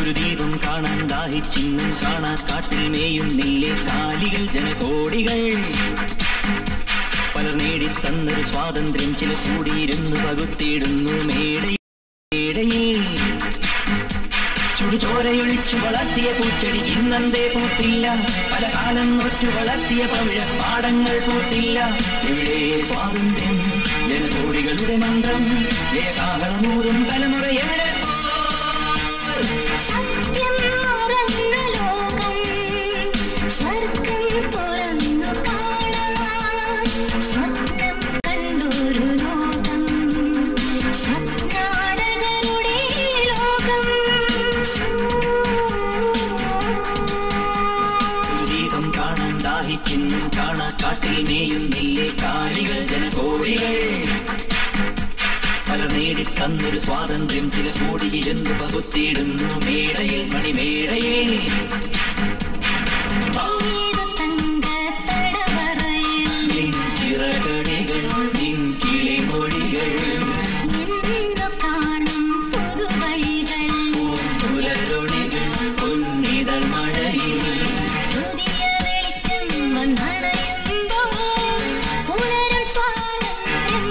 ഒരു ദീപം കാണാൻ ദാഹിച്ചിന്നും കാണാ കാട്ടിൽ മേയും നില്ലേ കാലികൾ ജനകോടികൾ പലർ നേടിത്തന്നൊരു സ്വാതന്ത്ര്യം ചില കൂടിയിരുന്നു പകുത്തിയിടുന്നു മേടയിൽ മേടയിൽ ചുടുചോരയൊഴിച്ചു വളർത്തിയ പൂച്ചെടി ഇന്നന്തേ പൂത്തില്ല പല കാലം ഒറ്റു വളർത്തിയ പവിഴ പാടങ്ങൾ പൂത്തില്ല ഇവിടെ സ്വാതന്ത്ര്യം ജനകോടികളുടെ മന്ത്രം ജയകാഹളമൂറും തലമുറ എവിടെ സത്യം മറന്ന ലോകം സ്വർഗം തുറന്നു കാണാൻ സ്വപ്നം കണ്ടൊരു ലോകം സത്നാടകരുടെ ലോകം ഒരു ദീപം കാണാൻ ദാഹിക്കുന്നു കാണാ കാട്ടിൽ മേയുന്നില്ലേ കാലികൾ ജനകോടികൾ പല നേടിത്തന്നൊരു സ്വാതന്ത്ര്യം ചില കൂടിയിരുന്ന് പകുത്തിയിടുന്നു മേടയിൽ മണിമേടയിൽ ഏതു തങ്കത്തടവറയിൽ നിൻ ചിറകടികൾ നിൻ കിളിമൊഴികൾ നിന്നു കാണും പുതുവഴികൾ പൂങ്കുലരൊളികൾ പൊന്നിതൾ മഴയിൽ പുതിയ വെളിച്ചം വന്നണയുമ്പോൾ പുലരും സ്വാതന്ത്ര്യം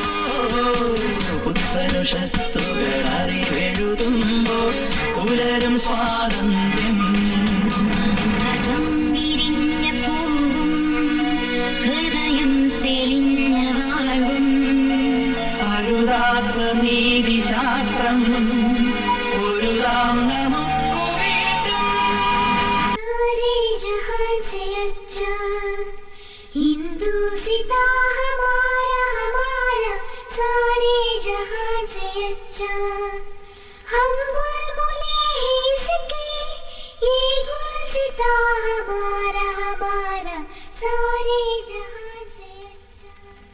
പുത്തനുഷസ്സുകൾ അറിവെഴുതുമ്പോൾ പുലരും സ്വാതന്ത്ര്യം അകം വിരിഞ്ഞ പൂവും ഹൃദയം തെളിഞ്ഞ വാഴും അരുതാത്ത നീതിശാസ്ത്രം ഒരു രാം നമുക്കു വേണ്ടും सारे जहान से अच्छा हिंदू सीता हमारा हमारा सारे जहान से अच्छा हम बुलबुले हैं इसके ये गुल सीता हमारा हमारा सारे जहान से अच्छा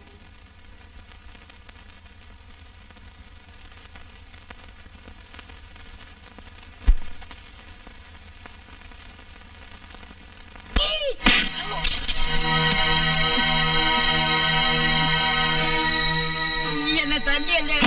എന്നെ തന്നെയല്ലേ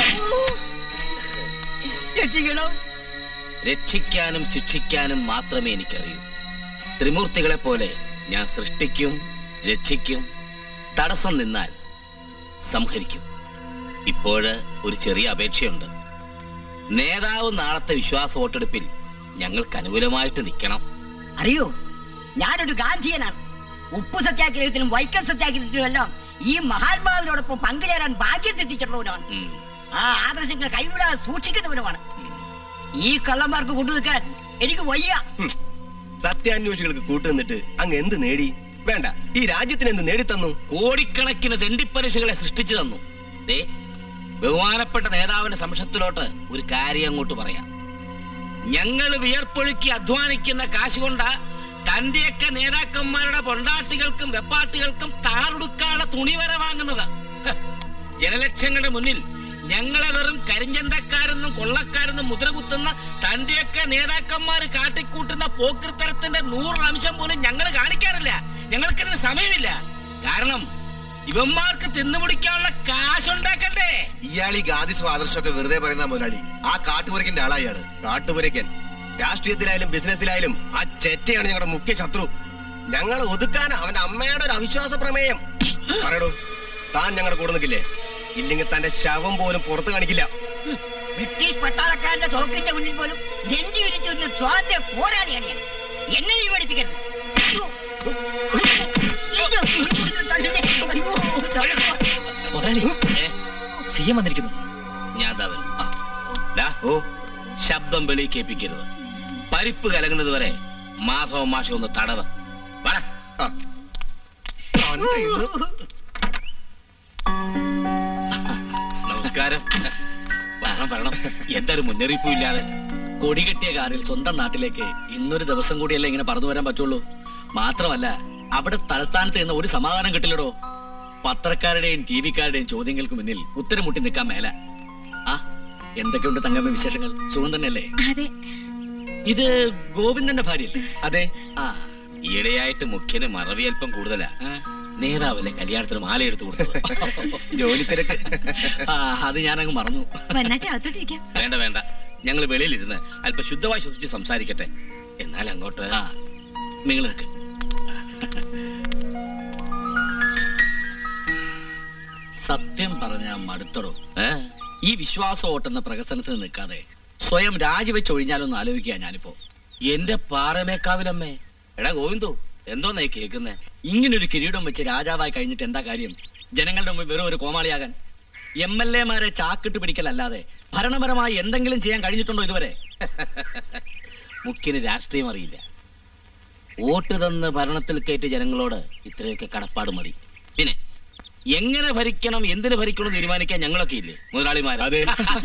രക്ഷിക്കണം രക്ഷിക്കാനും ശിക്ഷിക്കാനും മാത്രമേ എനിക്കറിയൂ ത്രിമൂർത്തികളെ പോലെ ഞാൻ സൃഷ്ടിക്കും രക്ഷിക്കും തടസ്സം നിന്നാൽ സംഹരിക്കും ഇപ്പോഴ് ഒരു ചെറിയ അപേക്ഷയുണ്ട് നേതാവ് നാളത്തെ വിശ്വാസ വോട്ടെടുപ്പിൽ ഞങ്ങൾക്ക് അനുകൂലമായിട്ട് നിൽക്കണം അറിയോ ഞാനൊരു ഗാന്ധിയനാണ് ഉപ്പു സത്യാഗ്രഹത്തിനും വൈക്കം സത്യാഗ്രഹത്തിനും എല്ലാം ഈ മഹാത്മാവിനോടൊപ്പം പങ്കുചേരാൻ ഭാഗ്യം സിദ്ധിച്ചിട്ടുള്ളവനാണ് ഉം, ആ ആദർശങ്ങൾ കൈവിടാതെ സൂക്ഷിക്കുന്നവനുമാണ് ഉം. ഈ കള്ളന്മാർക്ക് കൊണ്ടു നിൽക്കാൻ എനിക്ക് വയ്യ സത്യാന്വേഷികൾക്ക് കൂട്ടുനിന്നിട്ട് അങ്ങ് എന്ത് നേടി വേണ്ട ഈ രാജ്യത്തിന് എന്ത് നേടിത്തന്നു കോടിക്കണക്കിന് തെണ്ടിപ്പലിശകളെ സൃഷ്ടിച്ചു തന്നു ദേ ബഹുമാനപ്പെട്ട നേതാവിന്റെ സംശയത്തിലോട്ട് ഒരു കാര്യം അങ്ങോട്ട് പറയാം ഞങ്ങൾ വിയർപ്പൊഴുക്കി അധ്വാനിക്കുന്ന കാശ് കൊണ്ട തന്റെയൊക്കെ നേതാക്കന്മാരുടെ പൊണ്ടാട്ടികൾക്കും വെപ്പാട്ടികൾക്കും താറുടുക്കാനുള്ള തുണി വരെ വാങ്ങുന്നത് ഹ്, ജനലക്ഷങ്ങളുടെ മുന്നിൽ ഞങ്ങളെ വെറും കരിഞ്ചന്തക്കാരെന്നും കൊള്ളക്കാരെന്നും മുദ്രകുത്തുന്ന തന്റെയൊക്കെ നേതാക്കന്മാർ കാട്ടിക്കൂട്ടുന്ന പോക്കൃത്തരത്തിന്റെ നൂറ് അംശം പോലും ഞങ്ങൾ കാണിക്കാറില്ല ഞങ്ങൾക്കതിന് സമയമില്ല കാരണം ഇവന്മാർക്ക് തിന്നുപിടിക്കാനുള്ള കാശുണ്ടാക്കണ്ടേ ഇയാൾ ഈ ഗാന്ധി സ്വാദർശമൊക്കെ വെറുതെ പറയുന്ന മുതലാളി ആ കാട്ടുപുരക്കിന്റെ ആളാ ഇയാള് കാട്ടുപുരക്കൻ രാഷ്ട്രീയത്തിലായാലും ബിസിനസ്സിലായാലും ആ ചെറ്റയാണ് ഞങ്ങളുടെ മുഖ്യ ശത്രു ഞങ്ങളെ ഒതുക്കാൻ അവന്റെ അമ്മയുടെ ഒരു അവിശ്വാസ പ്രമേയം പറയടോ താൻ ഞങ്ങളുടെ കൂടെ നിൽക്കില്ലേ ഇല്ലെങ്കിൽ തന്റെ ശവം പോലും പുറത്തു കാണിക്കില്ല ബ്രിട്ടീഷ് പട്ടാളക്കാരന്റെ തോക്കിന്റെ മുന്നിൽ പോലും നെഞ്ചി ഉരിച്ചു നിന്ന് സ്വാതന്ത്ര്യ പോരാളിയാണ് ഞാൻ എന്നെ നീ പഠിപ്പിക്കരുത് അയ്യോ. അയ്യോ. അയ്യോ. മുതലാളി ഏ, സി എം വന്നിരിക്കുന്നു ഞാൻ ദാ വരും. ആ. ദാ, ഓ ശബ്ദം വെളി കേൾപ്പിക്കരുത് പരിപ്പ് കലങ്ങുന്നത് വരെ മാധവ മാഷ ഒന്ന് തടവ് വാടാ. ആ. തന്റെ ഇന്ന് നമസ്കാരം വരണം വരണം എന്തൊരു മുന്നറിയിപ്പും ഇല്ലാതെ കൊടികെട്ടിയ കാറിൽ സ്വന്തം നാട്ടിലേക്ക് ഇന്നൊരു ദിവസം കൂടിയല്ലേ ഇങ്ങനെ പറന്നു വരാൻ പറ്റുള്ളൂ മാത്രമല്ല അവിടെ തലസ്ഥാനത്ത് നിന്ന് ഒരു സമാധാനം കിട്ടില്ലടോ പത്രക്കാരുടെയും ടി വിക്കാരുടെയും ചോദ്യങ്ങൾക്ക് മുന്നിൽ ഉത്തരം മുട്ടി നിൽക്കാൻ മേല ആ എന്തൊക്കെയുണ്ട് തങ്കമ്മ വിശേഷങ്ങൾ സുഖം തന്നെയല്ലേ അതെ ഇത് ഗോവിന്ദന്റെ ഭാര്യയല്ലേ അതെ ആ ഈയിടെയായിട്ട് മുഖ്യന് മറവി അല്പം കൂടുതലാ ആ. നേതാവല്ലേ കല്യാണത്തിന് മാല എടുത്തു കൊടുത്തത് ജോലി തിരക്ക് ആ അത് ഞാനങ്ങ് മറന്നു വന്നാട്ടെ അകത്തോട്ടിരിക്കാം വേണ്ട വേണ്ട ഞങ്ങൾ വെളിയിലിരുന്ന് അല്പം ശുദ്ധമായി ശ്വസിച്ച് സംസാരിക്കട്ടെ എന്നാൽ അങ്ങോട്ട് ആ നിങ്ങൾ നിൽക്ക് സത്യം പറഞ്ഞ മടുത്തടോ ഏ? ഈ വിശ്വാസം ഓട്ടുന്ന പ്രകസനത്തിന് നിൽക്കാതെ സ്വയം രാജിവെച്ച് ഒഴിഞ്ഞാലൊന്ന് ആലോചിക്കുക ഞാനിപ്പോ എന്റെ പാറമേക്കാവിലമ്മേ എടാ ഗോവിന്ദു എന്തോന്നായി കേക്കുന്നേ ഇങ്ങനൊരു കിരീടം വെച്ച് രാജാവായി കഴിഞ്ഞിട്ട് എന്താ കാര്യം ജനങ്ങളുടെ മുമ്പിൽ വെറും ഒരു കോമാളിയാകാൻ എം എൽ എമാരെ ചാക്കിട്ട് പിടിക്കലല്ലാതെ ഭരണപരമായി എന്തെങ്കിലും ചെയ്യാൻ കഴിഞ്ഞിട്ടുണ്ടോ ഇതുവരെ മുഖ്യന് രാഷ്ട്രീയം അറിയില്ല വോട്ട് തന്ന് ഭരണത്തിൽ കയറ്റിയ ജനങ്ങളോട് ഇത്രയൊക്കെ കടപ്പാട് മതി പിന്നെ എങ്ങനെ ഭരിക്കണം എന്തിനു ഭരിക്കണം എന്ന് തീരുമാനിക്കാൻ ഞങ്ങളൊക്കെ ഇല്ലേ മുതലാളിമാർ അതെ.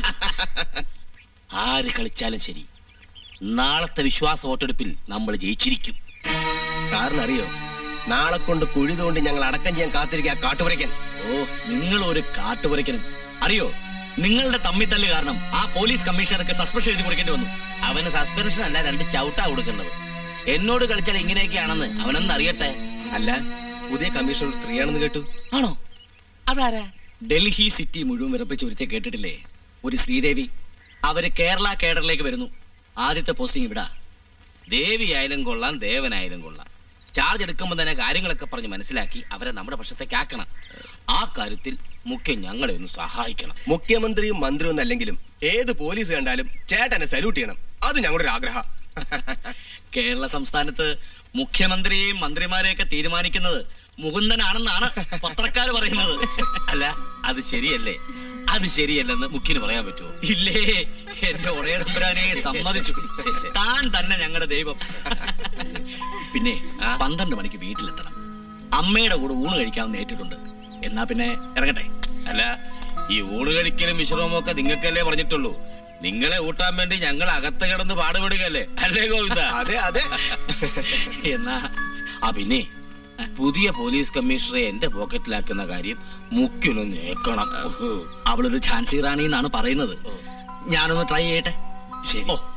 ആര് കളിച്ചാലും ശരി നാളത്തെ വിശ്വാസ വോട്ടെടുപ്പിൽ നമ്മൾ ജയിച്ചിരിക്കും സാറിനറിയോ നാളെ കൊണ്ട് കുഴി തോണ്ടി ഞങ്ങൾ അടക്കം ചെയ്യാൻ കാത്തിരിക്കുക കാട്ടുപുരയ്ക്കൻ ഓ നിങ്ങൾ ഒരു കാട്ടുപുരയ്ക്കനും അറിയോ നിങ്ങളുടെ തമ്മിത്തല്ല് കാരണം ആ പോലീസ് കമ്മീഷണർക്ക് സസ്പെൻഷൻ എഴുതി കൊടുക്കേണ്ടി വന്നു അവന് സസ്പെൻഷൻ അല്ല രണ്ട് ചവിട്ടാ കൊടുക്കേണ്ടത് എന്നോട് കളിച്ചാൽ ഇങ്ങനെയൊക്കെയാണെന്ന് അവനെന്ന് അറിയട്ടെ അല്ല പുതിയ കമ്മീഷണർ ഒരു സ്ത്രീയാണെന്ന് കേട്ടു ആണോ അതാരാ ഡൽഹി സിറ്റി മുഴുവൻ വിറപ്പിച്ച് ഒരുത്തെ കേട്ടിട്ടില്ലേ ഒരു ശ്രീദേവി അവര് കേരള കേഡറിലേക്ക് വരുന്നു ആദ്യത്തെ പോസ്റ്റിംഗ് ഇവിടാ ദേവിയായാലും കൊള്ളാം ദേവനായാലും കൊള്ളാം ചാർജ് എടുക്കുമ്പോൾ തന്നെ കാര്യങ്ങളൊക്കെ പറഞ്ഞ് മനസ്സിലാക്കി അവരെ നമ്മുടെ പക്ഷത്തേക്ക് ആക്കണം ആ കാര്യത്തിൽ മുഖ്യം ഞങ്ങളെ ഒന്ന് സഹായിക്കണം മുഖ്യമന്ത്രിയും മന്ത്രിയും ഒന്നല്ലെങ്കിലും ഏത് പോലീസ് കണ്ടാലും ചേട്ടനെ സല്യൂട്ട് ചെയ്യണം അത് ഞങ്ങളുടെ ഒരു ആഗ്രഹ കേരള സംസ്ഥാനത്ത് മുഖ്യമന്ത്രിയെയും മന്ത്രിമാരെയൊക്കെ തീരുമാനിക്കുന്നത് മുകുന്ദനാണെന്നാണ് പത്രക്കാർ പറയുന്നത് അല്ല അത് ശരിയല്ലേ അത് ശരിയല്ലെന്ന് മുഖ്യന് പറയാൻ പറ്റുമോ ഇല്ലേ എന്റെ ഒരേ തമ്പുരാനെ സമ്മതിച്ചു താൻ തന്നെ ഞങ്ങളുടെ ദൈവം പിന്നെ ആ? പന്ത്രണ്ട് മണിക്ക് വീട്ടിലെത്തണം അമ്മയുടെ കൂടെ ഊണ് കഴിക്കാമെന്ന് ഏറ്റിട്ടുണ്ട് എന്നാ പിന്നെ ഇറങ്ങട്ടെ അല്ല ഈ ഊണ് കഴിക്കലും വിശ്രമവും ഒക്കെ നിങ്ങൾക്കല്ലേ പറഞ്ഞിട്ടുള്ളൂ നിങ്ങളെ ഊട്ടാൻ വേണ്ടി ഞങ്ങൾ അകത്ത് കിടന്ന് പാടുപെടുകയല്ലേ അല്ലേ ഗോവിന്ദ അതെ അതെ എന്നാ ആ പിന്നെ പുതിയ പോലീസ് കമ്മീഷണറെ എന്റെ പോക്കറ്റിലാക്കുന്ന കാര്യം മുഖ്യനൊന്ന് നേക്കണം അവളൊരു ഝാൻസി റാണി എന്നാണ് പറയുന്നത് ഞാനൊന്ന് ട്രൈ ചെയ്യട്ടെ ശരി ഓ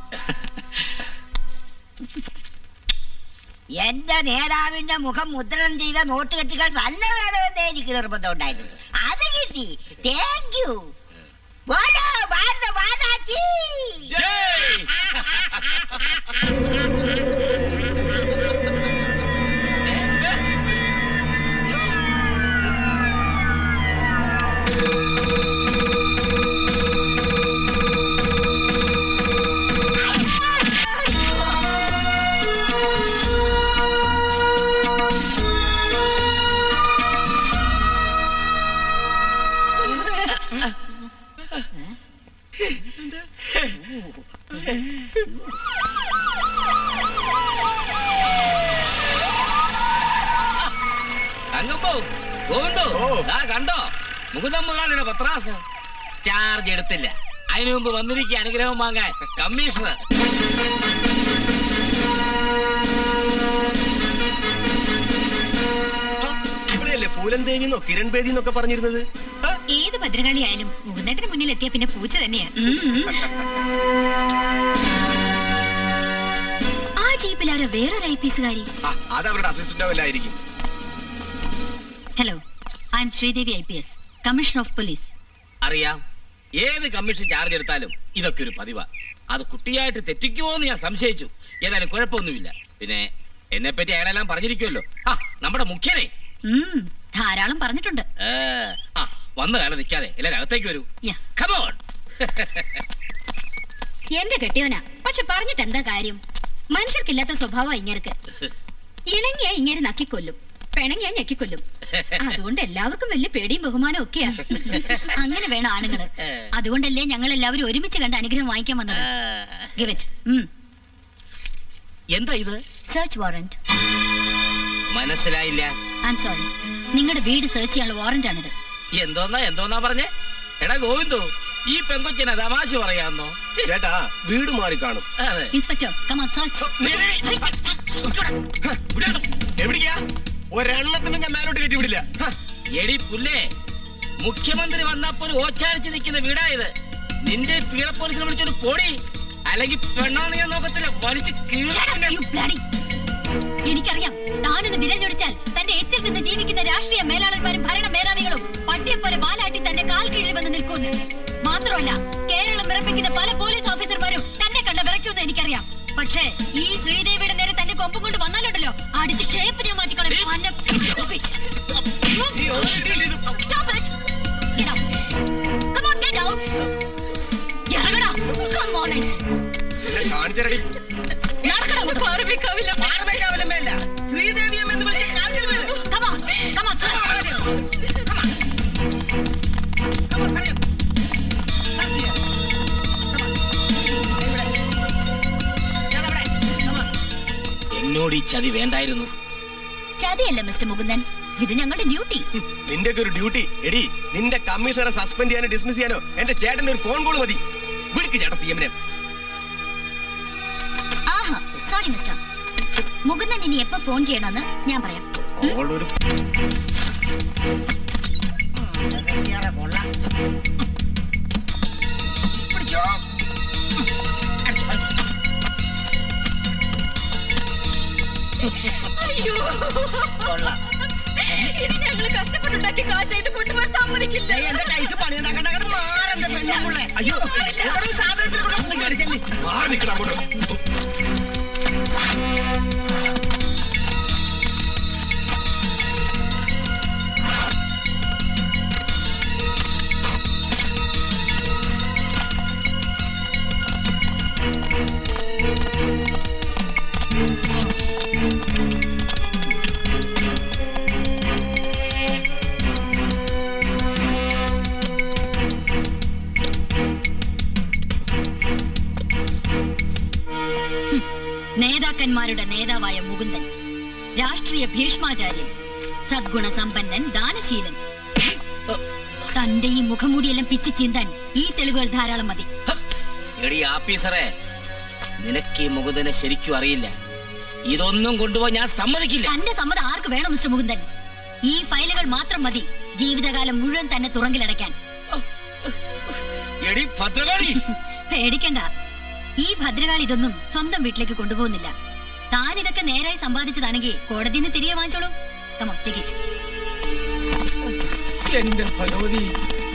എന്റെ നേതാവിന്റെ മുഖം മുദ്രണം ചെയ്ത നോട്ട് കെട്ടുകൾ തന്നെ വേണമെന്നേ എനിക്ക് നിർബന്ധം ഉണ്ടായിരുന്നു അത് കിട്ടി താങ്ക് യു ബോലോ ഭാരത മാതാജി തങ്കമ്പോ ഗോവിന്ദോ ഓ. ദാ കണ്ടോ മുകുന്ദൻ മുതലാളിയുടെ പത്രാസ് ചാർജ് എടുത്തില്ല അതിനു മുമ്പ് വന്നിരിക്കുക അനുഗ്രഹം വാങ്ങാൻ കമ്മീഷണർ ആ, ഇവിടെയല്ലേ ഫൂലൻ ദേവി എന്നോ കിരൺ ബേദി എന്നൊക്കെ പറഞ്ഞിരുന്നത് ആ, ഏത് ഭദ്രകാളി ആയാലും മുകുന്ദേട്ടന് മുന്നിൽ എത്തിയ പിന്നെ പൂച്ച തന്നെയാ ആ ജീപ്പിലാരോ വേറൊരു ഐ പി എസുകാരി ആ, അത് അവരുടെ അസിസ്റ്റന്റോ വല്ലായിരിക്കും hello I'm Sreedevi I P S commissioner of police അറിയാം ഏത് കമ്മീഷൻ ചാർജ് എടുത്താലും ഇതൊക്കെ ഒരു പതിവാ അത് കുട്ടിയായിട്ട് തെറ്റിക്കുമോ എന്ന് ഞാൻ സംശയിച്ചു ഏതായാലും കുഴപ്പമൊന്നുമില്ല പിന്നെ എന്നെ പറ്റി അയാളെല്ലാം പറഞ്ഞിരിക്കുമല്ലോ ആ നമ്മുടെ മുഖ്യനെ ഉം, ധാരാളം പറഞ്ഞിട്ടുണ്ട് ഏ, ആ വന്ന കാലം നിൽക്കാതെ എല്ലാരും അകത്തേക്ക് വരൂ യാ. കമോൺ എന്റെ കെട്ടിയോനാ പക്ഷെ പറഞ്ഞിട്ട് എന്താ കാര്യം മനുഷ്യർക്കില്ലാത്ത സ്വഭാവം ഇങ്ങനക്ക് ഇണങ്ങിയ ഇങ്ങനെ നക്കിക്കൊല്ലും പിണങ്ങിയ ഞെക്കിക്കൊല്ലും അതുകൊണ്ട് എല്ലാവർക്കും വലിയ പേടിയും ബഹുമാനവും ഒക്കെയാ അങ്ങനെ വേണം ആണുങ്ങള് അതുകൊണ്ടല്ലേ ഞങ്ങൾ എല്ലാവരും ഒരുമിച്ച് കണ്ട് അനുഗ്രഹം വാങ്ങിക്കാൻ വന്നത് ഗിവ് ഇറ്റ് എന്താ ഇത് സെർച്ച് വാറന്റ് മനസ്സിലായില്ല ഐ എം സോറി നിങ്ങളുടെ വീട് സെർച്ച് ചെയ്യാനുള്ള വാറന്റ് ആണിത് എന്തോന്നാ എന്തോന്നാ പറഞ്ഞേ എടാ ഗോവിന്ദു ഈ പെങ്കൊച്ചിനെ തമാശ പറയാന്നോ ചേട്ടാ വീട് മാറി കാണും അതെ ഇൻസ്പെക്ടർ കമാ സെർച്ച് എവിടേക്കാ ഒരെണ്ണത്തിന് ഞാൻ മേലോട്ട് കയറ്റി വിടില്ല ഹ, എടി പുല്ലേ മുഖ്യമന്ത്രി വന്നപ്പോൾ ഓച്ചാരിച്ച് നിൽക്കുന്ന വീടാ ഇത് നിന്റെ പീഡ പോലീസിനെ വിളിച്ചൊരു പൊടി അല്ലെങ്കിൽ പെണ്ണാന്ന് ഞാൻ നോക്കത്തില്ല വലിച്ച് കീഴ എനിക്കറിയാം താനൊന്ന് വിരൽ ഞൊടിച്ചാൽ തന്റെ എച്ചിൽ നിന്ന് ജീവിക്കുന്ന രാഷ്ട്രീയ മേലാളന്മാരും ഭരണ മേധാവികളും പട്ടിയെ പോലെ വാലാട്ടി തന്റെ കാൽ കീഴിൽ വന്ന് നിൽക്കുന്നു മാത്രമല്ല കേരളം വിറപ്പിക്കുന്ന പല പോലീസ് ഓഫീസർമാരും എന്ന് എനിക്കറിയാം പക്ഷേ ഈ ശ്രീദേവിയുടെ നേരെ തന്റെ കൊമ്പും കൊണ്ട് വന്നാലുണ്ടല്ലോ അടിച്ച് ഷേപ്പ് ഞാൻ മാറ്റിക്കളയും അന്നെ- Stop it. Get out. Come on, get out. ഇറങ്ങടാ. Come on, I say. എന്നെ കാണിച്ചരടി നടക്കടാ അങ്ങോട്ട്. പാറമേക്കാവിലമ്മയല്ല ശ്രീദേവിയം എന്ന് വിളിച്ച കാൽക്കൽ വീട് Come on. Come on, sir. എന്നോട് ഈ ചതി വേണ്ടായിരുന്നു ചതിയല്ല മിസ്റ്റർ മുകുന്ദൻ ഇത് ഞങ്ങളുടെ ഡ്യൂട്ടി നിന്റെ ഒരു ഡ്യൂട്ടി എടി നിന്റെ കമ്മീഷണറെ സസ്പെൻഡ് ചെയ്യാനോ ഡിസ്മിസ് ചെയ്യാനോ എന്റെ ചേട്ടന്റെ ഒരു ഫോൺ കോൾ മതി വിളിക്ക് ചേട്ടാ സി എമ്മിനെ ആഹാ സോറി മിസ്റ്റർ മുകുന്ദൻ ഇനി എപ്പോ ഫോൺ ചെയ്യണമെന്ന് ഞാൻ പറയാം അവളൊരു രഹസ്യാറ കൊള്ളാം പിടിച്ചോ അയ്യോ കൊള്ളാം ഇനി ഞങ്ങള് കഷ്ടപ്പെട്ടുണ്ടാക്കി കാശായിട്ട് കൊണ്ടുപോകാൻ സമ്മതിക്കില്ല ദേ, എന്റെ കൈക്ക് പണി ഉണ്ടാക്കണ്ട അങ്ങോട്ട് മാറെന്റെ പെണ്ണുമുള്ളേ അയ്യോ ഒരു സാധനത്തിൽ കൂടെ ഒന്ന് കാണിച്ചല്ലേ മാറി നിൽക്കണം അങ്ങോട്ട് നേതാക്കന്മാരുടെ നേതാവായ മുകുന്ദൻ രാഷ്ട്രീയ ഭീഷ്മാചാര്യൻ സദ്ഗുണ സമ്പന്നൻ ദാനശീലൻ തന്റെ ഈ മുഖംമൂടിയെല്ലാം പിച്ചു ചീന്താൻ ഈ തെളിവുകൾ ധാരാളം മതി എടി ആഫീസറെ നിനക്ക് ഈ മുകുന്ദനെ ശരിക്കും അറിയില്ല ഇതൊന്നും കൊണ്ടുപോയി ഞാൻ സമ്മതിക്കില്ല തന്റെ സമ്മതം ആർക്ക് വേണം മിസ്റ്റർ മുകുന്ദൻ ഈ ഫയലുകൾ മാത്രം മതി ജീവിതകാലം മുഴുവൻ തന്നെ തുറങ്കിലടയ്ക്കാൻ എടി ഭദ്രകാളി പേടിക്കണ്ട ഈ ഭദ്രകാളി ഇതൊന്നും സ്വന്തം വീട്ടിലേക്ക് കൊണ്ടുപോകുന്നില്ല താൻ ഇതൊക്കെ നേരായി സമ്പാദിച്ചതാണെങ്കിൽ കോടതിയിൽ നിന്ന് തിരികെ വാങ്ങിച്ചോളൂ കമോ ടിക്കറ്റ് എന്റെ ഭഗവതി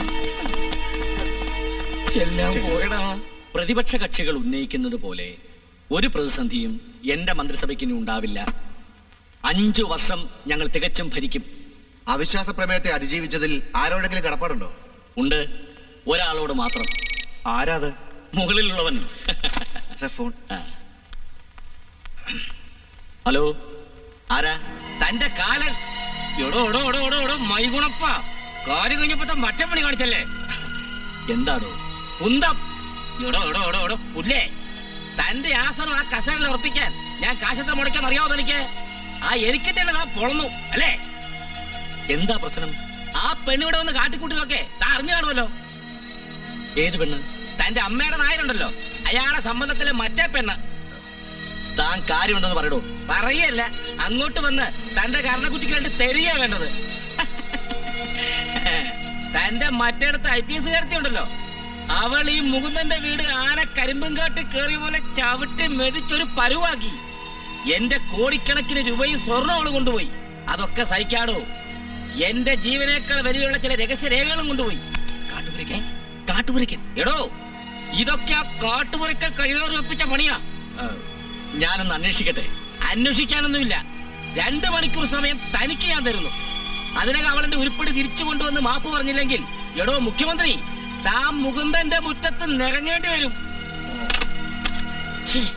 എല്ലാം പോയടാ പ്രതിപക്ഷ കക്ഷികൾ ഉന്നയിക്കുന്നത് പോലെ ഒരു പ്രതിസന്ധിയും എന്റെ മന്ത്രിസഭയ്ക്ക് ഇനി ഉണ്ടാവില്ല അഞ്ചു വർഷം ഞങ്ങൾ തികച്ചും ഭരിക്കും അവിശ്വാസ പ്രമേയത്തെ അതിജീവിച്ചതിൽ ആരോടെങ്കിലും കടപ്പാടുണ്ടോ ഉണ്ട് ഒരാളോട് മാത്രം ആരാത് മുകളിലുള്ളവൻ സർ ഫോൺ ആ. ഹലോ ആരാ തന്റെ കാലൻ എടോ എടോ എടോ എടോ എടോ മൈഗുണപ്പ കാര്യം കഴിഞ്ഞപ്പോ മറ്റേ പണി കാണിച്ചല്ലേ എന്താണോ കുന്തം എടോ എടോ എടോ എടോ പുല്ലേ തന്റെ ആസനം ആ കസേരയിൽ ഉറപ്പിക്കാൻ ഞാൻ കാശത്തെ മുടക്കാൻ അറിയാവോ തനിക്ക് ആ എനിക്കിന്റെ ആ പൊളന്നു അല്ലേ എന്താ പ്രശ്നം ആ പെണ്ണിവിടെ വന്ന് കാട്ടിക്കൂട്ടിയതൊക്കെ താ അറിഞ്ഞു കാണുമല്ലോ ഏത് പെണ്ണ് തന്റെ അമ്മയുടെ നായരുണ്ടല്ലോ അയാളെ സംബന്ധത്തിലെ മറ്റേ പെണ്ണ് താൻ കാര്യമുണ്ടെന്ന് പറയടോ പറയല്ല അങ്ങോട്ട് വന്ന് തന്റെ കരണക്കുറ്റിക്ക് വേണ്ടി തെരിയ വേണ്ടത് തന്റെ മറ്റേടത്ത് ഐ പി എസ് ഉണ്ടല്ലോ അവൾ ഈ മുകുന്ദന്റെ വീട് ആന കരിമ്പും കാട്ടി കേറിയ പോലെ ചവിട്ടി മെതിച്ചൊരു പരുവാക്കി എന്റെ കോടിക്കണക്കിന് രൂപയും സ്വർണ്ണം അവള് കൊണ്ടുപോയി അതൊക്കെ സഹിക്കാടോ എന്റെ ജീവനേക്കാൾ വിലയുള്ള ചില രഹസ്യരേഖകളും കൊണ്ടുപോയി കാട്ടുപുരയ്ക്കൻ കാട്ടുപുരയ്ക്കൻ എടോ ഇതൊക്കെ ആ കാട്ടുമുറിക്കൽ കഴിവേറി ഒപ്പിച്ച പണിയാ ആ, ഞാനൊന്ന് അന്വേഷിക്കട്ടെ അന്വേഷിക്കാനൊന്നുമില്ല രണ്ട് മണിക്കൂർ സമയം തനിക്ക് ഞാൻ തരുന്നു അതിനകം അവളെന്റെ ഉരുപ്പടി തിരിച്ചു കൊണ്ടുവന്ന് മാപ്പ് പറഞ്ഞില്ലെങ്കിൽ എടോ മുഖ്യമന്ത്രി താൻ മുകുന്ദന്റെ മുറ്റത്ത് നിറങ്ങേണ്ടി വരും ഛേ,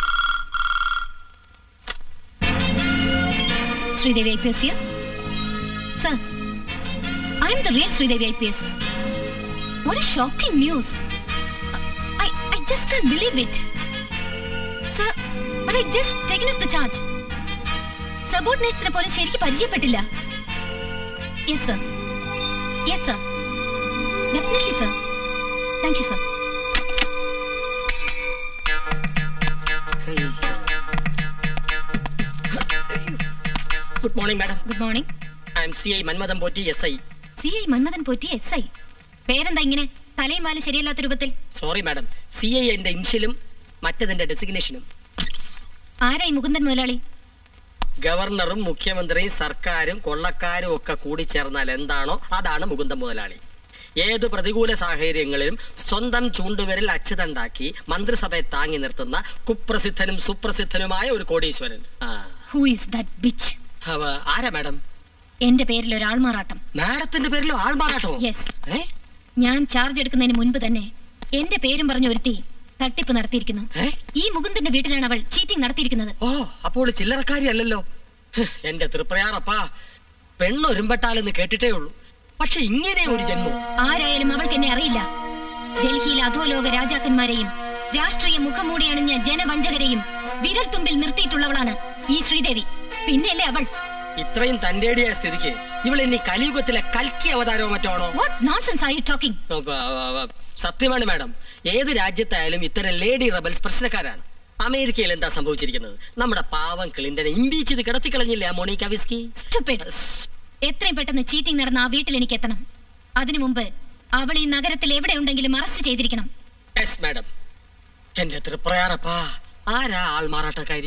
Sridevi IPS here? Sir, I am the real Sridevi IPS. What a shocking news. I, I just can't believe it. Sir, but I just taken off the charge. സബോർഡിനേറ്റ്സിനെ പോലും ശരിക്കും പരിചയപ്പെട്ടില്ല yes sir yes sir definitely sir thank you sir good morning madam good morning I'm C I Manmadhan Potti S I C I Manmadhan Potti S I പേരെന്താ ഇങ്ങനെ തലയും മാലും ശരിയല്ലാത്ത രൂപത്തിൽ sorry madam C I എന്റെ ഇൻഷ്യലും മറ്റതെന്റെ ഡെസിഗ്നേഷനും ആരായി മുകുന്ദൻ മുതലാളി ഗവർണറും മുഖ്യമന്ത്രിയും സർക്കാരും കൊള്ളക്കാരും ഒക്കെ കൂടി ചേർന്നാൽ എന്താണോ അതാണ് മുകുന്ദൻ മുതലാളി ഏത് പ്രതികൂല സാഹചര്യങ്ങളിലും സ്വന്തം ചൂണ്ടുവിരൽ അച്ചുതണ്ടാക്കി മന്ത്രിസഭയെ താങ്ങി നിർത്തുന്ന കുപ്രസിദ്ധനും സുപ്രസിദ്ധനുമായ ഒരു കോടീശ്വരൻ ആ, ഹൂ ഈസ് ദാറ്റ് ബിച്ച് അവ ആരാ മാഡം എന്റെ പേരിൽ ഒരു ആൾമാറാട്ടം മാഡത്തിന്റെ പേരിലും ആൾമാറാട്ടമോ യെസ് ഏ? ഞാൻ ചാർജ് എടുക്കുന്നതിന് മുൻപ് തന്നെ എന്റെ പേരും പറഞ്ഞ ഒരുത്തി തട്ടിപ്പ് നടത്തിയിരിക്കുന്നു ഏ? ഈ മുകുന്ദന്റെ വീട്ടിലാണ് അവൾ ചീറ്റിംഗ് നടത്തിയിരിക്കുന്നത് ഓ അപ്പോൾ ചില്ലറക്കാരി അല്ലല്ലോ ഹ്, എന്റെ തൃപ്രയാറപ്പാ പെണ്ണൊരുമ്പെട്ടാലെന്ന് കേട്ടിട്ടേ ഉള്ളൂ പക്ഷെ ഇങ്ങനെ ഒരു ജന്മം ആരായാലും അവൾക്ക് എന്നെ അറിയില്ല ഡൽഹിയിലെ അധോലോക രാജാക്കന്മാരെയും രാഷ്ട്രീയ മുഖംമൂടി അണിഞ്ഞ ജനവഞ്ചകരെയും വിരൽ തുമ്പിൽ നിർത്തിയിട്ടുള്ളവളാണ് ഈ ശ്രീദേവി പിന്നെയല്ലേ അവൾ ഇത്രയും തന്റേടിയായ സ്ഥിതിക്ക് ഇവൾ ഇനി കലിയുഗത്തിലെ കൽക്കി അവതാരമോ മറ്റോ ആണോ what nonsense are you talking oh, ബ- ബ- ബ- സത്യമാണ് മാഡം ഏത് രാജ്യത്തായാലും ഇത്തരം ലേഡി റബൽസ് പ്രശ്നക്കാരാണ് അമേരിക്കയിൽ എന്താ സംഭവിച്ചിരിക്കുന്നത് നമ്മുടെ പാവം ക്ലിന്റനെ ഇമ്പീച്ച് ചെയ്ത് കിടത്തിക്കളഞ്ഞില്ലേ ആ മോണിക്ക വിസ്കി സ്റ്റുപ്പിഡ് എത്രയും പെട്ടെന്ന് ചീറ്റിംഗ് നടന്ന ആ വീട്ടിൽ എനിക്ക് എത്തണം അതിനു മുമ്പ് അവൾ ഈ നഗരത്തിൽ എവിടെ ഉണ്ടെങ്കിലും അറസ്റ്റ് ചെയ്തിരിക്കണം യെസ് മാഡം എന്റെ തൃപ്രയാറപ്പാ ആരാ ആൾമാറാട്ടക്കാരി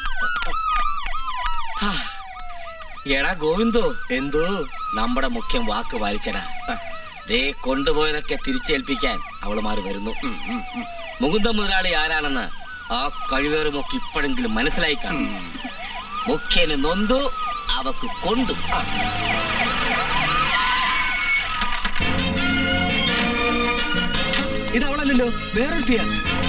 ആ, എടാ ഗോവിന്ദോ എന്തോ നമ്മുടെ മുഖ്യം വാക്ക് പാലിച്ചടാ ദേ കൊണ്ടുപോയതൊക്കെ തിരിച്ചേൽപ്പിക്കാൻ അവളുമാര് വരുന്നു മുകുന്ദ മുതലാളി ആരാണെന്ന് ആ കഴിവേറുമൊക്കെ ഇപ്പോഴെങ്കിലും മനസ്സിലായി കാണും മുഖ്യന് നൊന്തു അവക്ക് കൊണ്ടു ഇത് അവളല്ലല്ലോ വേറൊരുത്തിയാ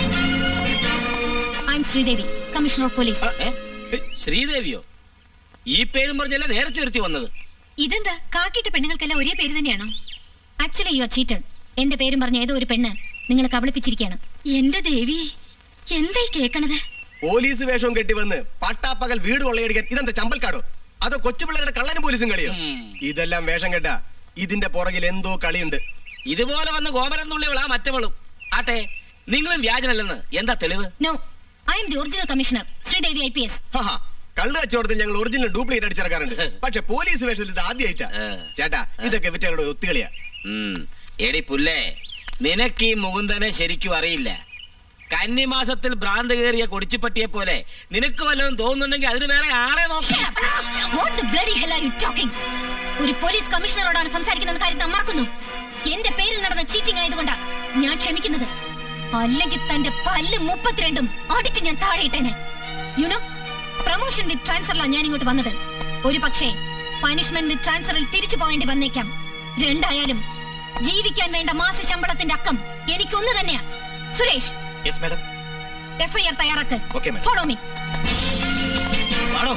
I'm Sreedevi commissioner of police ഏ? ശ്രീദേവിയോ ഈ പേരും പറഞ്ഞല്ല നേരത്തെ ഒരുത്തി വന്നത് ഇതെന്താ കാക്കിട്ട പെണ്ണുങ്ങൾക്കെല്ലാം ഒരേ പേര് തന്നെയാണോ ആക്ച്വലി യു ആർ ചീറ്റഡ് എന്റെ പേരും പറഞ്ഞ ഏതോ ഒരു പെണ്ണ് നിങ്ങളെ കബളിപ്പിച്ചിരിക്കുകയാണ് എന്റെ ദേവി എന്തായി കേക്കണത് പോലീസ് വേഷവും കെട്ടി വന്ന് പട്ടാപ്പകൽ വീട് കൊള്ളയടിക്കാൻ ഇതെന്താ ചമ്പൽക്കാടോ അതോ കൊച്ചുപിള്ളേരുടെ കള്ളനും പോലീസും കളിയോ ഉം. ഇതെല്ലാം വേഷം കെട്ട ഇതിന്റെ പുറകിൽ എന്തോ കളിയുണ്ട് ഇതുപോലെ വന്ന് ഗോപരം നുള്ളിയവളാ മറ്റവളും ആട്ടെ നിങ്ങളും വ്യാജനല്ലെന്ന് എന്താ തെളിവ് no I'm the original commissioner Sreedevi I P S ഹാ കള്ളു കച്ചവടത്തിൽ ഞങ്ങൾ ഒറിജിനൽ ഡ്യൂപ്ലിക്കേറ്റ് അടിച്ചിറക്കാറുണ്ട് പക്ഷെ പോലീസ് വേഷത്തിൽ ഇത് ആദ്യമായിട്ടാ ഏ. ചേട്ടാ ഇതൊക്കെ വിറ്റകളുടെ ഒത്തുകളിയാ ഉം. എടി പുല്ലേ നിനക്ക് ഈ മുകുന്ദനെ ശരിക്കും അറിയില്ല കന്നിമാസത്തിൽ ഭ്രാന്ത് കയറിയ കൊടിച്ചുപട്ടിയെ പോലെ നിനക്ക് വല്ലതും തോന്നുന്നുണ്ടെങ്കിൽ അതിന് വേറെ ആളെ നോക്കാം What the bloody hell are you talking? ഒരു പോലീസ് കമ്മീഷണറോടാണ് സംസാരിക്കുന്ന കാര്യം താൻ മറക്കുന്നു എന്റെ പേരിൽ നടന്ന ചീറ്റിംഗ് ആയതുകൊണ്ടാ ഞാൻ ക്ഷമിക്കുന്നത് അല്ലെങ്കിൽ തന്റെ പല്ല് മുപ്പത്തിരണ്ടും അടിച്ച് ഞാൻ താഴെയിട്ടേനെ യുനോ പ്രൊമോഷൻ വിത്ത് ട്രാൻസ്ഫറിലാണ് ഞാൻ ഇങ്ങോട്ട് വന്നത് ഒരു പക്ഷേ പനിഷ്മെന്റ് വിത്ത് ട്രാൻസ്ഫറിൽ തിരിച്ചു പോകേണ്ടി വന്നേക്കാം രണ്ടായാലും ജീവിക്കാൻ വേണ്ട മാസ ശമ്പളത്തിന്റെ അക്കം എനിക്കൊന്നു തന്നെയാ സുരേഷ് യെസ് മാഡം എഫ്ഐആർ തയ്യാറാക്ക് Okay, madam. ഫോളോ മീ ആണോ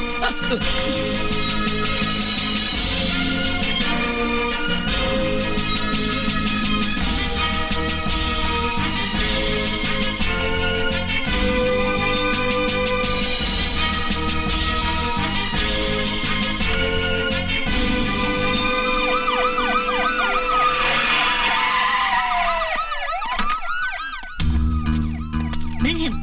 Bring him.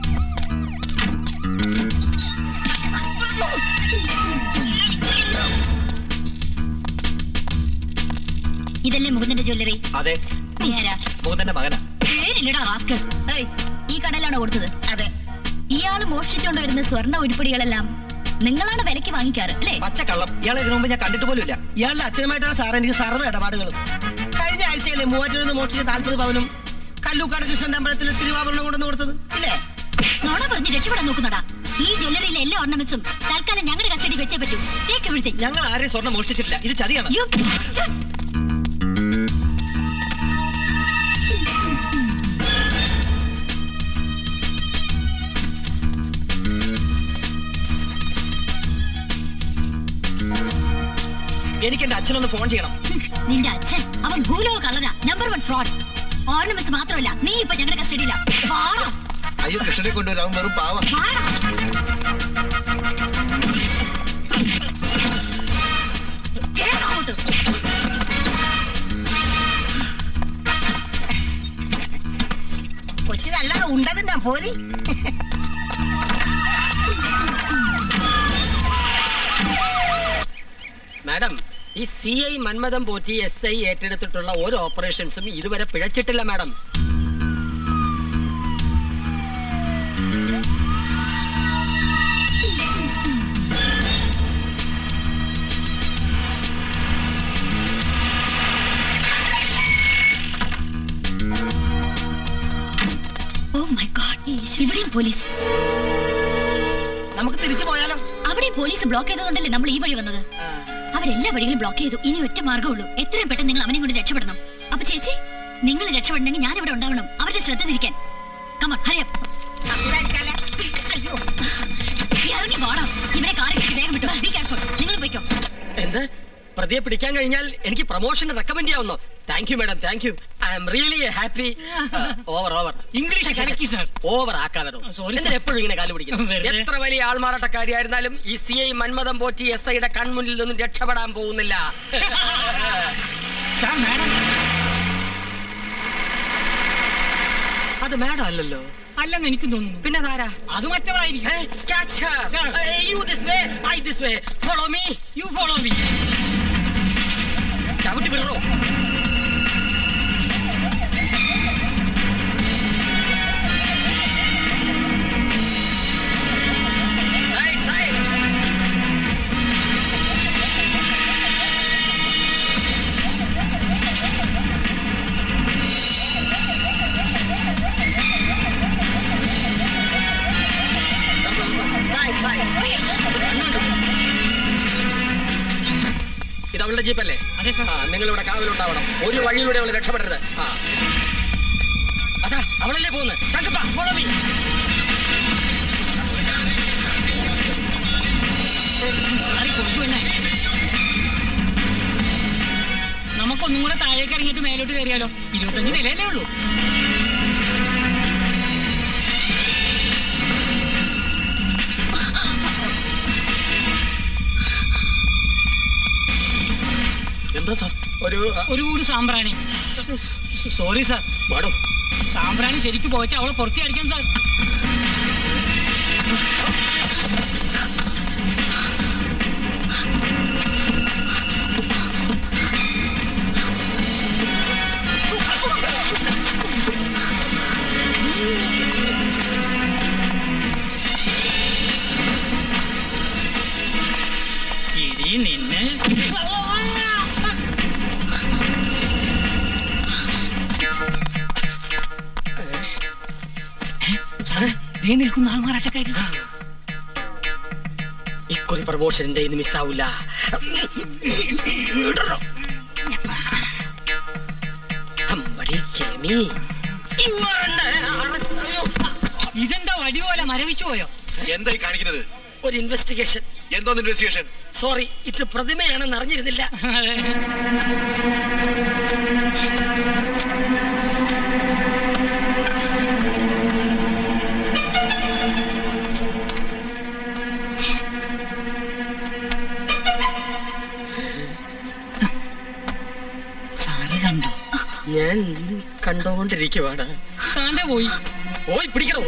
ഇതല്ലേ മുകുന്ദന്റെ ജ്വല്ലറി അതെ നീ ആരാ മുകുന്ദന്റെ മകനാ പേരില്ലടാ റാസ്കൾ ഏയ് ഈ കടയിലാണോ കൊടുത്തത് അതെ ഇയാള് മോഷ്ടിച്ചുകൊണ്ട് വരുന്ന സ്വർണ്ണ ഉരുപ്പടികളെല്ലാം നിങ്ങളാണ് വിലക്ക് വാങ്ങിക്കാറ് അല്ലേ പച്ചക്കള്ളം ഇയാളെ ഇതിനു മുമ്പ് ഞാൻ കണ്ടിട്ട് പോലും ഇല്ല ഇയാളുടെ അച്ഛനുമായിട്ടാണ് സാർ എനിക്ക് സർവ്വ ഇടപാടുകളും കഴിഞ്ഞ ആഴ്ചയിലെ മൂവാറ്റൂരിൽ നിന്ന് മോഷ്ടിച്ച നാൽപ്പത് പവനും കല്ലൂക്കാട് കൃഷ്ണന്റെ അമ്പലത്തിൽ തിരുവാഭരണം കൊണ്ടുവന്ന് കൊടുത്തത് ഇല്ലേ നോണ പറഞ്ഞ് രക്ഷപ്പെടാൻ നോക്കുന്നടാ ഈ ജ്വല്ലറിയിലെ എല്ലാ ഓർണമെന്റ്സും തൽക്കാലം ഞങ്ങളുടെ കസ്റ്റഡി വെച്ചേ പറ്റൂ ടേക്ക് എവറിത്തിങ് ഞങ്ങൾ ആരെയും സ്വർണ്ണം മോഷ്ടിച്ചിട്ടില്ല ഇത് ചതിയാണ് യു എനിക്ക് എന്റെ അച്ഛനൊന്ന് ഫോൺ ചെയ്യണം നിന്റെ അച്ഛൻ അവൻ ഭൂലോക കള്ളനാ നമ്പർ വൺ ഫ്രോഡ് ഓർണമെന്റ്സ് മാത്രമല്ല നീ ഇപ്പൊ ഞങ്ങളുടെ കസ്റ്റഡിയിലാ വാടാ, അയ്യോ കൃഷ്ണനെ കൊണ്ടുവരാൻ അവൻ വെറും പാവ വാടാ. കേറ് അങ്ങോട്ട്. കൊച്ചു നല്ല ഉണ്ടതിന്റെ പോരി മാഡം ഈ C I മന്മഥം Potti S I ഏറ്റെടുത്തിട്ടുള്ള ഒരു ഓപ്പറേഷൻസും ഇതുവരെ പിഴച്ചിട്ടില്ല മാഡം പോലീസ് നമുക്ക് തിരിച്ചു പോയാലോ അവിടെ പോലീസ് ബ്ലോക്ക് ചെയ്തതുകൊണ്ടല്ലേ നമ്മൾ ഈ വഴി വന്നത് അവരെല്ലാ വഴികളും ബ്ലോക്ക് ചെയ്തു ഇനി ഒറ്റ മാർഗ്ഗമുള്ളൂ എത്രയും പെട്ടെന്ന് നിങ്ങൾ അവനെ കൊണ്ട് രക്ഷപ്പെടണം അപ്പൊ ചേച്ചി നിങ്ങൾ രക്ഷപ്പെടണമെങ്കിൽ ഞാൻ ഇവിടെ ഉണ്ടാവണം അവരുടെ ശ്രദ്ധ തിരിക്കാൻ കമൺ ഹരിയം ഇറങ്ങി പോണം ഇവരെ കാറി കയറ്റി വേഗം വിട്ടു ബി കെയർഫുൾ നിങ്ങൾ പോയിക്കോ എന്ത് പ്രതിയെ പിടിക്കാൻ കഴിഞ്ഞാൽ എനിക്ക് പ്രൊമോഷന് റെക്കമെൻഡ് ചെയ്യാവുന്നോ thank you madam thank you I'm really happy over over English കലക്കി സാർ ഓവർ ആക്കാതെ Sorry, എന്തിനാ എപ്പോഴും ഇങ്ങനെ കാല് പിടിക്കുന്നു വെറുതെ. എത്ര വലിയ ആൾമാറാട്ടക്കാരിയായിരുന്നാലും ഈ സി ഐ മന്മഥം പോറ്റി എസ് ഐയുടെ കൺമുന്നിൽ നിന്നും രക്ഷപ്പെടാൻ പോകുന്നില്ല സാർ മാഡം അത് മാഡം അല്ലല്ലോ അല്ലെന്ന് എനിക്ക് തോന്നുന്നു പിന്നെ ആരാ അത് മറ്റവളായിരിക്കും Sir. You this way I this way follow me you follow me ചവിട്ടി വിടറോ സൈഡ് സൈഡ് സൈഡ് സൈഡ് ഇത് അവളുടെ ജീപ്പല്ലേ അതെ സാർ ആ നിങ്ങൾ ഇവിടെ കാവലുണ്ടാവണം ഒരു വഴിയിലൂടെ അവൾ രക്ഷപ്പെടരുത് ആ അതാ അവളല്ലേ പോകുന്നത് തങ്കപ്പ ഫോളോ മീ സാറി കൊണ്ടുവന്നേ നമുക്കൊന്നും കൂടെ താഴേക്ക് ഇറങ്ങിയിട്ട് മേലോട്ട് കയറിയാലോ ഇരുപത്തഞ്ച് നിലയല്ലേ ഉള്ളൂ എന്താ സാർ ഒരു ഒരു കൂടി സാമ്പ്രാണി സോറി സാർ വാടോ സാമ്പ്രാണി ശരിക്കും പോയിച്ച അവളെ പുറത്തിയായിരിക്കാം സാർ ഇടി നിന്നെ സാറേ ദേ നിൽക്കുന്ന ആൾമാറാട്ടക്കാരി ഇക്കുറി പ്രമോഷന്റെ ഇന്ന് മിസ്സാവില്ല അമ്പടി കെമി ഇതെന്താ വടി പോലെ മരവിച്ചു പോയോ എന്തായി കാണിക്കുന്നത് ഒരു ഇൻവെസ്റ്റിഗേഷൻ എന്തോന്ന് ഇൻവെസ്റ്റിഗേഷൻ സോറി ഇത് പ്രതിമയാണെന്ന് അറിഞ്ഞിരുന്നില്ല സാറ് കണ്ടോ ഞാൻ കണ്ടോണ്ടിരിക്കുവാണ് താണ്ടെ പോയി പോയി പിടിക്കണോ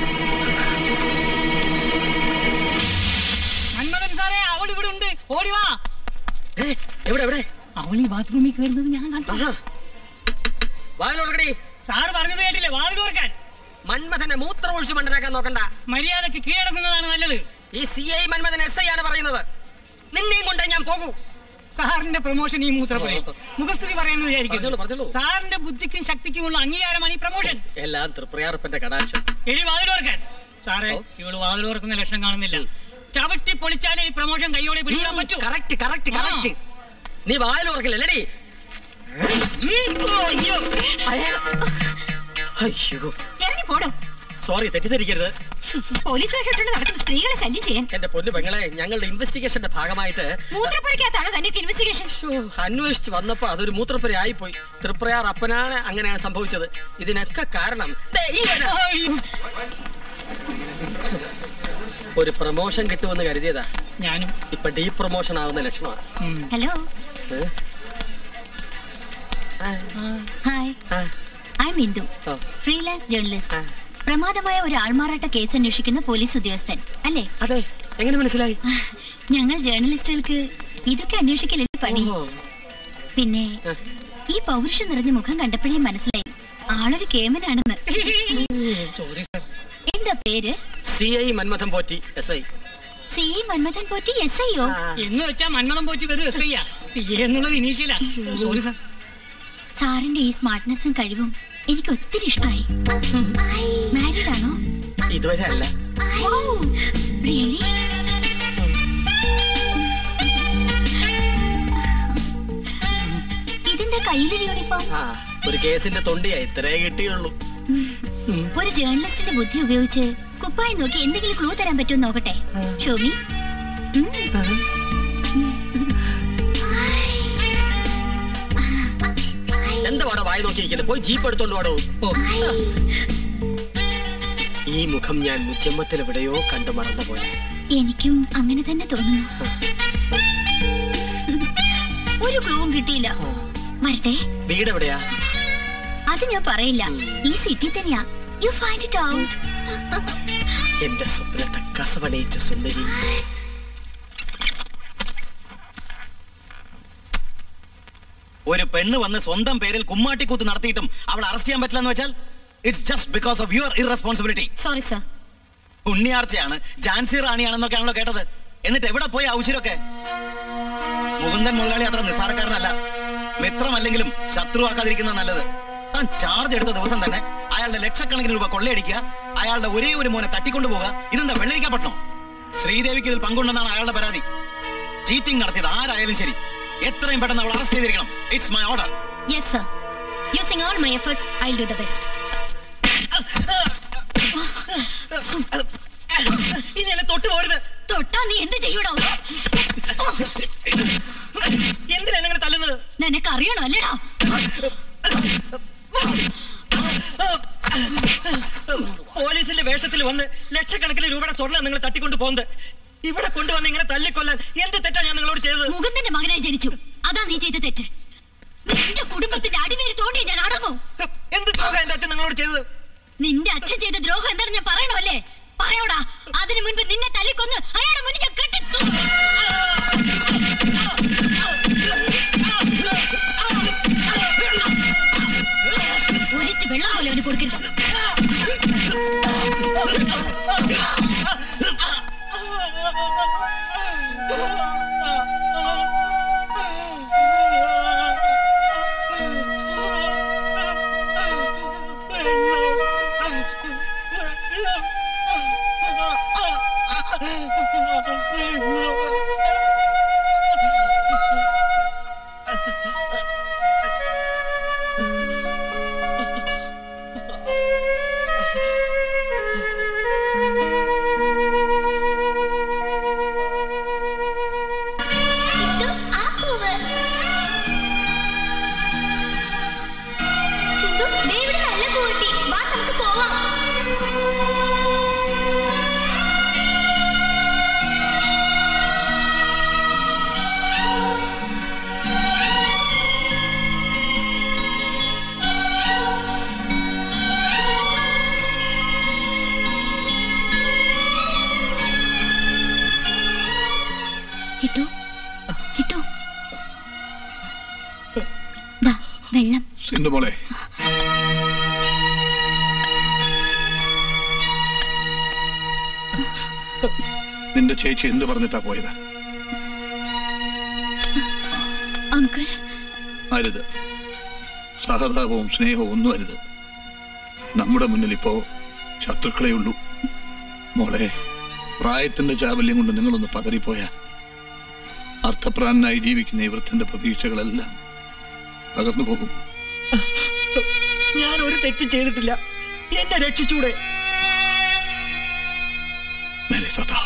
മന്മഥൻ സാറേ അവൾ ഇവിടെ ഉണ്ട് ഓടി വാ ഏ, എവിടെ എവിടെ അവൾ ഈ ബാത്റൂമിൽ കയറുന്നത് ഞാൻ കണ്ടു ആഹാ. വാതിലോടക്കടി സാറ് പറഞ്ഞത് കേട്ടില്ലേ വാതിൽ ഓർക്കാൻ മന്മഥനെ മൂത്രം ഒഴിച്ച് മണ്ടനാക്കാൻ നോക്കണ്ട മര്യാദക്ക് കീഴടങ്ങുന്നതാണ് നല്ലത് ഈ C I Manmadhan S I ആണ് പറയുന്നത് നിന്നെയും കൊണ്ട് ഞാൻ പോകൂ സാറിന്റെ പ്രൊമോഷൻ ഈ മൂത്രപ്പുരയിൽ മുഖസ്തുതി പറയുന്നത് പറഞ്ഞോളൂ, വിചാരിക്കുന്നു പറഞ്ഞോളൂ. സാറിന്റെ ബുദ്ധിക്കും ശക്തിക്കുമുള്ള അംഗീകാരമാണ് ഈ പ്രൊമോഷൻ എല്ലാം തൃപ്രയാറപ്പന്റെ കടാക്ഷം എടി വാതിലോർക്കാൻ സാറേ ഓ. ഇവള് വാതിലോർക്കുന്ന ലക്ഷണം കാണുന്നില്ല ചവിട്ടി പൊളിച്ചാലേ ഈ പ്രൊമോഷൻ കൈയോടെ പിടിക്കാൻ പറ്റൂ കറക്റ്റ് കറക്റ്റ് ആ. കറക്റ്റ് നീ വായിലോർക്കില്ലല്ലേടി അയ്യോ അയ്യോ ഇറങ്ങി പോടോ സോറി തെറ്റിദ്ധരിക്കരുത് പോലീസ് വേഷത്തോടെ നടക്കുന്ന സ്ത്രീകളെ ശല്യം ചെയ്യാൻ എന്റെ പൊന്നു പെങ്ങളെ ഞങ്ങളുടെ ഇൻവെസ്റ്റിഗേഷന്റെ ഭാഗമായിട്ട് മൂത്രപ്പുരക്കകത്താണോ തന്റെ ഇൻവെസ്റ്റിഗേഷൻ ശ്ശോ, അന്വേഷിച്ച് വന്നപ്പോ അതൊരു മൂത്രപ്പുര ആയിപ്പോയി തൃപ്രയാർ അപ്പനാണ് അങ്ങനെയാണ് സംഭവിച്ചത് ഇതിനൊക്കെ കാരണം ദേ ഇവനാ. ഒരു പ്രൊമോഷൻ കിട്ടുമെന്ന് കരുതിയതാ ഞാനും ഇപ്പൊ ഡീ പ്രൊമോഷൻ ആവുന്ന ലക്ഷണമാണ് ഉം. ഹലോ ഏ? ആ, ഹായ് ആ, I'm Indu oh, freelance journalist ആ. പ്രമാദമായ ഒരു ആൾമാറാട്ട കേസ് അന്വേഷിക്കുന്ന പോലീസ് ഉദ്യോഗസ്ഥൻ അല്ലേ അതെ എങ്ങനെ മനസ്സിലായി ഞങ്ങൾ ജേർണലിസ്റ്റുകൾക്ക് ഇതൊക്കെ അന്വേഷിക്കലല്ലേ പണി ഓഹോ. പിന്നെ ആ. ഈ പൗരുഷം നിറഞ്ഞ മുഖം കണ്ടപ്പോഴേ മനസ്സിലായി ആളൊരു കേമനാണെന്ന് സോറി സാർ എന്താ പേര് C I മന്മഥം Potti S I C Manmathan Potti S ഐയോ എന്ന് വെച്ചാ മന്മഥം പോറ്റി വെറും എസ് ഐ സി എ എന്നുള്ളത് ഇനീഷ്യലാ സോറി സാർ സാറിന്റെ ഈ സ്മാർട്ട്നെസ്സും കഴിവും എനിക്ക് ഒത്തിരി ഇഷ്ടമായി മാരീഡ് ആണോ ഇതുവരെ അല്ല റിയലി ഇതെന്താ കയ്യിലൊരു യൂണിഫോം ആ ഒരു കേസിന്റെ തൊണ്ടിയാ ഇത്രേ കിട്ടിയുള്ളൂ ഒരു ജേർണലിസ്റ്റിന്റെ ബുദ്ധി ഉപയോഗിച്ച് കുപ്പായി നോക്കി എന്തെങ്കിലും ക്ലൂ തരാൻ പറ്റുമോ നോക്കട്ടെ ഷോമി എന്താ വാടോ വായി നോക്കിയിരിക്കുന്നത് പോയി ജീപ്പ് എടുത്തോണ്ട് വാടോ ഓ. ഈ മുഖം ഞാൻ മുച്ചമ്മത്തിൽ എവിടെയോ കണ്ടു മറന്ന പോലെ എനിക്കും അങ്ങനെ തന്നെ തോന്നുന്നു ഒരു ക്ലൂവും കിട്ടിയില്ല വരട്ടെ വീട് എവിടെയാ അത് ഞാൻ പറയില്ല ഈ സിറ്റി തന്നെയാ യു ഫൈൻഡ് ഇറ്റ് ഔട്ട് എന്റെ സ്വപ്നത്തെ കസവണയിച്ച സുന്ദരി ഒരു പെണ്ണ് വന്ന് സ്വന്തം പേരിൽ കുമ്മാട്ടിക്കൂത്ത് നടത്തിയിട്ടും അവൾ അറസ്റ്റ് ചെയ്യാൻ പറ്റില്ല എന്ന് വെച്ചാൽ it's just because of your irresponsibility sorry sir പുണ്യാർച്ചയാണ് ജാൻസി റാണിയാണെന്നൊക്കെയാണല്ലോ കേട്ടത് എന്നിട്ട് എവിടെ പോയി ഔഷരൊക്കെ മുകുന്ദൻ മുതലാളി അത്ര നിസ്സാരക്കാരനല്ല മിത്രമല്ലെങ്കിലും ശത്രുവാക്കാതിരിക്കുന്ന നല്ലത് താൻ ചാർജ് എടുത്ത ദിവസം തന്നെ അയാളുടെ ലക്ഷക്കണക്കിന് രൂപ കൊള്ളയടിക്കുക അയാളുടെ ഒരേ ഒരു മോനെ തട്ടിക്കൊണ്ടു പോവുക ഇതെന്താ വെള്ളരിക്കപ്പെടണോ ശ്രീദേവിക്ക് ഇതിൽ പങ്കുണ്ടെന്നാണ് അയാളുടെ പരാതി ചീറ്റിംഗ് നടത്തിയത് ആരായാലും ശരി എത്രയും പെട്ടെന്ന് അവൾ അറസ്റ്റ് ചെയ്തിരിക്കണം it's my order yes sir using all my efforts I do the best ഇനി എന്നെ തൊട്ട് പോരുത് തൊട്ടാ നീ എന്ത് ചെയ്യൂടോ എന്തിനാ എന്നെ ഇങ്ങനെ തല്ലുന്നത് നിനക്ക് അറിയണോ അല്ലേടാ പോലീസിന്റെ വേഷത്തിൽ വന്ന് ലക്ഷക്കണക്കിന് രൂപയുടെ സ്വർണ്ണം നിങ്ങൾ തട്ടിക്കൊണ്ട് പോകുന്നത് ഇവിടെ കൊണ്ടുവന്ന് ഇങ്ങനെ തല്ലിക്കൊല്ലാൻ എന്ത് തെറ്റാ ഞാൻ നിങ്ങളോട് ചെയ്തത് മുകുന്ദന്റെ മകനായി ജനിച്ചു അതാ നീ ചെയ്ത തെറ്റ് നിന്റെ കുടുംബത്തിന്റെ അടിവേര് തോണ്ടി ഞാൻ അടങ്ങും എന്ത് ദ്രോഹം എന്റെ അച്ഛൻ നിങ്ങളോട് ചെയ്തത് നിന്റെ അച്ഛൻ ചെയ്ത ദ്രോഹം എന്താണെന്ന് ഞാൻ പറയണോ അല്ലേ പറയോടാ അതിനു മുൻപ് നിന്നെ തല്ലിക്കൊന്ന് അയാളുടെ മുന്നിൽ ഞാൻ കെട്ടി ഒരിറ്റ് വെള്ളം പോലെ അവന് കൊടുക്കരുത് കിട്ടു, ആ പൂവ്. സിന്ധു, ദേ ഇവിടെ നല്ല പൂ കിട്ടി. വാ, നമുക്ക് പോവാം. കിട്ടു കിട്ടു ദാ വെള്ളം സിന്ധു മോളെ നിന്റെ ചേച്ചി എന്ത് പറഞ്ഞിട്ടാ പോയത് അങ്കിൾ അരുത് സഹതാപവും സ്നേഹവും ഒന്നും അരുത് നമ്മുടെ മുന്നിൽ ഇപ്പോ ശത്രുക്കളേ ഉള്ളൂ മോളെ പ്രായത്തിന്റെ ചാബല്യം കൊണ്ട് നിങ്ങളൊന്ന് പതറിപ്പോയാ അർത്ഥപ്രാണനായി ജീവിക്കുന്ന ഈ വൃദ്ധന്റെ പ്രതീക്ഷകളെല്ലാം തകർന്നു പോകും ഞാൻ ഒരു തെറ്റ് ചെയ്തിട്ടില്ല എന്നെ രക്ഷിച്ചൂടെ മേരെ സദാ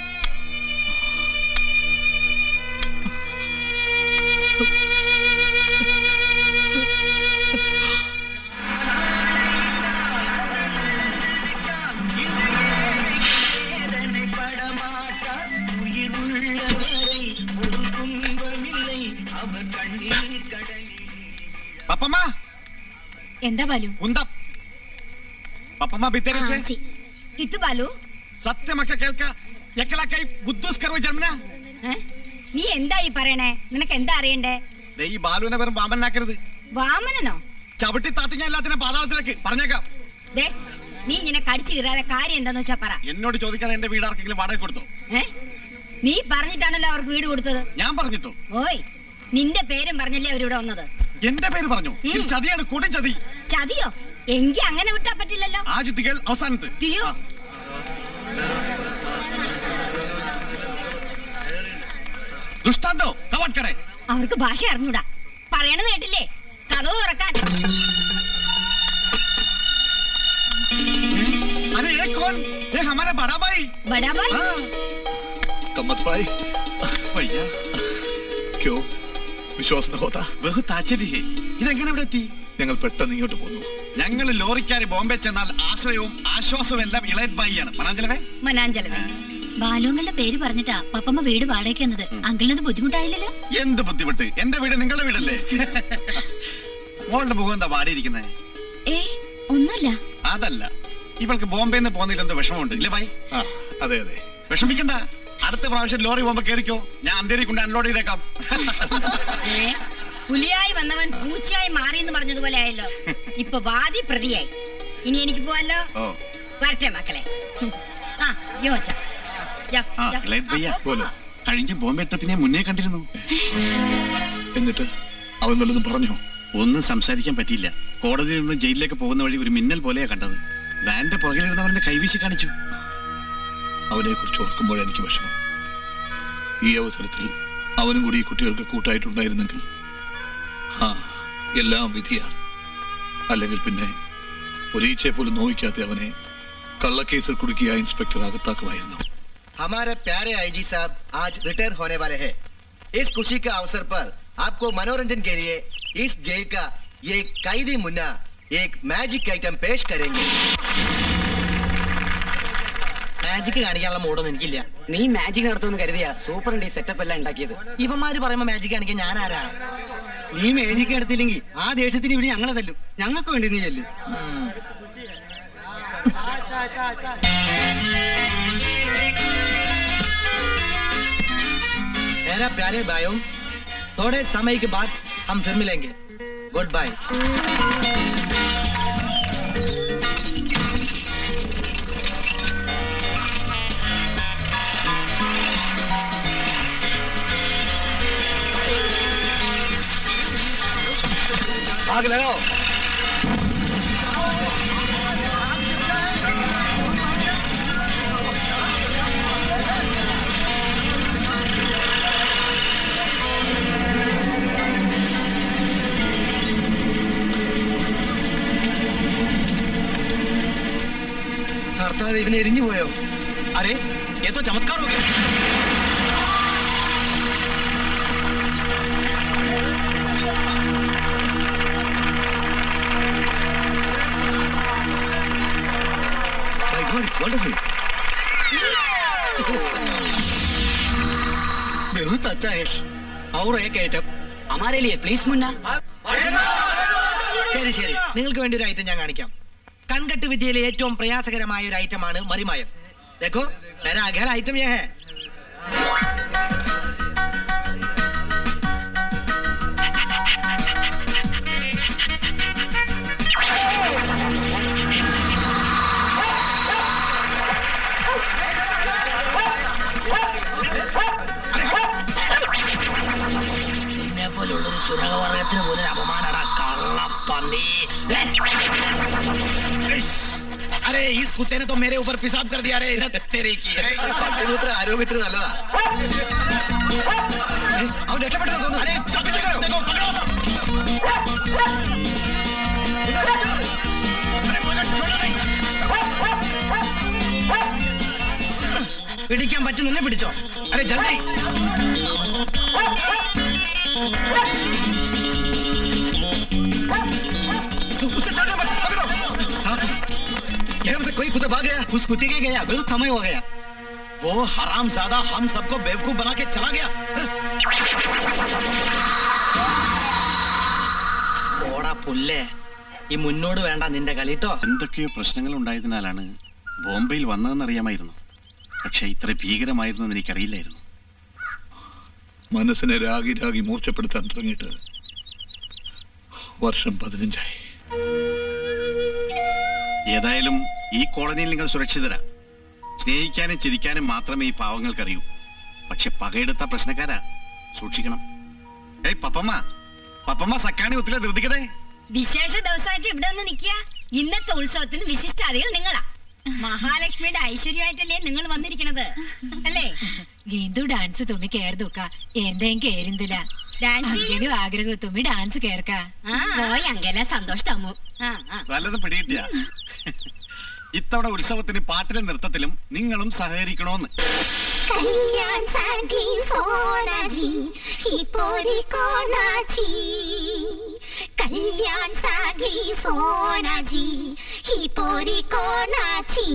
പപ്പമ്മ എന്താ ബാലു ഉന്ത പപ്പമ്മ ಬಿದ್ದೇನೆ ആ, സി. കിത്തു ബാലു സത്യമൊക്കെ കേൾക്ക എക്കലാക്കായി ബുദ്ധുസ്കർവ ജന്മന ഏ? നീ എന്താ ഈ പറയണേ നിനക്ക് എന്താ അറിയണ്ടേ ദേ ഈ ബാലുവിനെ വെറും വാമനാക്കരുത് വാമനനോ ചവിട്ടി താത്തി ഞാൻ എല്ലാത്തിനും പാതാളത്തിലേക്ക് പറഞ്ഞേക്കാം ദേ നീ ഇങ്ങനെ കടിച്ചു കീറാതെ കാര്യം എന്താന്ന് വെച്ചാ പറ എന്നോട് ചോദിക്കാതെ എന്റെ വീട് ആർക്കെങ്കിലും വാടക കൊടുത്തോ ഏ നീ പറഞ്ഞിട്ടാണല്ലോ അവർക്ക് വീട് കൊടുത്തത് ഞാൻ പറഞ്ഞിട്ടോ ഓയ് നിന്റെ പേരും പറഞ്ഞല്ലേ അവരിവിടെ വന്നത് എന്റെ പേര് പറഞ്ഞു ഇത് ഉം. ചതിയാണ് കൊടും ചതി ചതിയോ എങ്കി അങ്ങനെ വിട്ടാ പറ്റില്ലല്ലോ ആ ചുത്തികൾ അവസാനത്ത് തിയോ ദുഷ്ടാന്തോ കവാട്കടെ അവർക്ക് ഭാഷ അറിഞ്ഞൂടാ പറയണത് കേട്ടില്ലേ കഥവ് തുറക്കാൻ अरे ये कौन ये हमारा बड़ा भाई बड़ा भाई कम्मत भाई भैया ക്യോ വിശ്വാസം ഹോത്താ ബഹുത്ത് ആശ്ചര്യ ഇതെങ്ങനെ ഇവിടെ എത്തി ഞങ്ങൾ പെട്ടെന്ന് ഇങ്ങോട്ട് പോന്നു ഞങ്ങൾ ലോറിക്കാര് ബോംബെ ചെന്നാൽ ആശ്രയവും ആശ്വാസവും എല്ലാം ഇളയത് ബായിയാണ് മനാഞ്ചലവേ മനാഞ്ചലവേ ബാലുങ്ങളുടെ പേര് പറഞ്ഞിട്ടാ പപ്പമ്മ വീട് വാടകയ്ക്ക് വന്നത് അങ്കിളിനത് ബുദ്ധിമുട്ടായില്ലല്ലോ എന്ത് ബുദ്ധിമുട്ട് എന്റെ വീട് നിങ്ങളുടെ വീടല്ലേ മോളുടെ മുഖം എന്താ വാടിയിരിക്കുന്നത് ഏ ഒന്നുമില്ല അതല്ല ഇവൾക്ക് ബോംബെ നിന്ന് പോകുന്നതിൽ എന്തോ വിഷമമുണ്ട് ഇല്ലേ ഭായി അതെ അതെ വിഷമിക്കണ്ട അടുത്ത പ്രാവശ്യം ലോറി പോകുമ്പോ കേറിക്കോ ഞാൻ അന്തേരി കൊണ്ട് അൺലോഡ് ചെയ്തേക്കാം ഏ പുലിയായി വന്നവൻ പൂച്ചയായി മാറി എന്ന് പറഞ്ഞതുപോലെ ആയല്ലോ ഇപ്പൊ വാദി പ്രതിയായി ഇനി എനിക്ക് പോവാലോ ഓ വരട്ടെ മക്കളെ ഹും. ആ യോച്ച ആ ഇളയത് ഭയ്യ പോലോ കഴിഞ്ഞ ബോംബെ ട്രിപ്പിനെ മുന്നേ കണ്ടിരുന്നു എന്നിട്ട് അവൻ വല്ലതും പറഞ്ഞോ ഒന്നും സംസാരിക്കാൻ പറ്റിയില്ല കോടതിയിൽ നിന്ന് ജയിലിലേക്ക് പോകുന്ന വഴി ഒരു മിന്നൽ പോലെയാ കണ്ടത് വാന്റെ പുറകിലിരുന്നവരുടെ കൈവീശി കാണിച്ചു അവനെ കുറിച്ച് ഓർക്കുമ്പോൾ എനിക്ക് വിഷമം ഈ അവസരത്തിൽ അവനും കൂടി ഈ കുട്ടികൾക്ക് കൂട്ടായിട്ടുണ്ടായിരുന്നെങ്കിൽ ആ എല്ലാം വിധിയാണ് അല്ലെങ്കിൽ പിന്നെ ഒരീച്ചയെ പോലും നോവിക്കാത്ത അവനെ കള്ളക്കേസിൽ കുടുക്കിയ ഇൻസ്പെക്ടർ അകത്താക്കുമായിരുന്നു हमारे प्यारे आईजी साहब आज रिटायर होने वाले हैं इस खुशी के अवसर पर आपको मनोरंजन के लिए इस जेल का ये कैदी मुन्ना एक मैजिक आइटम पेश करेंगे മാജിക് കാണിക്കാനുള്ള മൂടൊന്നും എനിക്കില്ല നീ മാജിക് നടത്തുമെന്ന് കരുതിയാ സൂപ്പറിന്റെ സെറ്റപ്പ് എല്ലാം ഉണ്ടാക്കിയത് ഇവന്മാര് പറയുമ്പോ മാജിക് കാണിക്കാൻ ഞാൻ ആരാ നീ മേജിക്ക് എടുത്തില്ലെങ്കിൽ ആ ദേഷ്യത്തിന് ഇവിടെ ഞങ്ങളെ തല്ലും ഞങ്ങൾക്ക് വേണ്ടി നീ ചെല്ലും मेरा प्यारे भाइयों थोड़े समय के बाद हम फिर मिलेंगे गुड बाय आग लगाओ ഭർത്താവ് ഇവനെ എരിഞ്ഞു പോയോ അരെ ഏതോ ചമത്കാർ ഹോ ഗയാ. My God, it's wonderful. बहुत अच्छा है और एक आइटम हमारे लिए प्लीज मुन्ना ശരി ശരി നിങ്ങൾക്ക് വേണ്ടി ഒരു ഐറ്റം ഞാൻ കാണിക്കാം കൺകെട്ട് വിദ്യയിലെ ഏറ്റവും പ്രയാസകരമായ ഒരു ഐറ്റമാണ് മറിമായം देखो मेरा अगला आइटम यह है നിന്നെ പോലുള്ള ഒരു സുരകവർഗത്തിന് പോലും അപമാനട കള്ളപ്പന്നി अरे इस कुत्ते ने तो मेरे ऊपर पेशाब कर दिया रे तेरे की പട്ടിമൂത്ര ആരോഗ്യത്തിന് നല്ലതാ ഏ, അവൻ രക്ഷപ്പെട്ടെന്ന് തോന്നുന്നു अरे पकड़ो, देखो, पकड़ो। പിടിക്കാൻ പറ്റുന്നെ പിടിച്ചോ अरे जल्दी उससे चढ़ो मत पकड़ो हाँ, यहाँ से कोई कुत्ता भाग गया उस कुत्ते के गया बहुत समय हो गया वो हराम ज्यादा हम सबको बेवकूफ बना के चला गया ഓടാ പുല്ലേ ഈ മുന്നോട് വേണ്ട നിന്റെ കളിട്ടോ എന്തൊക്കെയോ പ്രശ്നങ്ങൾ ഉണ്ടായതിനാലാണ് ബോംബെയിൽ വന്നതെന്നറിയാമായിരുന്നു പക്ഷെ ഇത്ര ഭീകരമായിരുന്നു എന്ന് എനിക്കറിയില്ലായിരുന്നു മനസ്സിനെ രാഗി രാഗി മൂർച്ചപ്പെടുത്താൻ തുടങ്ങിയിട്ട് വർഷം പതിനഞ്ചായി ഏതായാലും ഈ കോളനിയിൽ നിങ്ങൾ സുരക്ഷിതരാ സ്നേഹിക്കാനും ചിരിക്കാനും മാത്രമേ ഈ പാവങ്ങൾക്കറിയൂ പക്ഷെ പകയെടുത്ത പ്രശ്നക്കാരാ സൂക്ഷിക്കണം ഏയ് പപ്പമ്മ പപ്പമ്മ സക്കാണി ഒത്തിരി ധൃതിക്കതേ വിശേഷ ദിവസമായിട്ട് ഇവിടെ ഒന്ന് നിൽക്കുക ഇന്നത്തെ ഉത്സവത്തിന് വിശിഷ്ടാദികൾ നിങ്ങളാ മഹാലക്ഷ്മിയുടെ ഐശ്വര്യമായിട്ടല്ലേ നിങ്ങൾ വന്നിരിക്കണത് അല്ലേ ഗീന്തു ഡാൻസ് തുമ്മി കേർദുക്ക എന്തേം കേരുന്നില്ല ഡാൻസ് അങ്കലും ആഗ്രഹം തുമ്മി ഡാൻസ് കേർക്ക പോയി അങ്കല സന്തോഷ് തമ്മു നല്ലത് പിടികിട്ടിയ ഇത്തവണ ഉത്സവത്തിന് പാട്ടിലും നൃത്തത്തിലും നിങ്ങളും സഹകരിക്കണോന്ന് कल्याण साठी सोनाजी ही पोरी कोणाची कल्याण साठी सोनाजी ही पोरी कोणाची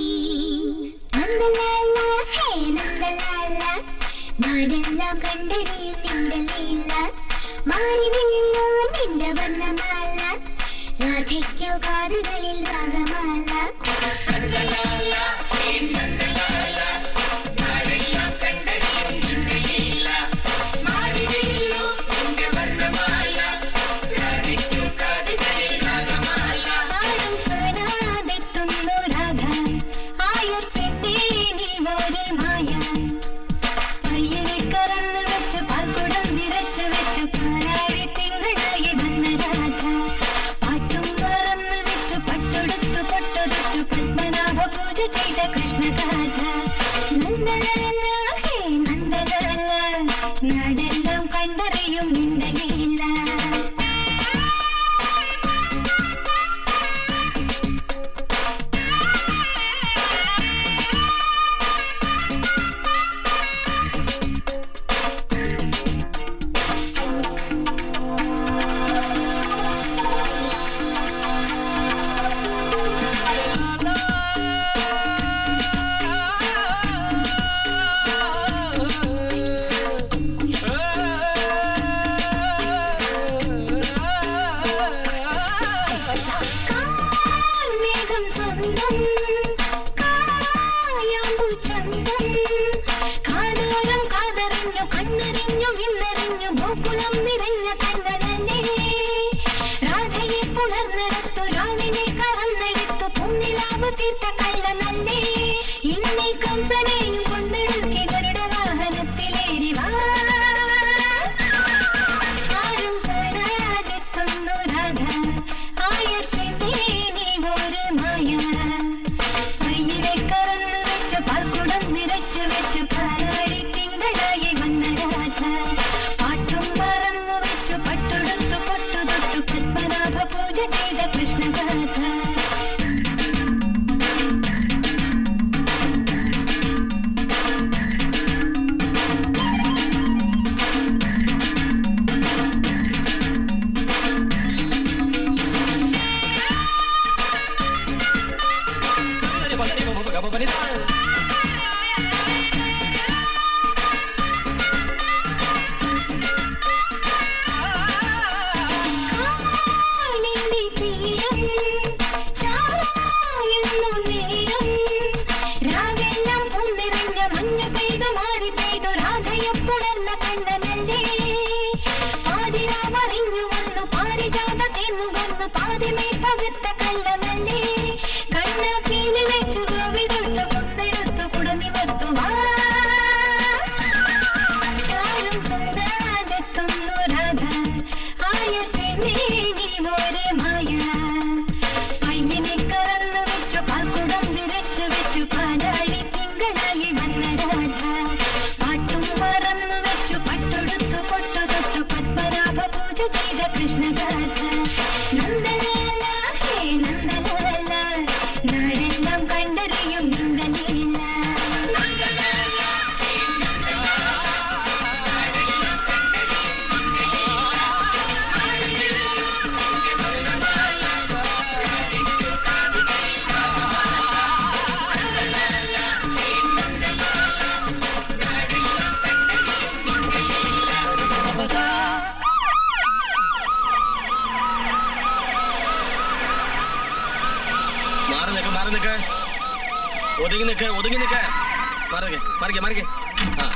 നന്ദലാല ഹേ നന്ദലാല നാടെല്ലാം കണ്ടറിയും നിന്റെ ലീല മാറിവില്ലോ നിന്റെ വർണ്ണമാല രാധയ്ക്കോ കാതുകളിൽ രാഗമാല നന്ദലാല ഹേ നന്ദലാല നാടെല്ലാം കണ്ടറിയും നിന്റെ ലീല മാറിവില്ലോ നിന്റെ വർണ്ണമാല രാധയ്ക്കോ കാതുകളിൽ രാഗമാല ആരും കാണാതെത്തുന്നു രാധ ആയർ പെട്ടേ നീ ഒരു മായ പയ്യനെ കറന്നു വെച്ച് പാൽക്കുടം നിറച്ചു വെച്ച് പാലാടി തിങ്കളായി വന്ന രാധ പാട്ടും മറന്നു വെച്ചു പട്ടൊടുത്തു പൊട്ടുതൊട്ടു പത്മനാഭ പൂജ ചെയ്ത കൃഷ്ണഗാഥ നന്ദലാല ഹേ നന്ദലാല നാടെല്ലാം കണ്ടറിയും നിന്റെ ലീല കാർമേഘം സ്വന്തം കായാമ്പു ചന്തം കാതോരം കാതറിഞ്ഞു കണ്ണറിഞ്ഞു വിണ്ണറിഞ്ഞു ഗോകുലം നിറഞ്ഞ കണ്ണനല്ലേ രാധയെ പുണർന്നെടുത്തു രാവിനെ കറന്നെടുത്തു പൊന്നിലാവ് തീർത്ത കള്ളനല്ലേ ഇന്നീ കംസനെയും കൊന്നെടുക്കി ഗരുഡ വാഹനത്തിലേറി വാ ആരും കാണാതെത്തുന്നു രാധ ആയർ പെണ്ണേ നീ ഒരു മായ പയ്യനെ കറന്നു വെച്ച് പാൽക്കുടം നിറച്ചു വെച്ച് പാലാടി തിങ്കളായി വന്ന രാധ പാട്ടും മറന്നു വെച്ചു പട്ടുടുത്തു പൊട്ടുതൊട്ടു പത്മനാഭ പൂജ ചെയ്ത കൃഷ്ണഗാഥ കാണിന്റെ തീരം ചായുന്നു നേരം രാവെല്ലാം പൂന്നിറഞ്ഞ മഞ്ഞു പെയ്തു മാറി പെയ്തു രാധയപ്പുണർന്ന കണ്ണനല്ലേ പാതിരാമറിഞ്ഞു വന്നു പാരിജാത തീർന്നു വന്നു പാതിമേ പകുത്ത കള്ളനല്ലേ കണ്ണ പീലി വെച്ചു ഗോവി തൊട്ട് കൊണ്ടെടുത്തു കുടനിവർത്തു വാ ആരും കാണാതെത്തുന്നു രാധ ആയ പെണ്ണേ നീ ഒരു മായ പയ്യനെ കറന്നു വെച്ചു പാൽക്കുടം നിറച്ചു വെച്ചു പാലാടി തിങ്കളായി വന്ന രാധ പാട്ടും മറന്നു വെച്ചു പട്ടൊടുത്തു പൊട്ടുതൊട്ടു പത്മനാഭ പൂജ ചെയ്ത കൃഷ്ണഗാഥ നന്ദലാല ഹേ നന്ദലാല നാടെല്ലാം കണ്ടറിയും നിന്റെ ലീല നന്ദലാല ഹേ മാറി നിക്ക മാറി നിക്ക ഒതുങ്ങി നിക്ക ഒതുങ്ങി നിക്ക മറികെ മറികെ മറികെ ആ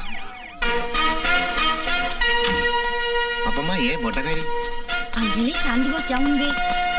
അപ്പമ്മ ഏ ബൊട്ടക്കാരി അങ്കിളി ചാന്ത് ബോസ് ജാऊंगे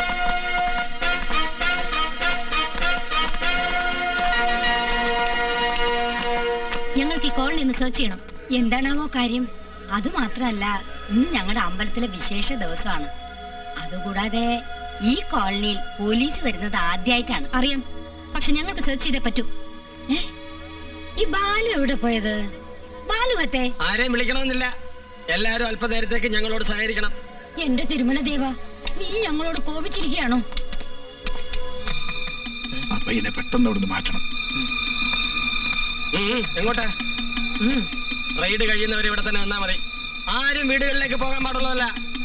ഞങ്ങൾക്ക് ഈ കോളനി ഒന്ന് സെർച്ച് ചെയ്യണം എന്താണാവോ കാര്യം അതുമാത്രമല്ല ഇന്ന് ഞങ്ങളുടെ അമ്പലത്തിലെ വിശേഷ ദിവസമാണ് അതുകൂടാതെ ഈ കോളനിയിൽ പോലീസ് വരുന്നത് ആദ്യമായിട്ടാണ് അറിയാം പക്ഷെ ഞങ്ങൾക്ക് സെർച്ച് ചെയ്തേ പറ്റൂ ഈ ബാലു എവിടെ പോയത് ബാലു അത്തെ ആരെയും വിളിക്കണമെന്നില്ല എല്ലാരും അല്പനേരത്തേക്ക് ഞങ്ങളോട് സഹകരിക്കണം എന്റെ തിരുമല ദേവ നീ ഞങ്ങളോട് കോപിച്ചിരിക്കുകയാണോ ആ പയ്യനെ പെട്ടെന്ന് അവിടുന്ന് മാറ്റണം ഉം, ഉം, എങ്ങോട്ടാ ഉം, റെയ്ഡ് കഴിയുന്നവർ ഇവിടെ തന്നെ നിന്നാ മതി ആരും വീടുകളിലേക്ക് പോകാൻ പാടുള്ളതല്ല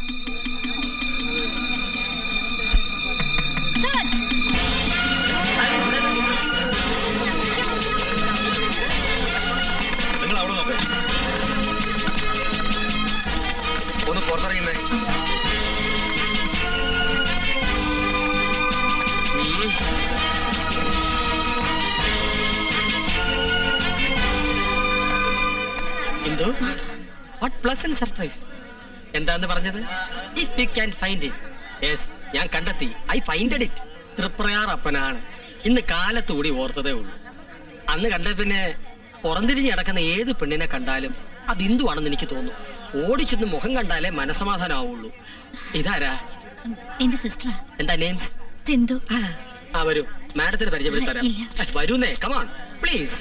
നിങ്ങൾ അവിടെ നോക്ക് ഒന്ന് പുറത്തിറങ്ങുന്നേ എന്തോ വാട്ട് പ്ലസന്റ് സർപ്രൈസ് എന്താന്ന് പറഞ്ഞത് if you can find it yes ഞാൻ കണ്ടെത്തി ഐ ഫൈൻഡഡ് ഇറ്റ് തൃപ്രയാർ അപ്പനാണ് ഇന്ന് കാലത്തുകൂടി ഓർത്തതേ ഉള്ളൂ അന്ന് കണ്ട പിന്നെ പുറംതിരിഞ്ഞ് കിടക്കുന്ന ഏത് പെണ്ണിനെ കണ്ടാലും അത് ഹിന്ദുവാണെന്ന് എനിക്ക് തോന്നും ഓടിച്ചെന്ന് മുഖം കണ്ടാലേ മനസമാധാനമാവുള്ളൂ ഇതാരാ എന്റെ സിസ്റ്ററാ എന്താ നെയിംസ് സിന്ധു ആ വരൂ മാഡത്തിന് പരിചയപ്പെടുത്തരാം ഇല്ല. വരൂന്നേ come on please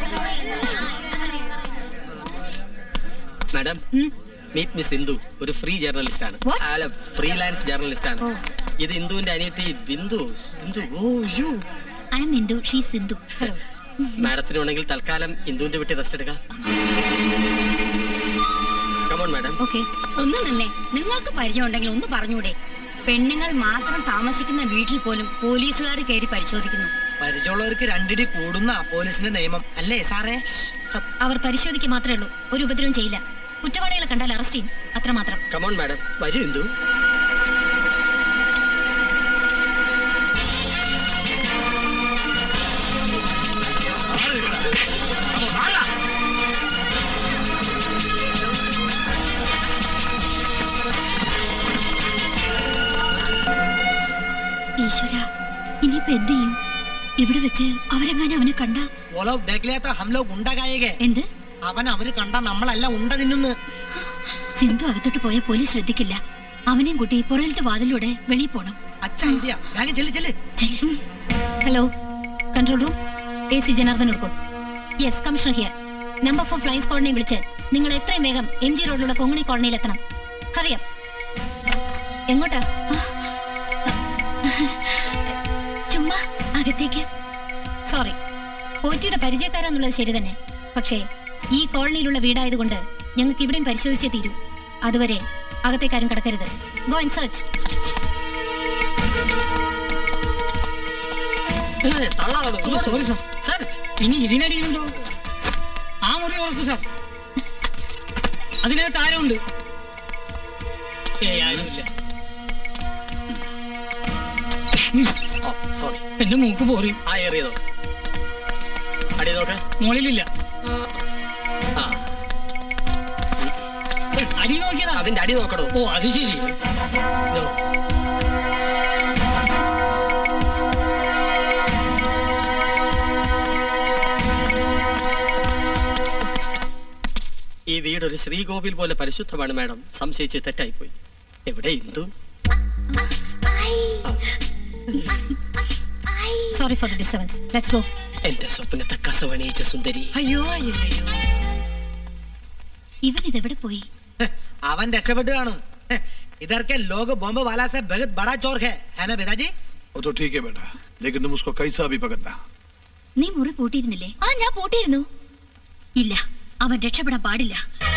madam meet miss Indu ഒരു ഫ്രീ ജേർണലിസ്റ്റ് ആണ് What? അല്ല ഫ്രീലാൻസ് ജേർണലിസ്റ്റ് ആണ് ഓ. ഇത് ഇന്ദുവിന്റെ അനിയത്തി Bindu Sindhu oh you I'm Indu she Sindhu hello മാഡത്തിന് വേണമെങ്കിൽ തൽക്കാലം ഇന്ദുവിന്റെ വീട്ടിൽ റെസ്റ്റ് എടുക്കാം കമോൺ മാഡം ഓക്കെ ഒന്ന് നിന്നെ നിങ്ങൾക്ക് പരിചയം ഉണ്ടെങ്കിൽ ഒന്ന് പറഞ്ഞൂടെ പെണ്ണുങ്ങൾ മാത്രം താമസിക്കുന്ന വീട്ടിൽ പോലും പോലീസുകാർ കയറി പരിശോധിക്കുന്നു പരിചയമുള്ളവർക്ക് രണ്ടിടി കൂടുന്ന പോലീസിന്റെ നിയമം അല്ലേ സാറേ അവർ പരിശോധിക്കുക മാത്രമേ ഉള്ളൂ ഒരു ഉപദ്രവം ചെയ്യില്ല കുറ്റവാളികളെ കണ്ടാൽ അറസ്റ്റ് ചെയ്യും അത്രമാത്രം കമോൺ മാഡം വരൂ ഇന്ദു ഈശ്വര ഇനിയിപ്പോ എന്ത് ചെയ്യും ഇവിടെ വെച്ച് അവരെങ്ങനെ അവനെ കണ്ട वो लोग देख लिया तो हम लोग उंडा गाएंगे എന്ത് അവൻ അവര് കണ്ട നമ്മളല്ല ഉണ്ട തിന്നുന്നു സിന്ധു അകത്തോട്ട് പോയ പോലീസ് ശ്രദ്ധിക്കില്ല അവനെയും കൂട്ടി പുറകിലത്തെ വാതിലൂടെ വെളിയിൽ പോണം അച്ഛ ഐഡിയ വേഗം ചെല്ല് ചെല്ല് hello control room A C Janardhan എടുക്കും yes commissioner here number four ഫ്ലൈൻസ് കോളനി വിളിച്ച് നിങ്ങൾ എത്രയും വേഗം എം ജി റോഡിലുള്ള കൊങ്ങണി കോളനിയിൽ എത്തണം അറിയാം എങ്ങോട്ടാ ചുമ്മാ അകത്തേക്ക് സോറി പോറ്റിയുടെ പരിചയക്കാരാന്നുള്ളത് ശരി തന്നെ പക്ഷേ ഈ കോളനിയിലുള്ള വീടായതുകൊണ്ട് ഞങ്ങൾക്ക് ഇവിടെയും പരിശോധിച്ചേ തീരൂ അതുവരെ അകത്തേക്കാരും കിടക്കരുത് go and search sorry sir ഇനി ഇതിനടിയിലുണ്ടോ ആ മുറി ഓർക്കു സാർ അതിനകത്ത് ആരുണ്ട് ഏയ് ആരുമില്ല സോറി എന്റെ മൂക്ക് പോറി ആ ഏറിയതോ അടി നോക്ക് മുകളിലില്ല ആ അടി നോക്കിയതാ അതിന്റെ അടി നോക്കണോ ഓ അത് ശരി No. ഈ വീട് ഒരു ശ്രീകോവിൽ പോലെ പരിശുദ്ധമാണ് മാഡം സംശയിച്ച് തെറ്റായിപ്പോയി എവിടെ Indu sorry for the disturbance let's go എന്റെ സ്വപ്നത്തെ കസവണിയിച്ച സുന്ദരി അയ്യോ അയ്യോ അയ്യോ ഇവൻ ഇതെവിടെ പോയി അവൻ രക്ഷപ്പെട്ടു കാണും ഇधर के लोग बॉम्ब वाला से बहुत बड़ा चोर है है ना पिताजी वो तो ठीक है बेटा लेकिन तुम उसको कैसा भी पकड़ना നീ മുറി പൂട്ടിയിരുന്നില്ലേ ആ ഞാൻ പൂട്ടിയിരുന്നു ഇല്ല അവൻ രക്ഷപ്പെടാൻ പാടില്ല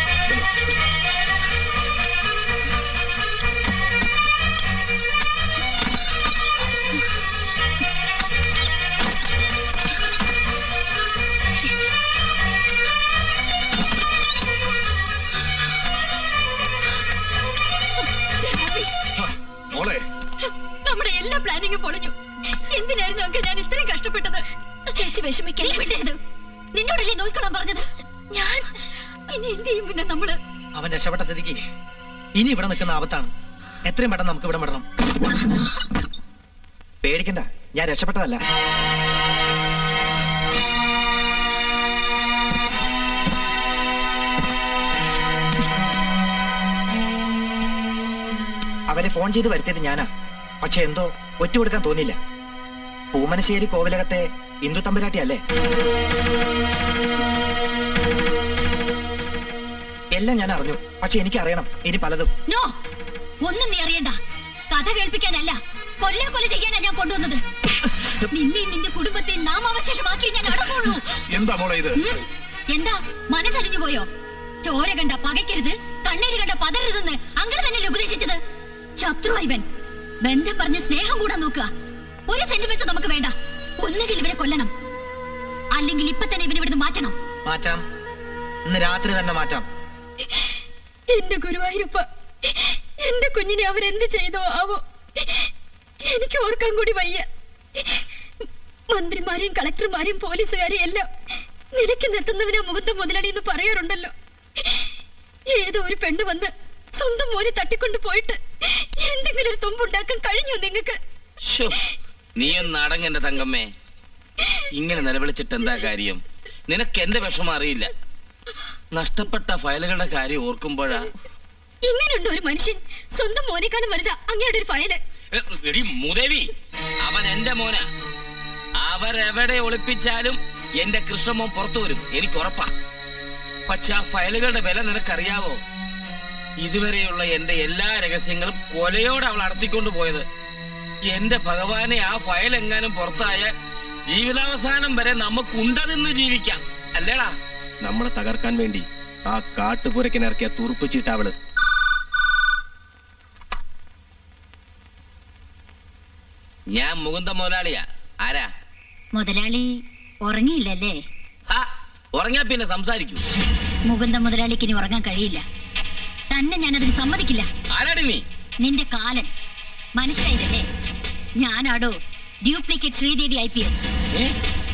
മോളെ നമ്മുടെ എല്ലാ പ്ലാനിങ്ങും പൊളിഞ്ഞു എന്തിനായിരുന്നു അങ്കിൾ ഞാൻ ഇത്രയും കഷ്ടപ്പെട്ടത് ചേച്ചി വിഷമിക്കല്ലേ വിടരുത് നിന്നോടല്ലേ നോക്കിക്കൊള്ളാൻ പറഞ്ഞത് ഞാൻ ഇനി എന്ത് ചെയ്യും പിന്നെ നമ്മള് അവൻ രക്ഷപ്പെട്ട സ്ഥിതിക്ക് ഇനി ഇവിടെ നിൽക്കുന്ന ആപത്താണ് എത്രയും പെട്ടെന്ന് നമുക്ക് ഇവിടെ വിടണം പേടിക്കണ്ട ഞാൻ രക്ഷപ്പെട്ടതല്ല അവരെ ഫോൺ ചെയ്ത് വരുത്തിയത് ഞാനാ പക്ഷെ എന്തോ ഒറ്റ കൊടുക്കാൻ തോന്നിയില്ല പൂമനശ്ശേരി കോവിലകത്തെ ഇന്ദു തമ്പുരാട്ടി അല്ലേ എല്ലാം ഞാൻ അറിഞ്ഞു പക്ഷെ എനിക്ക് അറിയണം ഇനി പലതും നോ ഒന്നും നീ അറിയണ്ട കഥ കേൾപ്പിക്കാനല്ല കൊല്ല കൊല ചെയ്യാനാ ഞാൻ കൊണ്ടുവന്നത് നിന്നെയും നിന്റെ കുടുംബത്തെയും നാമാവശേഷമാക്കി ഞാൻ അടങ്ങുള്ളൂ എന്താ മോളെ ഇത് ഉം. എന്താ മനസ്സലിഞ്ഞു പോയോ ചോര കണ്ട പകയ്ക്കരുത് കണ്ണീര് കണ്ട പതരരുതെന്ന് അങ്ങനെ തന്നെയല്ലേ ഉപദേശിച്ചത് ശത്രു ഇവൻ ബന്ധം പറഞ്ഞ് സ്നേഹം കൂടാൻ നോക്കുക ഒരു സെന്റിമെന്റ്സ് നമുക്ക് വേണ്ട ഒന്നുകിൽ ഇവരെ കൊല്ലണം അല്ലെങ്കിൽ ഇപ്പൊ തന്നെ ഇവനെ ഇവിടുന്ന് മാറ്റണം മാറ്റാം ഇന്ന് രാത്രി തന്നെ മാറ്റാം എന്റെ ഗുരുവായൂരപ്പ എന്റെ കുഞ്ഞിനെ അവരെന്ത് ചെയ്തോ ആവോ എനിക്ക് ഓർക്കാൻ കൂടി വയ്യ മന്ത്രിമാരെയും കളക്ടർമാരെയും പോലീസുകാരെയും എല്ലാം നിലയ്ക്ക് നിർത്തുന്നവനാ മുകുന്ദ മുതലാളി എന്ന് പറയാറുണ്ടല്ലോ ഏതോ ഒരു പെണ്ണ് വന്ന് സ്വന്തം മോനെ തട്ടിക്കൊണ്ട് പോയിട്ട് എന്തെങ്കിലും ഒരു തുമ്പുണ്ടാക്കാൻ കഴിഞ്ഞു നിങ്ങൾക്ക് ശ്ശോ, നീ ഒന്ന് അടങ്ങ് എന്റെ തങ്കമ്മേ ഇങ്ങനെ നിലവിളിച്ചിട്ട് എന്താ കാര്യം നിനക്ക് എന്റെ വിഷമം അറിയില്ല നഷ്ടപ്പെട്ട ഫയലുകളുടെ കാര്യം ഓർക്കുമ്പോഴാ ഇങ്ങനെയുണ്ട് ഒരു മനുഷ്യൻ സ്വന്തം മോനേക്കാളും വലുതാ അങ്ങയുടെ ഒരു ഫയല് എ, എടി മൂദേവി അവൻ എന്റെ മോനാ അവരെവിടെ ഒളിപ്പിച്ചാലും എന്റെ കൃഷ്ണമോൻ പുറത്തു വരും എനിക്ക് ഉറപ്പാ പക്ഷെ ആ ഫയലുകളുടെ വില നിനക്കറിയാവോ ഇതുവരെയുള്ള എന്റെ എല്ലാ രഹസ്യങ്ങളും കൊലയോടെ അവൾ അടത്തിക്കൊണ്ട് പോയത് എന്റെ ഭഗവാനെ ആ ഫയൽ എങ്ങാനും പുറത്തായ ജീവിതാവസാനം വരെ നമുക്ക് ഉണ്ടതെന്ന് ജീവിക്കാം അല്ലേടാ നമ്മളെ തകർക്കാൻ വേണ്ടി ആ കാട്ടുപുരക്കിനിറക്കിയ തുറുപ്പ് അവള് ഞാൻ മുകുന്ദ മുതലാളിയാ ആരാ മുതലാളി ഉറങ്ങിയില്ലല്ലേ ഹാ ഉറങ്ങിയാ പിന്നെ സംസാരിക്കൂ മുകുന്ദ മുതലാളിക്ക് ഇനി ഉറങ്ങാൻ കഴിയില്ല തന്നെ ഞാനതിന് സമ്മതിക്കില്ല ആരാടി നീ നിന്റെ കാലൻ മനസ്സിലായില്ലല്ലേ ഞാനാടോ duplicate Sreedevi I P S ഏ?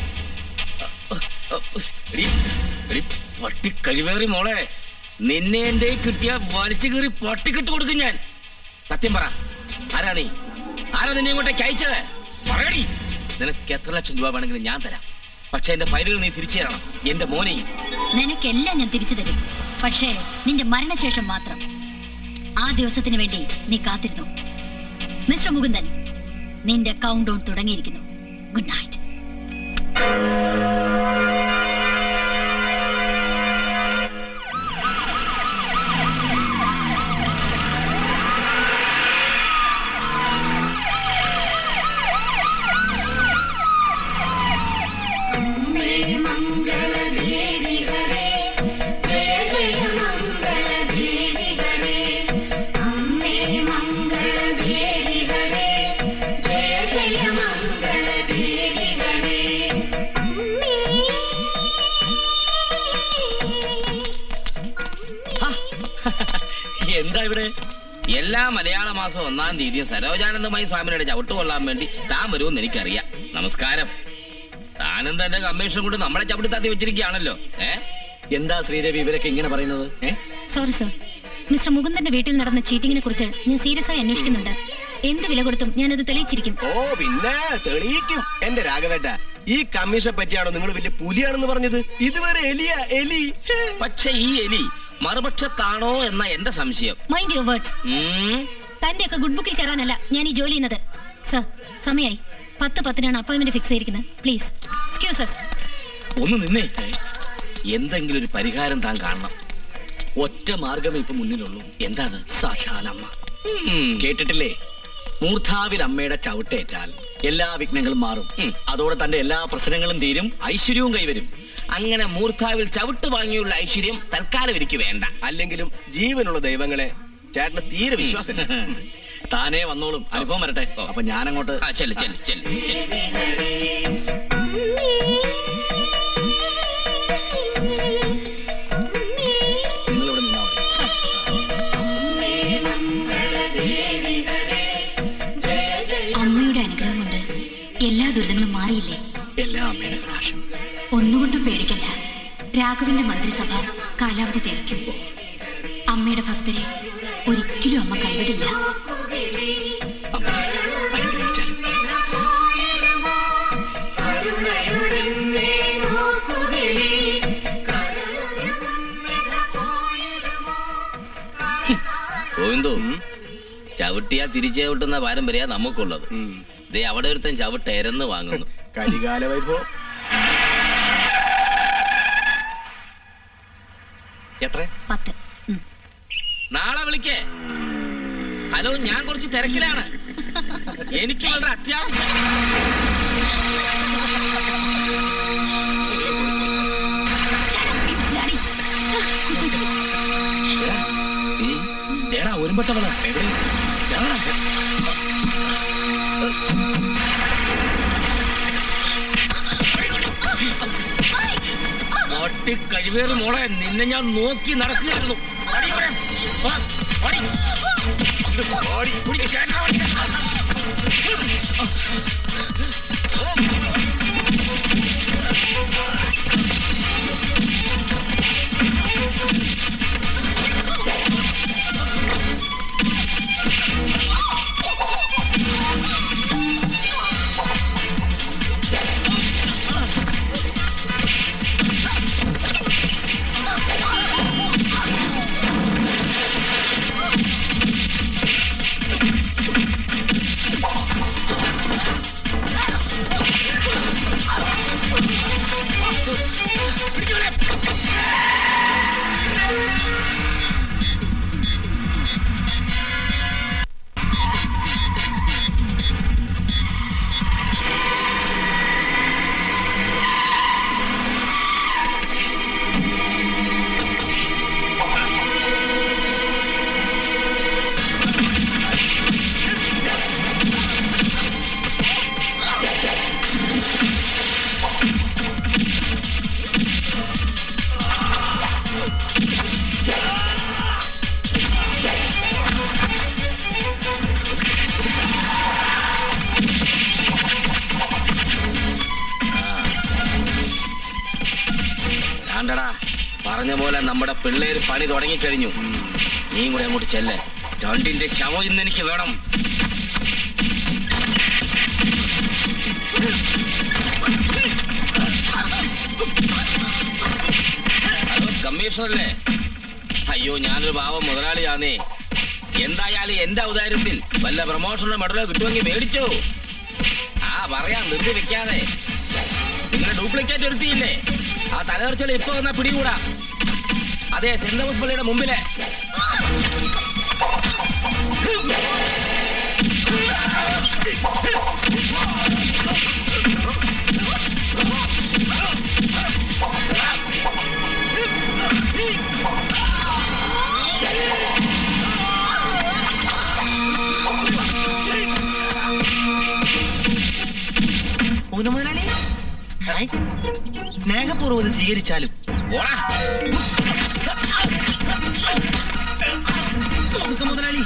എടി, എടി, പട്ടി കഴിവേറി മോളെ നിന്നെ എന്റെ കിട്ടിയ വലിച്ചു കീറി പട്ടിക്കിട്ട് കൊടുക്കും ഞാൻ സത്യം പറ ആരാ നീ ആരാ നിന്നെ ഇങ്ങോട്ടേക്ക് അയച്ചത് പറയടി നിനക്ക് എത്ര ലക്ഷം രൂപ വേണമെങ്കിലും ഞാൻ തരാം പക്ഷെ എന്റെ ഫയലുകൾ നീ തിരിച്ചു തരണം എന്റെ മോനെയും നിനക്കെല്ലാം ഞാൻ തിരിച്ചു തരും പക്ഷേ നിന്റെ മരണശേഷം മാത്രം ആ ദിവസത്തിന് വേണ്ടി നീ കാത്തിരുന്നു മിസ്റ്റർ മുകുന്ദൻ നിന്റെ കൗണ്ട് ഡൗൺ തുടങ്ങിയിരിക്കുന്നു ഗുഡ് നൈറ്റ് എന്താ ഇവിടെ എല്ലാ മലയാള മാസം ഒന്നാം തീയതിയും സരോജാനന്ദമായി സ്വാമിയുടെ ചവിട്ട് കൊള്ളാൻ വേണ്ടി താൻ വരുമെന്ന് എനിക്കറിയാം നമസ്കാരം താനും തന്റെ കമ്മീഷൻ കൊണ്ട് നമ്മളെ ചവിട്ടി താത്തി വെച്ചിരിക്കുകയാണല്ലോ ഏ എന്താ ശ്രീദേവി ഇവരൊക്കെ ഇങ്ങനെ പറയുന്നത് ഏ സോറി സർ മിസ്റ്റർ മുകുന്ദന്റെ വീട്ടിൽ നടന്ന ചീറ്റിങ്ങിനെ കുറിച്ച് ഞാൻ സീരിയസ് ആയി അന്വേഷിക്കുന്നുണ്ട് എന്ത് വില കൊടുത്തും ഞാനത് തെളിയിച്ചിരിക്കും ഓ പിന്നെ തെളിയിക്കും എന്റെ രാഘവേട്ട ഈ കമ്മീഷനെ പറ്റിയാണോ നിങ്ങൾ വലിയ പുലിയാണെന്ന് പറഞ്ഞത് ഇതുവരെ എലിയ എലി പക്ഷെ ഈ എലി മറുപക്ഷത്താണോ എന്ന എന്റെ സംശയം മൈൻഡ് യുവർ വേർഡ്സ് ഉം. തന്റെയൊക്കെ ഗുഡ് ബുക്കിൽ കയറാനല്ല ഞാൻ ഈ ജോലി ചെയ്യുന്നത് സർ സമയായി പത്ത് പത്തിനാണ് അപ്പോയിന്റ്മെന്റ് ഫിക്സ് ചെയ്തിരിക്കുന്നത് പ്ലീസ് എക്സ്ക്യൂസസ് ഒന്ന് നിന്നേ എന്തെങ്കിലും ഒരു പരിഹാരം താൻ കാണണം ഒറ്റ മാർഗമേ ഇപ്പൊ മുന്നിലുള്ളൂ എന്താ അത് സാക്ഷാലമ്മ കേട്ടിട്ടില്ലേ മൂർധാവിൽ അമ്മയുടെ ചവിട്ടേറ്റാൽ എല്ലാ വിഘ്നങ്ങളും മാറും അതോടെ തന്റെ എല്ലാ പ്രശ്നങ്ങളും തീരും ഐശ്വര്യവും കൈവരും അങ്ങനെ മൂർധാവിൽ ചവിട്ട് വാങ്ങിയുള്ള ഐശ്വര്യം തൽക്കാലം എനിക്ക് വേണ്ട അല്ലെങ്കിലും ജീവനുള്ള ദൈവങ്ങളെ ചേട്ടന് തീരെ വിശ്വാസം താനേ വന്നോളും അനുഭവം വരട്ടെ അപ്പൊ ഞാൻ അങ്ങോട്ട് ചെല്ല് ചെല്ല് ചെല്ല് ചെല്ല് നിങ്ങളിവിടെ നിന്നാ മതി അമ്മയുടെ അനുഗ്രഹം കൊണ്ട് എല്ലാ ദുരിതങ്ങളും മാറിയില്ലേ എല്ലാ അമ്മയുടെ കടാക്ഷം ഒന്നുകൊണ്ടും പേടിക്കണ്ട രാഘവന്റെ മന്ത്രിസഭ കാലാവധി തിരിക്കും അമ്മയുടെ ഭക്തരെ ഒരിക്കലും അമ്മ കൈവിടില്ല ഗോവിന്ദു ചവിട്ടിയാ തിരിച്ചു ചവിട്ടുന്ന പാരമ്പര്യ നമുക്കുള്ളത് ദേ അവിടെ ഒരുത്തൻ ചവിട്ട് എരന്ന് വാങ്ങുന്നു കരികാല വൈഭവം എത്ര പത്ത് നാളെ വിളിക്കേ ഹലോ ഞാൻ കുറച്ച് തിരക്കിലാണ് എനിക്ക് വളരെ അത്യാവശ്യം ദേടാ ഒരുമ്പട്ടവള എവിടെ ഒട്ടി കഴിവേറി മോളെ നിന്നെ ഞാൻ നോക്കി നടക്കുകയായിരുന്നു അടി ഇവിടെ. വാ, അടി. ഓടി, പിടിച്ച് കേറ്റാൻ വണ്ടി. ആണ്ടടാ പറഞ്ഞ പോലെ നമ്മുടെ പിള്ളേര് പണി തുടങ്ങിക്കഴിഞ്ഞു നീയും കൂടെ അങ്ങോട്ട് ചെല്ലേ രണ്ടിന്റെ ശവം ഇന്ന് എനിക്ക് വേണം ഹലോ കമ്മീഷണറല്ലേ അയ്യോ ഞാനൊരു പാവം മുതലാളിയാന്നേ എന്തായാലും എന്റെ ഔദാര്യത്തിൽ വല്ല പ്രൊമോഷനോ മെഡലോ കിട്ടുമെങ്കിൽ മേടിച്ചോ ആ പറയാം നിർത്തി വെക്കാതെ നിങ്ങളെ ഡ്യൂപ്ലിക്കേറ്റ് എടുത്തിയില്ലേ ആ തലകർച്ചകൾ ഇപ്പൊ വന്നാ പിടികൂടാ അതെ സെന്റ് തോമസ് പള്ളിയുടെ മുമ്പിലെ പൂന മുതലാളി ഹായ്. സ്നേഹപൂർവ്വം ഇത് സ്വീകരിച്ചാലും ഓടാ ഒതുക്ക മുതലാളി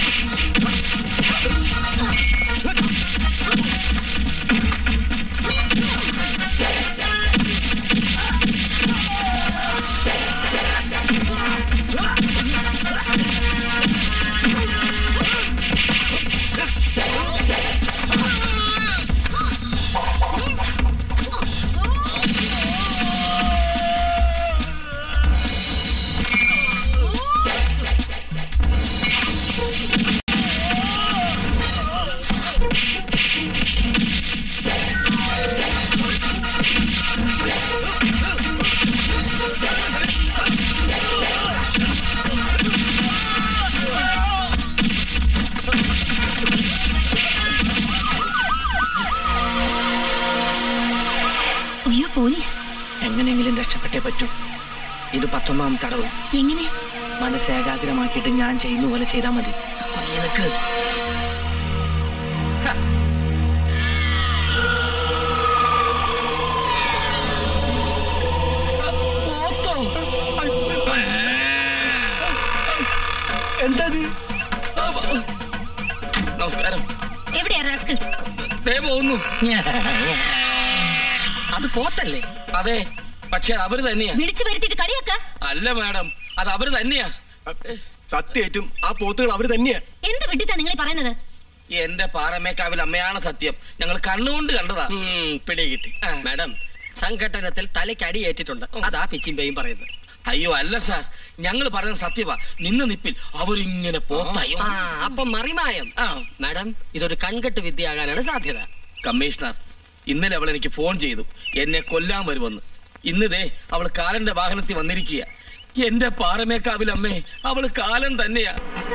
അയ്യോ പോലീസ് എങ്ങനെയെങ്കിലും രക്ഷപ്പെട്ടേ പറ്റൂ ഇത് പത്തൊമ്പതാം തടവ് എങ്ങനെ മനസ്സ് ഏകാഗ്രമാക്കിയിട്ട് ഞാൻ ചെയ്യുന്ന പോലെ ചെയ്താൽ മതി അപ്പൊ നീ നിനക്ക് എന്താ നമസ്കാരം എവിടെയാ റാസ്കൽസ് ദേ പോകുന്നു അത് പോത്തല്ലേ അതെ പക്ഷെ അത് അവര് തന്നെയാ വിളിച്ചു വരുത്തിയിട്ട് കളിയാക്ക അല്ല മാഡം അത് അവര് തന്നെയാ സത്യേറ്റും ആ പോത്തുകൾ അവര് തന്നെയാ എന്ത് വിട്ടിട്ടാ നിങ്ങൾ ഈ പറയുന്നത് എന്റെ പാറമേക്കാവിൽ അമ്മയാണ് സത്യം ഞങ്ങൾ കണ്ണുകൊണ്ട് കണ്ടതാ പിടികിട്ടി മാഡം സംഘട്ടനത്തിൽ തലയ്ക്ക് അടി ഏറ്റിട്ടുണ്ട് അതാ പിച്ചിമ്പയും പറയുന്നത് അയ്യോ അല്ല സാർ ഞങ്ങൾ പറയുന്നത് സത്യവാ നിന്ന് നിപ്പിൽ അവരിങ്ങനെ പോത്തായോ ആ അപ്പൊ മറിമായം ആ മാഡം ഇതൊരു കൺകെട്ട് വിദ്യയാകാനാണ് സാധ്യത കമ്മീഷണർ ഇന്നലെ അവൾ എനിക്ക് ഫോൺ ചെയ്തു എന്നെ കൊല്ലാൻ വരുമെന്ന് ഇന്നതേ അവൾ കാലന്റെ വാഹനത്തിൽ വന്നിരിക്കുക എന്റെ പാറമേക്കാവിൽ അമ്മേ അവള് കാലൻ തന്നെയാ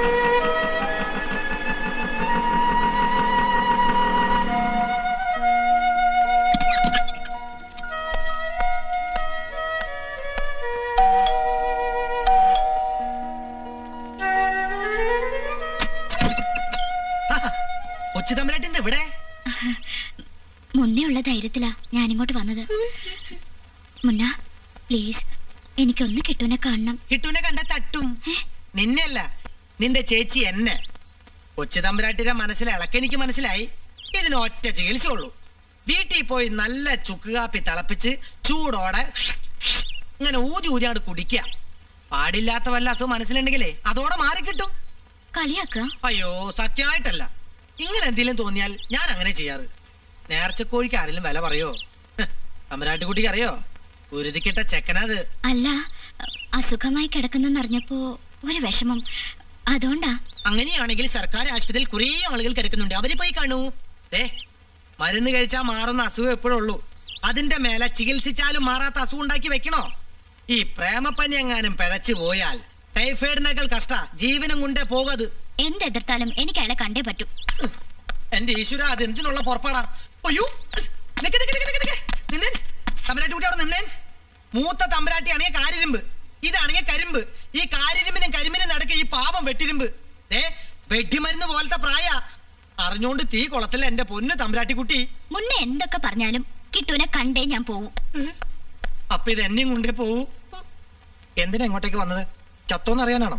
ഉച്ചിതമ്പരാട്ടിന്റെ ഇവിടെ മുന്നേ ഉള്ള ധൈര്യത്തിലാ ഞാനിങ്ങോട്ട് വന്നത് മുന്ന പ്ലീസ് എനിക്കൊന്ന് കിട്ടുവിനെ കാണണം കിട്ടുവിനെ കണ്ട തട്ടും നിന്നെയല്ല നിന്റെ ചേച്ചി എന്നെ കൊച്ചുതമ്പരാട്ടിയുടെ മനസ്സിൽ ഇളക്കെനിക്ക് മനസ്സിലായി ഇതിന് ഒറ്റ ചികിത്സയുള്ളൂ വീട്ടിൽ പോയി നല്ല ചുക്ക് കാപ്പി തിളപ്പിച്ച് ചൂടോടെ ഇങ്ങനെ ഊതി ഊതി അങ്ങോട്ട് കുടിക്കുക പാടില്ലാത്ത വല്ല അസുഖം മനസ്സിലുണ്ടെങ്കിലേ അതോടെ മാറിക്കിട്ടും കളിയാക്ക അയ്യോ സത്യമായിട്ടല്ല ഇങ്ങനെ എന്തെങ്കിലും തോന്നിയാൽ ഞാൻ അങ്ങനെ ചെയ്യാറ് നേർച്ചക്കോഴിക്ക് ആരെങ്കിലും വില പറയോ ഹ്, തമ്പുരാട്ടിക്കുട്ടിക്ക് അറിയോ ഉരുതിക്കിട്ട ചെക്കനത് അല്ല അസുഖമായി കിടക്കുന്നെന്നറിഞ്ഞപ്പോ ഒരു വിഷമം അതുകൊണ്ടാ അങ്ങനെയാണെങ്കിൽ സർക്കാർ ആശുപത്രിയിൽ കുറേ ആളുകൾ കിടക്കുന്നുണ്ട് അവര് പോയി കാണൂ ഏ മരുന്ന് കഴിച്ചാൽ മാറുന്ന അസുഖം എപ്പോഴുള്ളൂ അതിന്റെ മേലെ ചികിത്സിച്ചാലും മാറാത്ത അസുഖം ഉണ്ടാക്കി വെക്കണോ ഈ പ്രേമപ്പനി എങ്ങാനും പിഴച്ചു പോയാൽ ടൈഫോയിഡിനേക്കാൾ കഷ്ട ജീവനം കൊണ്ടേ പോകത് എന്തെതിർത്താലും എനിക്ക് അയാളെ കണ്ടേ പറ്റൂ എന്റെ ഈശ്വര അത് എന്തിനുള്ള പുറപ്പാടാ അയ്യോ നിക്ക് നിക്ക് നിക്ക് നിക്ക് നിക്ക്. നിന്നേൻ തമ്പരാട്ടി കുട്ടി അവിടെ നിന്നേൻ മൂത്ത തമ്പരാട്ടിയാണെങ്കിൽ കാരിരുമ്പ് ഇതാണെങ്കിൽ കരിമ്പ് ഈ കാരിരുമ്പിനും കരിമ്പിനും നടക്ക ഈ പാപം വെട്ടിരുമ്പ് ഏ വെട്ടിമരുന്ന് പോലത്തെ പ്രായ അറിഞ്ഞോണ്ട് തീ കുളത്തില്ല എന്റെ പൊന്ന് തമ്പരാട്ടി കുട്ടി മുന്നേ എന്തൊക്കെ പറഞ്ഞാലും കിട്ടുവിനെ കണ്ടേ ഞാൻ പോവും അപ്പൊ ഇത് എന്നെയും കൊണ്ടേ പോവൂ എന്തിനാ ഇങ്ങോട്ടേക്ക് വന്നത് ചത്തോന്നറിയാനാണോ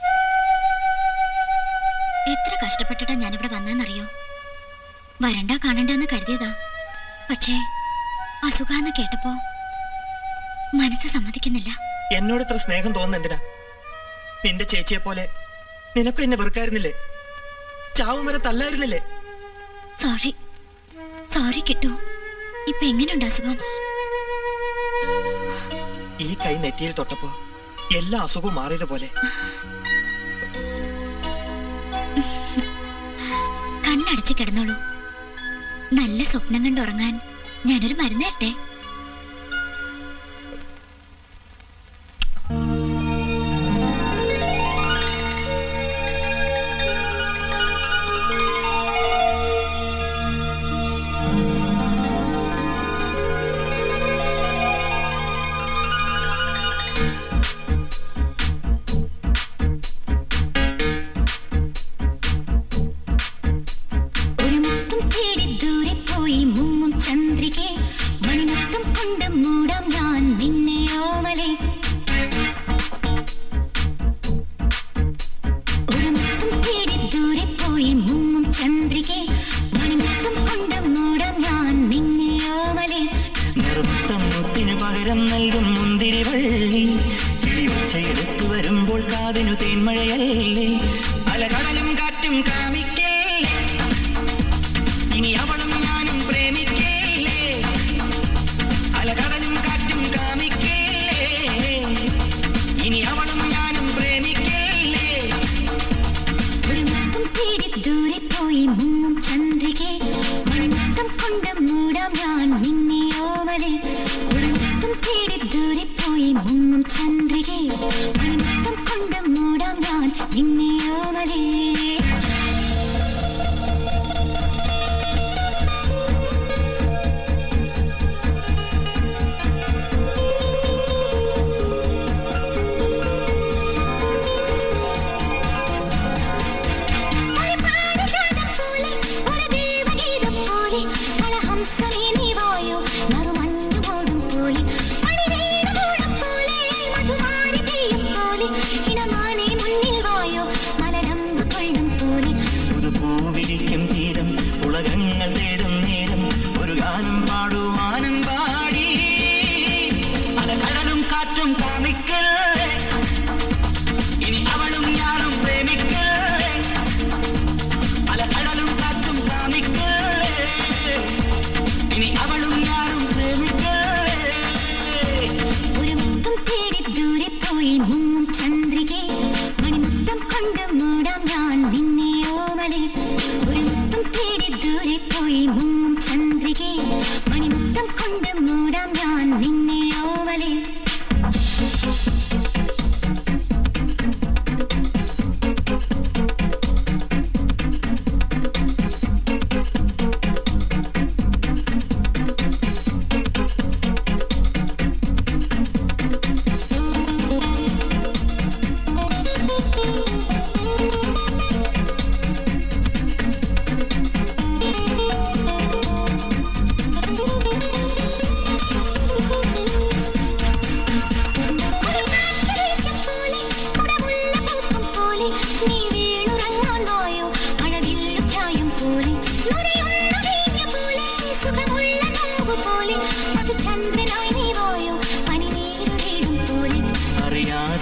എത്ര കഷ്ടപ്പെട്ടിട്ടാ ഞാനിവിടെ വന്നതെന്നറിയോ വരണ്ട കാണണ്ടെന്ന് കരുതിയതാ പക്ഷേ അസുഖാന്ന് കേട്ടപ്പോ മനസ്സ് സമ്മതിക്കുന്നില്ല എന്നോട് ഇത്ര സ്നേഹം തോന്നുന്ന എന്തിനാ നിന്റെ ചേച്ചിയെ പോലെ നിനക്കും എന്നെ വെറുക്കായിരുന്നില്ലേ ചാവും വരെ തല്ലായിരുന്നില്ലേ സോറി സോറി കിട്ടു ഇപ്പൊ എങ്ങനെയുണ്ട് അസുഖം ഈ കൈ നെറ്റിയിൽ തൊട്ടപ്പോ എല്ലാ അസുഖവും മാറിയതുപോലെ കണ്ണടച്ച് കിടന്നോളൂ നല്ല സ്വപ്നം കണ്ടുറങ്ങാൻ ഞാനൊരു മരുന്ന് തരട്ടെ ഒരു മുത്തും തേടി ദൂരെ പോയി മുങ്ങും ചന്ദ്രികെ മണിമുത്തും കൊണ്ട് മൂടാം ഞാൻ നിന്നെ ഓമലെ ഒരു മുത്തും തേടി ദൂരെ പോയി മുങ്ങും ചന്ദ്രികെ മണിമുത്തും കൊണ്ട് മൂടാം ഞാൻ നിന്നെ ഓമലെ നൃത്തം മുത്തിനു പകരം നൽകും മുന്തിരി വള്ളി കിളിയൊച്ചയെടുത്തു വരുമ്പോൾ കാതിനു തേന്മഴയല്ലേ അലകടലും കാറ്റും കാമിക്കല്ലേ ഇനി അവളും ഞാനും പ്രേമിക്കല്ലേ അലകടലും കാറ്റും കാമിക്കല്ലേ ഇനി അവളും ഞാനും പ്രേമിക്കല്ലേ ഒരു മുത്തും തേടി ദൂരെ പോയി മുങ്ങും ചന്ദ്രികെ മണിമുത്തം കൊണ്ട് മൂടാം ഞാൻ നിന്നെ ഓമലെ ഒരു മുത്തും തേടി ദൂരെ പോയി മുങ്ങും ചന്ദ്രികെ മണിമുത്തം കൊണ്ട് മൂടാം ഞാൻ നിന്നെ ഓമലേ ഒരു പാടുജാതം പോലെ, ഒരു ദേവഗീതം പോലെ, കളഹംസമേ നീ വായോ, നറുമഞ്ഞുമോടും പോലെ, മണിവീണമോളം പോലെ, മധുമാരി പെയ്യും പോലെ, ഇണമാനെ മുന്നിൽ വായോ, മലരമ്പ് കൊള്ളും പോലെ, പുതുപൂവിരിക്കും തീരം ഉലകങ്ങൾ തേടും നേരം ഒരു ഗാനം പാടുവാനും പാടി അലകടലും കാറ്റും കാമിക്കല്ലേ ഇനി അവളും ഞാനും പ്രേമിക്കല്ലേ അലകടലും കാറ്റും കാമിക്കല്ലേ ഇനി അവളും ഞാനും പ്രേമിക്കല്ലേ ഒരു മുത്തം തേടി ദൂരെ പോയി മുങ്ങും ചന്ദ്ര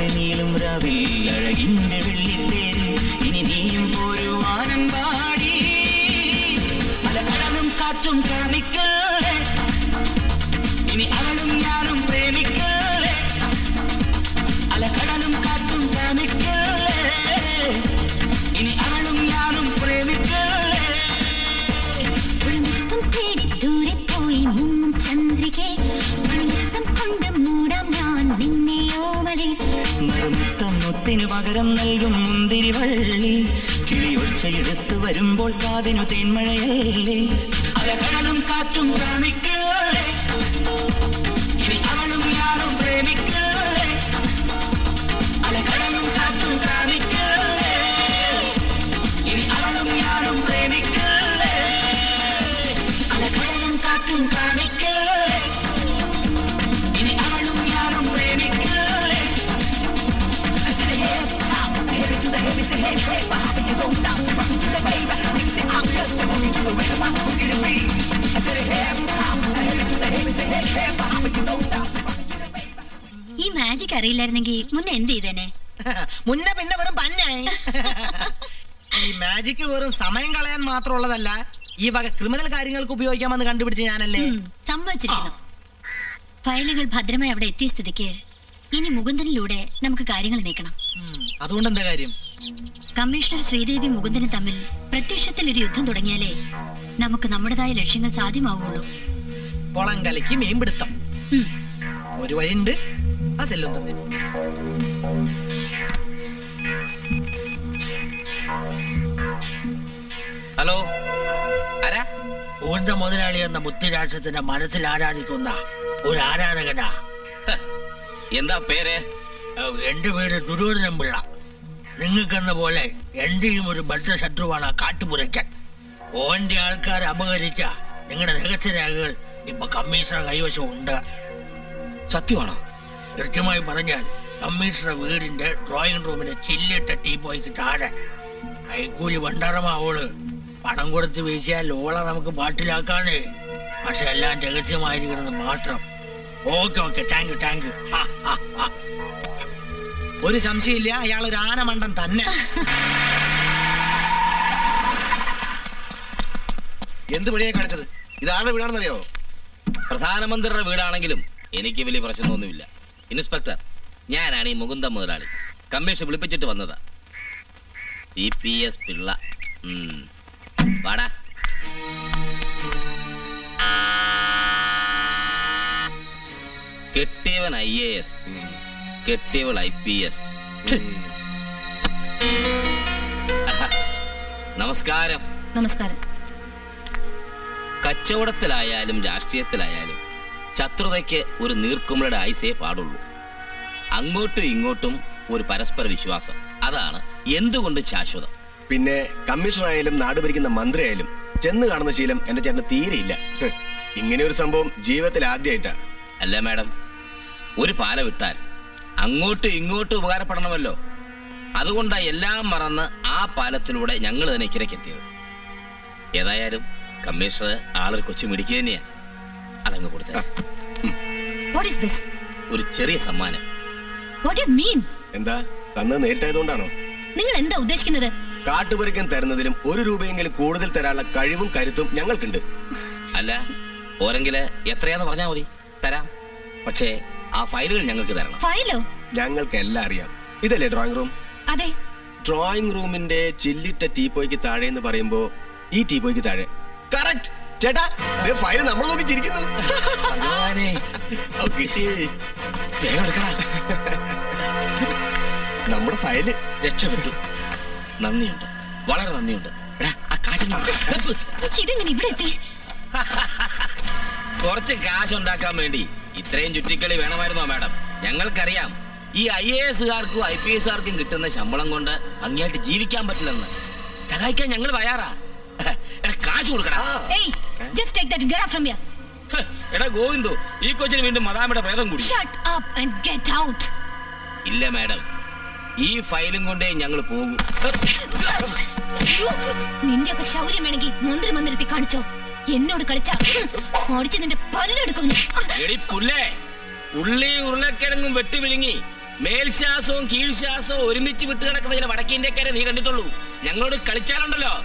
കാണാതെ നീളും രാവിൽ അഴകിന്റെ വെള്ളിത്തേരിൽ ഇനി നീയും പോരുവാനം പാടി അലകടലും കാറ്റും കാണിക്കല്ലേ ഇനി അവളും ഞാനും പ്രേമിക്കല്ലേ അലകടലും കാറ്റും കാണിക്കല്ലേ ഇനി അവളും ഞാനും പ്രേമിക്കല്ലേ മുത്തം തേടി ദൂരെ പോയി മുങ്ങും ചന്ദ്രികെ മണിമുത്തം കൊണ്ട് മൂടാം ഞാൻ നിന്നെ ഓമലെ മറുമുത്തം മുത്തിനു പകരം നൽകും മുന്തിരി വള്ളി കിളിയൊച്ചയെടുത്തു വരുമ്പോൾ കാതിനു തേന്മഴയല്ലേ അലകടലും കാറ്റും കാണിക്കല്ലേ ഇനി അവളും ഞാനും പ്രേമിക്കല്ലേ അലകടലും കാറ്റും കാണിക്കല്ലേ ഇനി അവളും ഞാനും പ്രേമിക്കല്ലേ അലകടലും കാറ്റും കാണിക്കല്ലേ ഇനി അവളും ഞാനും പ്രേമിക്കല്ലേ I said, hip hop, hip it to the hip, say hip hip, hop it, you don't stop, rock it to the wave. Nigga say I'm just a boogie to the rhythm, I'm boogie to beat. I said, hip hop, hip it to the hip, say hip hip, hop it, you don't stop. ഈ magic അറിയില്ലായിരുന്നെങ്കിൽ മുന്നേ എന്ത് ചെയ്തേനെ മുന്നേ പിന്നെ വെറും പന്നായി ഈ magic വെറും സമയം കളയാൻ മാത്രമുള്ളതല്ല ഈ വക ക്രിമിനൽ കാര്യങ്ങൾക്ക് ഉപയോഗിക്കാമെന്ന് കണ്ടുപിടിച്ച് ഞാനല്ലേ സംഭവിച്ചിരിക്കുന്നു ഫയലുകൾ ഭദ്രമായി അവിടെ എത്തിയ സ്ഥിതിക്ക് ഇനി മുകുന്ദനിലൂടെ നമുക്ക് കാര്യങ്ങൾ നീക്കണം അതുകൊണ്ട് എന്താ കാര്യം കമ്മീഷണർ ശ്രീദേവി മുകുന്ദനും തമ്മിൽ പ്രത്യക്ഷത്തിൽ ഒരു യുദ്ധം തുടങ്ങിയാലേ നമുക്ക് നമ്മുടേതായ ലക്ഷ്യങ്ങൾ സാധ്യമാവുള്ളൂ കുളം കലക്കി മീൻ പിടുത്തം ഒരു വഴിയുണ്ട് ആ സെല്ലും തന്നെ ഹലോ ആരാ ഊർജ മുതലാളി എന്ന ബുദ്ധിരാക്ഷത്തിന്റെ മനസ്സിൽ ആരാധിക്കുന്ന ഒരു ആരാധകനാ എന്താ പേര് എന്റെ പേര് ദുര്യോധനം പിള്ള നിങ്ങൾക്കെന്ന പോലെ എന്റെയും ഒരു ബദ്ധശത്രുവാണ് ആ കാട്ടുപുരയ്ക്കൻ ഓന്റെ ആൾക്കാരെ അപഹരിച്ച നിങ്ങളുടെ രഹസ്യരേഖകൾ ഇപ്പൊ കമ്മീഷണർ കൈവശം ഉണ്ട് സത്യമാണോ കൃത്യമായി പറഞ്ഞാൽ കമ്മീഷണർ വീടിന്റെ ഡ്രോയിങ് റൂമിലെ ചില്ലിട്ട ടീപ്പോയ്ക്ക് താഴെ കൈക്കൂലി ഭണ്ഡാരമാവോള് പണം കൊടുത്ത് വീശിയാൽ ഓള നമുക്ക് പാട്ടിലാക്കാണ് പക്ഷെ എല്ലാം രഹസ്യമായിരിക്കണമെന്ന് മാത്രം okay okay thank you thank you ഒരു സംശയമില്ല അയാൾ ഒരു ആനമണ്ടൻ തന്നെ എന്ത് പണിയായി കാണിച്ചത് ഇത് ആരുടെ വീടാണെന്നറിയോ പ്രധാനമന്ത്രിയുടെ വീടാണെങ്കിലും എനിക്ക് വലിയ പ്രശ്നമൊന്നുമില്ല ഇൻസ്പെക്ടർ ഞാനാണ് ഈ മുകുന്ദ മുതലാളി കമ്മീഷൻ വിളിപ്പിച്ചിട്ട് വന്നതാ ഇ പി എസ് പിള്ള ഉം. വാടാ കെട്ടിയവൻ ഐ എ എസ് കെട്ടിയവൾ ഐ പി എസ് നമസ്കാരം നമസ്കാരം കച്ചവടത്തിലായാലും രാഷ്ട്രീയത്തിലായാലും ശത്രുതയ്ക്ക് ഒരു നീർക്കുമളുടെ ആയുസേ പാടുള്ളൂ അങ്ങോട്ടും ഇങ്ങോട്ടും ഒരു പരസ്പര വിശ്വാസം അതാണ് എന്തുകൊണ്ടും ശാശ്വതം പിന്നെ കമ്മീഷണർ ആയാലും നാട് ഭരിക്കുന്ന മന്ത്രി ആയാലും ചെന്ന് കാണുന്ന ശീലം എന്റെ ചേട്ടന് തീരെയില്ല ഹ്, ഇങ്ങനെ ഒരു സംഭവം ജീവിതത്തിൽ ആദ്യമായിട്ടാ അല്ല മാഡം ഒരു പാല വിട്ടാൽ അങ്ങോട്ടും ഇങ്ങോട്ടും ഉപകാരപ്പെടണമല്ലോ അതുകൊണ്ടാ എല്ലാം മറന്ന് ആ പാലത്തിലൂടെ ഞങ്ങൾ തന്നെ ഇക്കരയ്ക്കെത്തിയത് ഏതായാലും കമ്മീഷണർ ആളൊരു കൊച്ചു മിടിക്കുക തന്നെയാ അതങ്ങ് കൊടുത്ത വാട്ട് ഈസ് ദിസ് ഒരു ചെറിയ സമ്മാനം വാട്ട് യു മീൻ എന്താ തന്നത് നേരിട്ടായതുകൊണ്ടാണോ നിങ്ങൾ എന്താ ഉദ്ദേശിക്കുന്നത് കാട്ടുപരിക്കൻ തരുന്നതിലും ഒരു രൂപയെങ്കിലും കൂടുതൽ തരാനുള്ള കഴിവും കരുത്തും ഞങ്ങൾക്കുണ്ട് അല്ല പോരെങ്കില് എത്രയാന്ന് പറഞ്ഞാ മതി തരാം പക്ഷേ ആ ഫയലുകൾ ഞങ്ങൾക്ക് തരണം ഫയലോ ഞങ്ങൾക്ക് എല്ലാം അറിയാം ഇതല്ലേ ഡ്രോയിങ് റൂം അതെ ഡ്രോയിങ് റൂമിന്റെ ചില്ലിട്ട ടീപ്പോയ്ക്ക് താഴെ എന്ന് പറയുമ്പോ ഈ ടീപ്പോയ്ക്ക് താഴെ കറക്റ്റ് ചേട്ടാ ഫയൽ നമ്മൾ നോക്കി ചിരിക്കുന്നു ഓ, കിട്ടി നമ്മുടെ ഫയല് രക്ഷപ്പെട്ടു നന്ദിയുണ്ട് വളരെ നന്ദിയുണ്ട് എടാ, ആ കാശ് ഇതെങ്ങനെ ഇവിടെ എത്തി കുറച്ച് കാശ് ഉണ്ടാക്കാൻ വേണ്ടി ഇത്രയും ചുറ്റിക്കളി വേണമായിരുന്നോ മാഡം ഞങ്ങൾക്കറിയാം ഈ ഐ എ എസുകാർക്കും ഐ പി എസുകാർക്കും കിട്ടുന്ന ശമ്പളം കൊണ്ട് ഭംഗിയായിട്ട് ജീവിക്കാൻ പറ്റില്ലെന്ന് സഹായിക്കാൻ ഞങ്ങൾ തയ്യാറാ എടാ കാശ് കൊടുക്കടാ ഏയ് just take that get from here എടാ ഗോവിന്ദു ഈ കൊച്ചിന് വീണ്ടും മദാമിയുടെ ഭേദം കൂടി shut up and get out ഇല്ല മാഡം ഈ ഫയലും കൊണ്ടേ ഞങ്ങൾ പോകും നിന്റെയൊക്കെ ശൗര്യം വേണമെങ്കിൽ മന്ത്രി മന്ദിരത്തിൽ കാണിച്ചോ എന്നോട് കളിച്ച ഓടിച്ച് നിന്റെ പല്ലെടുക്കും ഞാൻ. എടി പുല്ലേ ഉള്ളി ഉരുളക്കിഴങ്ങും വെട്ടി വിഴുങ്ങി മേൽശ്വാസവും കീഴ്ശ്വാസവും ഒരുമിച്ച് വിട്ട് കിടക്കുന്ന ചില വടക്കേന്ത്യക്കാരെ നീ കണ്ടിട്ടുള്ളൂ ഞങ്ങളോട് കളിച്ചാലുണ്ടല്ലോ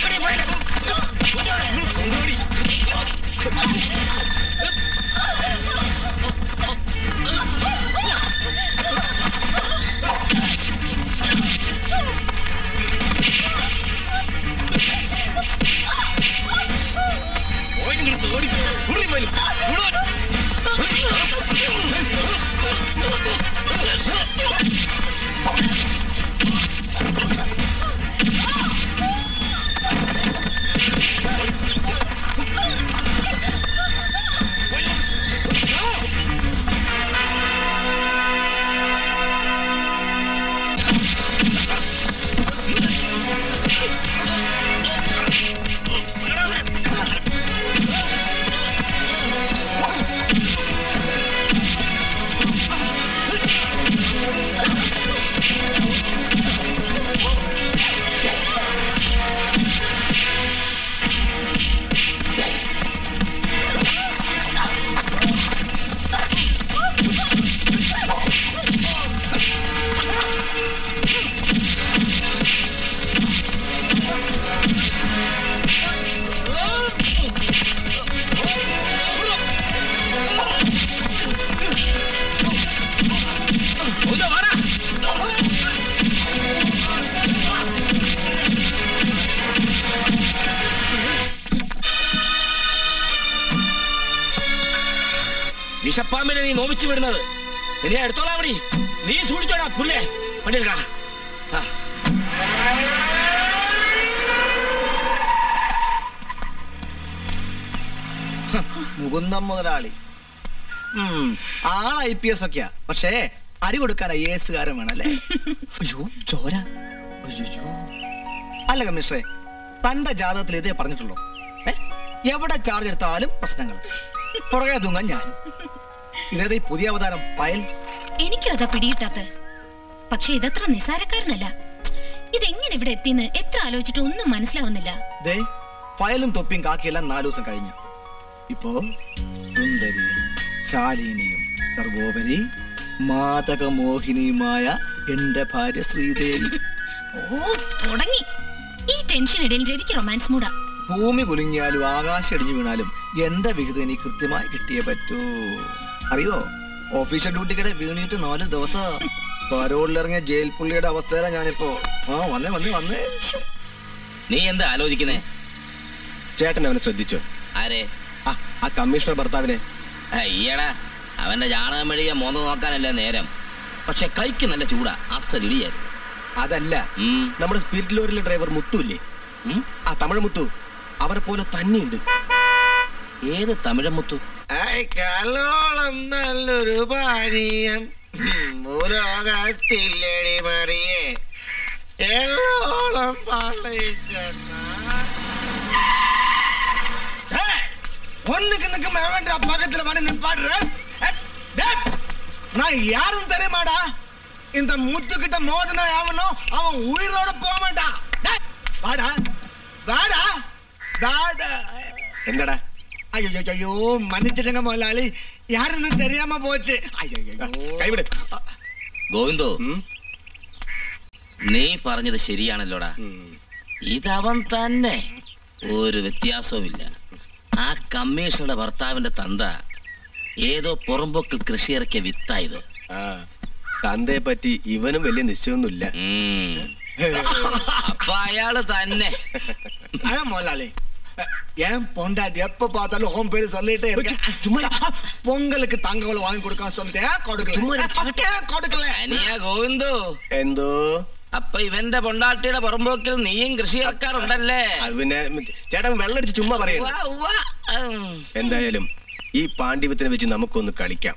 വിഷപ്പാമ്പിനെ നീ നോവിച്ചു വിടുന്നത് നിന്നെ എടുത്തോളാം അവിടെ നീ സൂക്ഷിച്ചോടാ പുല്ലേ വണ്ടി എടുക്കടാ ആ. മുകുന്ദം മുതലാളി ഉം, ആൾ ഐ പി എസ് ഒക്കെയാ പക്ഷേ അടി കൊടുക്കാൻ ഐ എസ് കാരൻ വേണല്ലേ അയ്യോ ചോര അയ്യോ അല്ല കമ്മീഷറെ തന്റെ ജാതകത്തിൽ ഇതേ പറഞ്ഞിട്ടുള്ളൂ ഏ എവിടെ ചാർജ് എടുത്താലും പ്രശ്നങ്ങൾ പുറകെ തൂങ്ങാൻ ഞാൻ ഇതേതാ ഈ പുതിയ അവതാരം പയൽ എനിക്കും അതാ പിടിയിട്ടാത്ത പക്ഷെ ഇതത്ര നിസാരക്കാരനല്ല ഇതെങ്ങനെ ഇവിടെ എത്തിന്ന് എത്ര ആലോചിച്ചിട്ട് ഒന്നും മനസ്സിലാവുന്നില്ല ദേ ഫയലും തൊപ്പിയും കാക്കിയെല്ലാം നാലു ദിവസം കഴിഞ്ഞു ഇപ്പോ സുന്ദരിയും ശാലിനിയും സർവോപരി മാതകമോഹിനിയുമായ എന്റെ ഭാര്യ ശ്രീദേവി ഓ തുടങ്ങി ഈ ടെൻഷനിടയിൽ രവിക്ക് റൊമാൻസ് മൂടാ ഭൂമി കുലുങ്ങിയാലും ആകാശം ഇടിഞ്ഞു വീണാലും എന്റെ വിഹിതം എനിക്ക് കൃത്യമായി കിട്ടിയേ പറ്റൂ അറിയോ ഓഫീഷ്യൽ ഡ്യൂട്ടിക്കിടെ വീണിട്ട് നാല് ദിവസം പരോളിലിറങ്ങിയ ജയിൽ പുള്ളിയുടെ അവസ്ഥയിലാ ഞാനിപ്പോ ആ വന്നേ വന്നേ വന്നേ നീ എന്താ ആലോചിക്കുന്നേ ചേട്ടൻ അവനെ ശ്രദ്ധിച്ചോ ആരെ ആ ആ കമ്മീഷണർ ഭർത്താവിനെ അയ്യടാ അവന്റെ ജാണകം മെഴുകിയ മോന്ത നോക്കാനല്ലേ നേരം പക്ഷെ കൈക്ക് നല്ല ചൂടാ അസലിടിയായിരുന്നു അതല്ല നമ്മുടെ സ്പിരിറ്റ് ലോറിയിലെ ഡ്രൈവർ മുത്തു ഇല്ലേ ആ തമിഴ് മുത്തു അവരെ പോലെ തന്നെയുണ്ട് ഏത് തമിഴ് മുത്തു കലോളം നല്ലൊരു പാനീയം ഭൂലോകത്തില്ലടി മറിയേ എല്ലോളം പാലയിച്ചെന്ന ஒண்ணுக்கு நிக்க வேண்டாம் பக்கத்துல வந்து நிப்பாடுற நான் யாரும் தெரியுமாடா இந்த முத்துக்கிட்ட மோதனா அவனோ அவன் உயிரோட போக மாட்டான் டேய், வாடா வாடா வாடா എന്താടാ ஐயோ ஐயோ மன்னிச்சிடுங்க முதலாளி யாருன்னு தெரியாம போச்சு ஐயோ കൈവിട് ഗോവിന്ദോ നീ പറഞ്ഞത് ശരിയാണല്ലോടാ ഇതവൻ തന്നെ ഒരു വ്യത്യാസവുമില്ല ആ കമ്മീഷണറുടെ ഭർത്താവിന്റെ തന്ത ഏതോ പുറമ്പോക്കിൽ കൃഷിയിറക്കിയ വിത്തായത് ആ തന്തയെ പറ്റി ഇവനും വലിയ നിശ്ചയമൊന്നുമില്ല അപ്പൊ അയാള് തന്നെ ஐயா முதலாளி ஏன் பொண்டாட்டி எப்ப பார்த்தாலும் உன் பேரு சொல்லிட்டே இருக்க சும்மா பொங்கலுக்கு தங்கவளை வாங்கி கொடுக்கான்னு சொல்லிட்டு ஏன் கொடுக்கல ஏன் കൊടുക്കല അനിയ ഗോവിന്ദോ എന്തോ അപ്പൊ ഇവന്റെ പൊണ്ടാട്ടിയുടെ പുറമ്പോക്കിൽ നീയും കൃഷി ഇറക്കാറുണ്ടല്ലേ അത് പിന്നെ ചേട്ടൻ വെള്ളടിച്ച് ചുമ്മാ പറയണം ഉവ്വ, ഉവ്വ. ഉം. എന്തായാലും ഈ പാണ്ഡിവത്തിനെ വെച്ച് നമുക്കൊന്ന് കളിക്കാം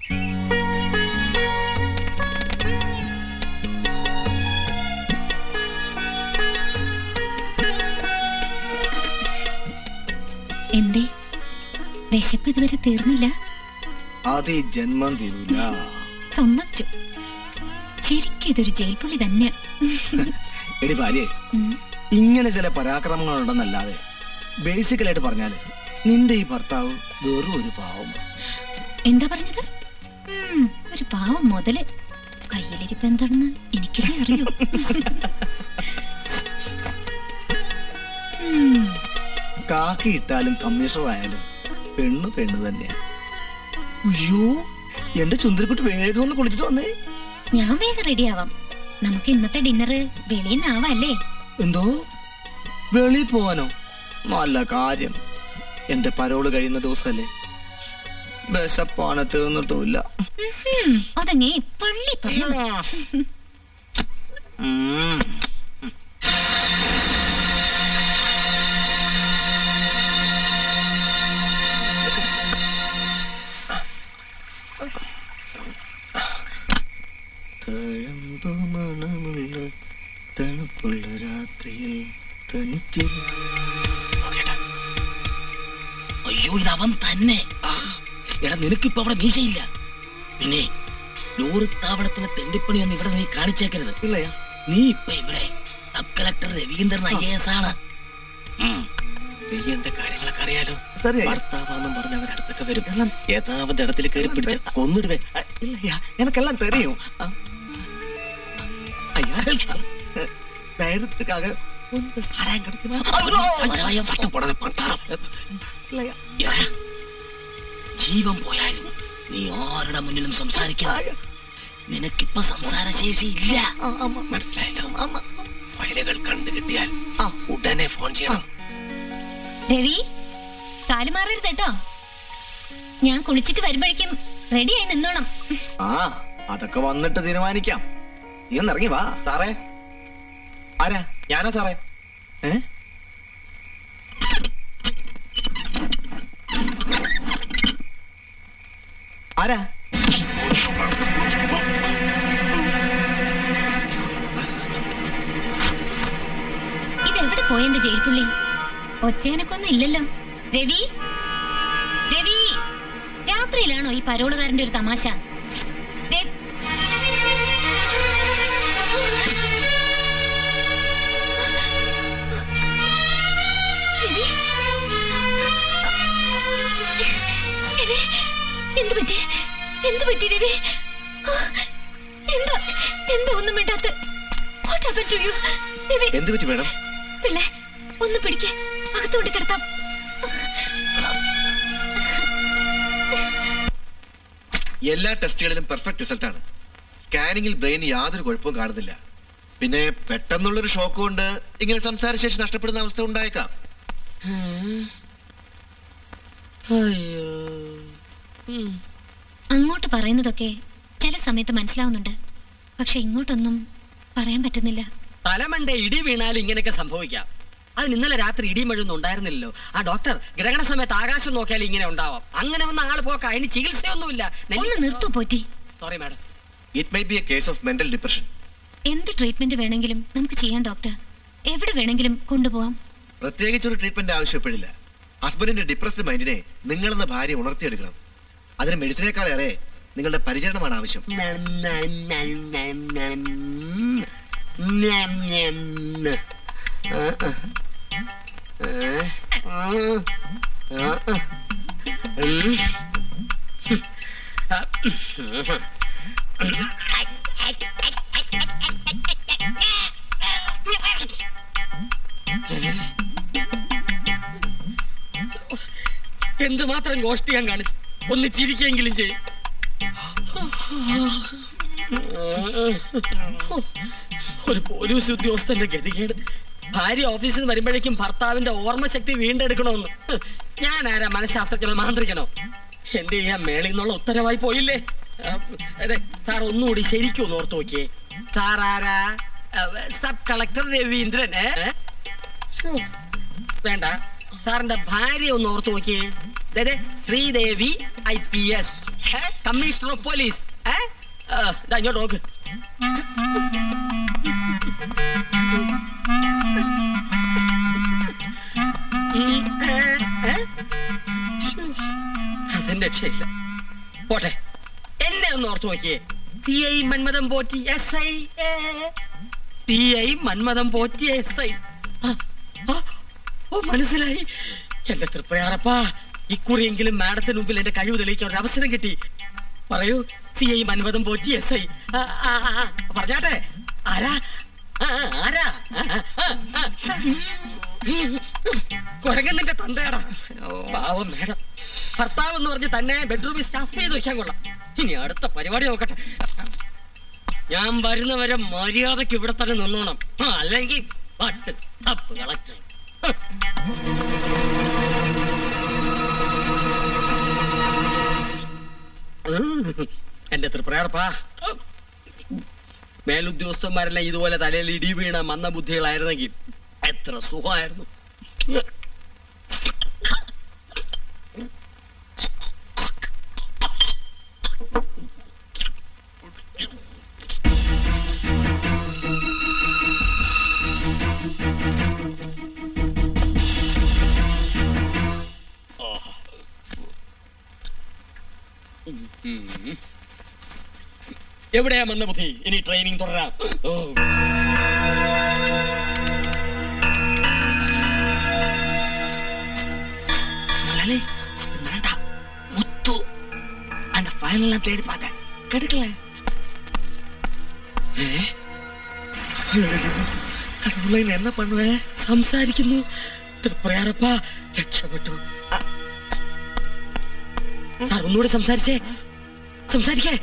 എന്തേ വിശപ്പ് ഇതുവരെ തീർന്നില്ല അത് ഈ ജന്മം തീരൂല സമ്മതിച്ചു ശരിക്കും ഇതൊരു ജയിൽ പുള്ളി തന്നെയാ എടി ഭാര്യേ ഇങ്ങനെ ചില പരാക്രമങ്ങൾ ഉണ്ടെന്നല്ലാതെ ബേസിക്കലായിട്ട് പറഞ്ഞാല് നിന്റെ ഈ ഭർത്താവ് വെറും ഒരു പാവം എന്താ പറഞ്ഞത് ഉം, ഒരു പാവം മുതല് കയ്യിലിരിപ്പ് എന്താണെന്ന് എനിക്കല്ലേ അറിയൂ കാക്കി ഇട്ടാലും കമ്മീഷണർ ആയാലും പെണ്ണ് പെണ്ണ് തന്നെയാ അയ്യോ എന്റെ ചുന്തിരിക്കുട്ടി വേഗം ഒന്ന് കുളിച്ചിട്ട് വന്നേ ഞാൻ വേഗം റെഡിയാവാം നമുക്ക് ഇന്നത്തെ ഡിന്നർ വെളിയിൽ നിന്നാവല്ലേ എന്തോ വെളിയിൽ പോവാനോ നല്ല കാര്യം എന്റെ പരോള് കഴിയുന്ന ദിവസമല്ലേ വിശപ്പാണ് തീർന്നിട്ടുമില്ല അതങ്ങേ പള്ളി പറഞ്ഞു ഉം. തഴമ്പു മണമുള്ള തണുപ്പുള്ള രാത്രിയിൽ തനിച്ച് അയ്യോ ഇത് അവൻ തന്നെ ആ, എടാ നിനക്കിപ്പോ അവിടെ മീശയില്ല പിന്നെ ലോറി താവളത്തിലെ തെണ്ടിപ്പണിയൊന്നും ഇവിടെ നീ കാണിച്ചേക്കരുത് ഇല്ലയാ നീ ഇപ്പൊ ഇവിടെ sub collector Raveendran I S ആണ് ഉം. എന്റെ കാര്യങ്ങളൊക്കെ അറിയാലോ ഭർത്താവാന്നും പറഞ്ഞ അവരടുത്തൊക്കെ വരും എല്ലാം ഏതാവത് ഇടത്തിൽ കയറി പിടിച്ച് കൊന്നിടുവേ അ, ഇല്ലയ്യാ എനക്കെല്ലാം தெரியும் ആ. ஐயா தைரியத்துக்காக கொஞ்சம் சாராயம் கிடைக்குமா சாராயம்? சத்தம் போடாத பண்டாரம் இல்லையா എടാ, ജീവൻ പോയാലും നീ ആരുടെ മുന്നിലും സംസാരിക്കണം നിനക്കിപ്പോ സംസാരശേഷി ഇല്ല മനസ്സിലായല്ലോ ഫയലുകൾ കണ്ടു കിട്ടിയാൽ ഉടനെ ഫോൺ ചെയ്യണം രവി കാല് മാറരുത് കേട്ടോ ഞാൻ കുളിച്ചിട്ട് വരുമ്പോഴേക്കും റെഡിയായി നിന്നോണം ആ അതൊക്കെ വന്നിട്ട് തീരുമാനിക്കാം നീ ഒന്ന് ഇറങ്ങി വാ സാറേ ആരാ ഞാനാ സാറേ ഏ ആരാ ഇതെവിടെ പോയെന്റെ ജയിൽ പുള്ളി ഒച്ചേനക്കൊന്നും ഇല്ലല്ലോ രവി രവി രാത്രിയിലാണോ ഈ പരോളുകാരന്റെ ഒരു തമാശ രവി- രവി? രവി, എന്ത് പറ്റി എന്ത് പറ്റി രവി ആ, എന്താ എന്താ ഒന്നും വേണ്ടാത്ത what happen to you Ravi എന്ത് പറ്റി മേഡം പിള്ളേ ഒന്ന് പിടിക്ക് അകത്തോട്ട് കിടത്താം എല്ലാ ടെസ്റ്റുകളിലും പെർഫെക്റ്റ് റിസൾട്ട് ആണ് സ്കാനിങ്ങിൽ ബ്രെയിൻ യാതൊരു കുഴപ്പവും കാണുന്നില്ല പിന്നെ പെട്ടെന്നുള്ളൊരു ഷോക്ക് കൊണ്ട് ഇങ്ങനെ സംസാരശേഷി നഷ്ടപ്പെടുന്ന അവസ്ഥ ഉണ്ടായേക്കാം അങ്ങോട്ട് പറയുന്നതൊക്കെ ചില സമയത്ത് മനസ്സിലാവുന്നുണ്ട് പക്ഷെ ഇങ്ങോട്ടൊന്നും പറയാൻ പറ്റുന്നില്ല തലമണ്ട ഇടി വീണാൽ ഇങ്ങനെയൊക്കെ സംഭവിക്കാം അതിന് ഇന്നലെ രാത്രി ഇടിയും മഴയൊന്നും ഉണ്ടായിരുന്നില്ലല്ലോ ആ ഡോക്ടർ ഗ്രഹണ സമയത്ത് ആകാശം നോക്കിയാൽ ഇങ്ങനെ ഉണ്ടാവാം അങ്ങനെ വന്ന ആള് പോക്ക അതിന് ചികിത്സയൊന്നുമില്ല ഒന്ന് നിർത്തു Potti sorry madam it may be a case of mental depression എന്ത് ട്രീറ്റ്മെന്റ് വേണമെങ്കിലും നമുക്ക് ചെയ്യാം ഡോക്ടർ എവിടെ വേണമെങ്കിലും കൊണ്ടുപോവാം പ്രത്യേകിച്ച് ഒരു ട്രീറ്റ്മെന്റ് ആവശ്യപ്പെടില്ല ഹസ്ബൻഡിന്റെ ഡിപ്രസ്ഡ് മൈൻഡിനെ നിങ്ങളെന്ന ഭാര്യ ഉണർത്തിയെടുക്കണം അതിന് മെഡിസിനേക്കാളേറെ നിങ്ങളുടെ പരിചരണമാണ് ആവശ്യം എന്തുമാത്രം ഗോഷ്ടി ഞാൻ കാണിച്ചു ഒന്ന് ചിരിക്കെങ്കിലും ചെയ്യും ഒരു പോലീസ് ഉദ്യോഗസ്ഥന്റെ ഗതികേട് ഭാര്യ ഓഫീസിൽ നിന്ന് വരുമ്പോഴേക്കും ഭർത്താവിന്റെ ഓർമ്മശക്തി വീണ്ടെടുക്കണമെന്ന് ഹ്, ഞാൻ ആരാ മനഃശാസ്ത്രജ്ഞനോ മാന്ത്രികനോ എന്ത് ചെയ്യാൻ മേളിൽ നിന്നുള്ള ഉത്തരവായി പോയില്ലേ ആ, അതെ സാർ ഒന്നുകൂടി ശരിക്കും ഒന്ന് ഓർത്ത് നോക്കിയേ സാർ ആരാ ആ, സബ് കളക്ടർ രവീന്ദ്രൻ ഏ? ഹ്, വേണ്ട സാറിന്റെ ഭാര്യ ഒന്ന് ഓർത്ത് നോക്കിയേ ദേ, ദേ, Sreedevi I P S commissioner of police ഏ? ആ, ദാ ഇങ്ങോട്ട് നോക്ക് ഉം, ഏ, ഏ? ശ്ശോ, അതും രക്ഷയില്ല പോട്ടെ എന്നെ ഒന്ന് ഓർത്ത് നോക്കിയേ C I മന്മഥം Potti S I C I മന്മഥം Potti S I ഓ മനസ്സിലായി എന്റെ തൃപ്രയാറപ്പാ ഇക്കുറിയെങ്കിലും മാഡത്തിന് മുമ്പിൽ എന്റെ കഴിവ് തെളിയിക്കാൻ ഒരു അവസരം കിട്ടി പറയൂ C I Manmadham Potti S I പറഞ്ഞാട്ടെ ആരാ ആ, ആ, ആരാ ആ, ആ, ആ, ആ. കുരങ്ങൻ നിന്റെ തന്തയാടാ പാവം മേഡം ഭർത്താവ് എന്ന് പറഞ്ഞ് തന്നെ ബെഡ്റൂമിൽ സ്റ്റാഫ് ചെയ്ത് വെക്കാൻ കൊള്ളാം ഇനി അടുത്ത പരിപാടി നോക്കട്ടെ ഞാൻ വരുന്നവരെ മര്യാദക്ക് ഇവിടെ തന്നെ നിന്നോണം ആ, അല്ലെങ്കിൽ പട്ട് തപ്പ് കളക്ടർ എന്റെ തൃപ്രയാർപ്പാ മേലുദ്യോഗസ്ഥന്മാരെല്ലാം ഇതുപോലെ തലയിൽ ഇടി വീണ മന്ദബുദ്ധികളായിരുന്നെങ്കിൽ എത്ര സുഖമായിരുന്നു ഉം. എവിടെയാ മന്ദബുദ്ധി ഇനി ട്രെയിനിങ് തുടരാം ഓ. முதலாளி நான்டா முத்து அந்த ஃபைல் எல்லாம் தேடி பார்த்தேன் கிடைக்கல கடவுளை நான் என்ன பண்ணுவேன் സംസാരിക്കുന്നു തൃപ്രയാറപ്പ രക്ഷപ്പെട്ടു സാർ ഒന്നുകൂടെ സംസാരിച്ചേ സംസാരിക്കേ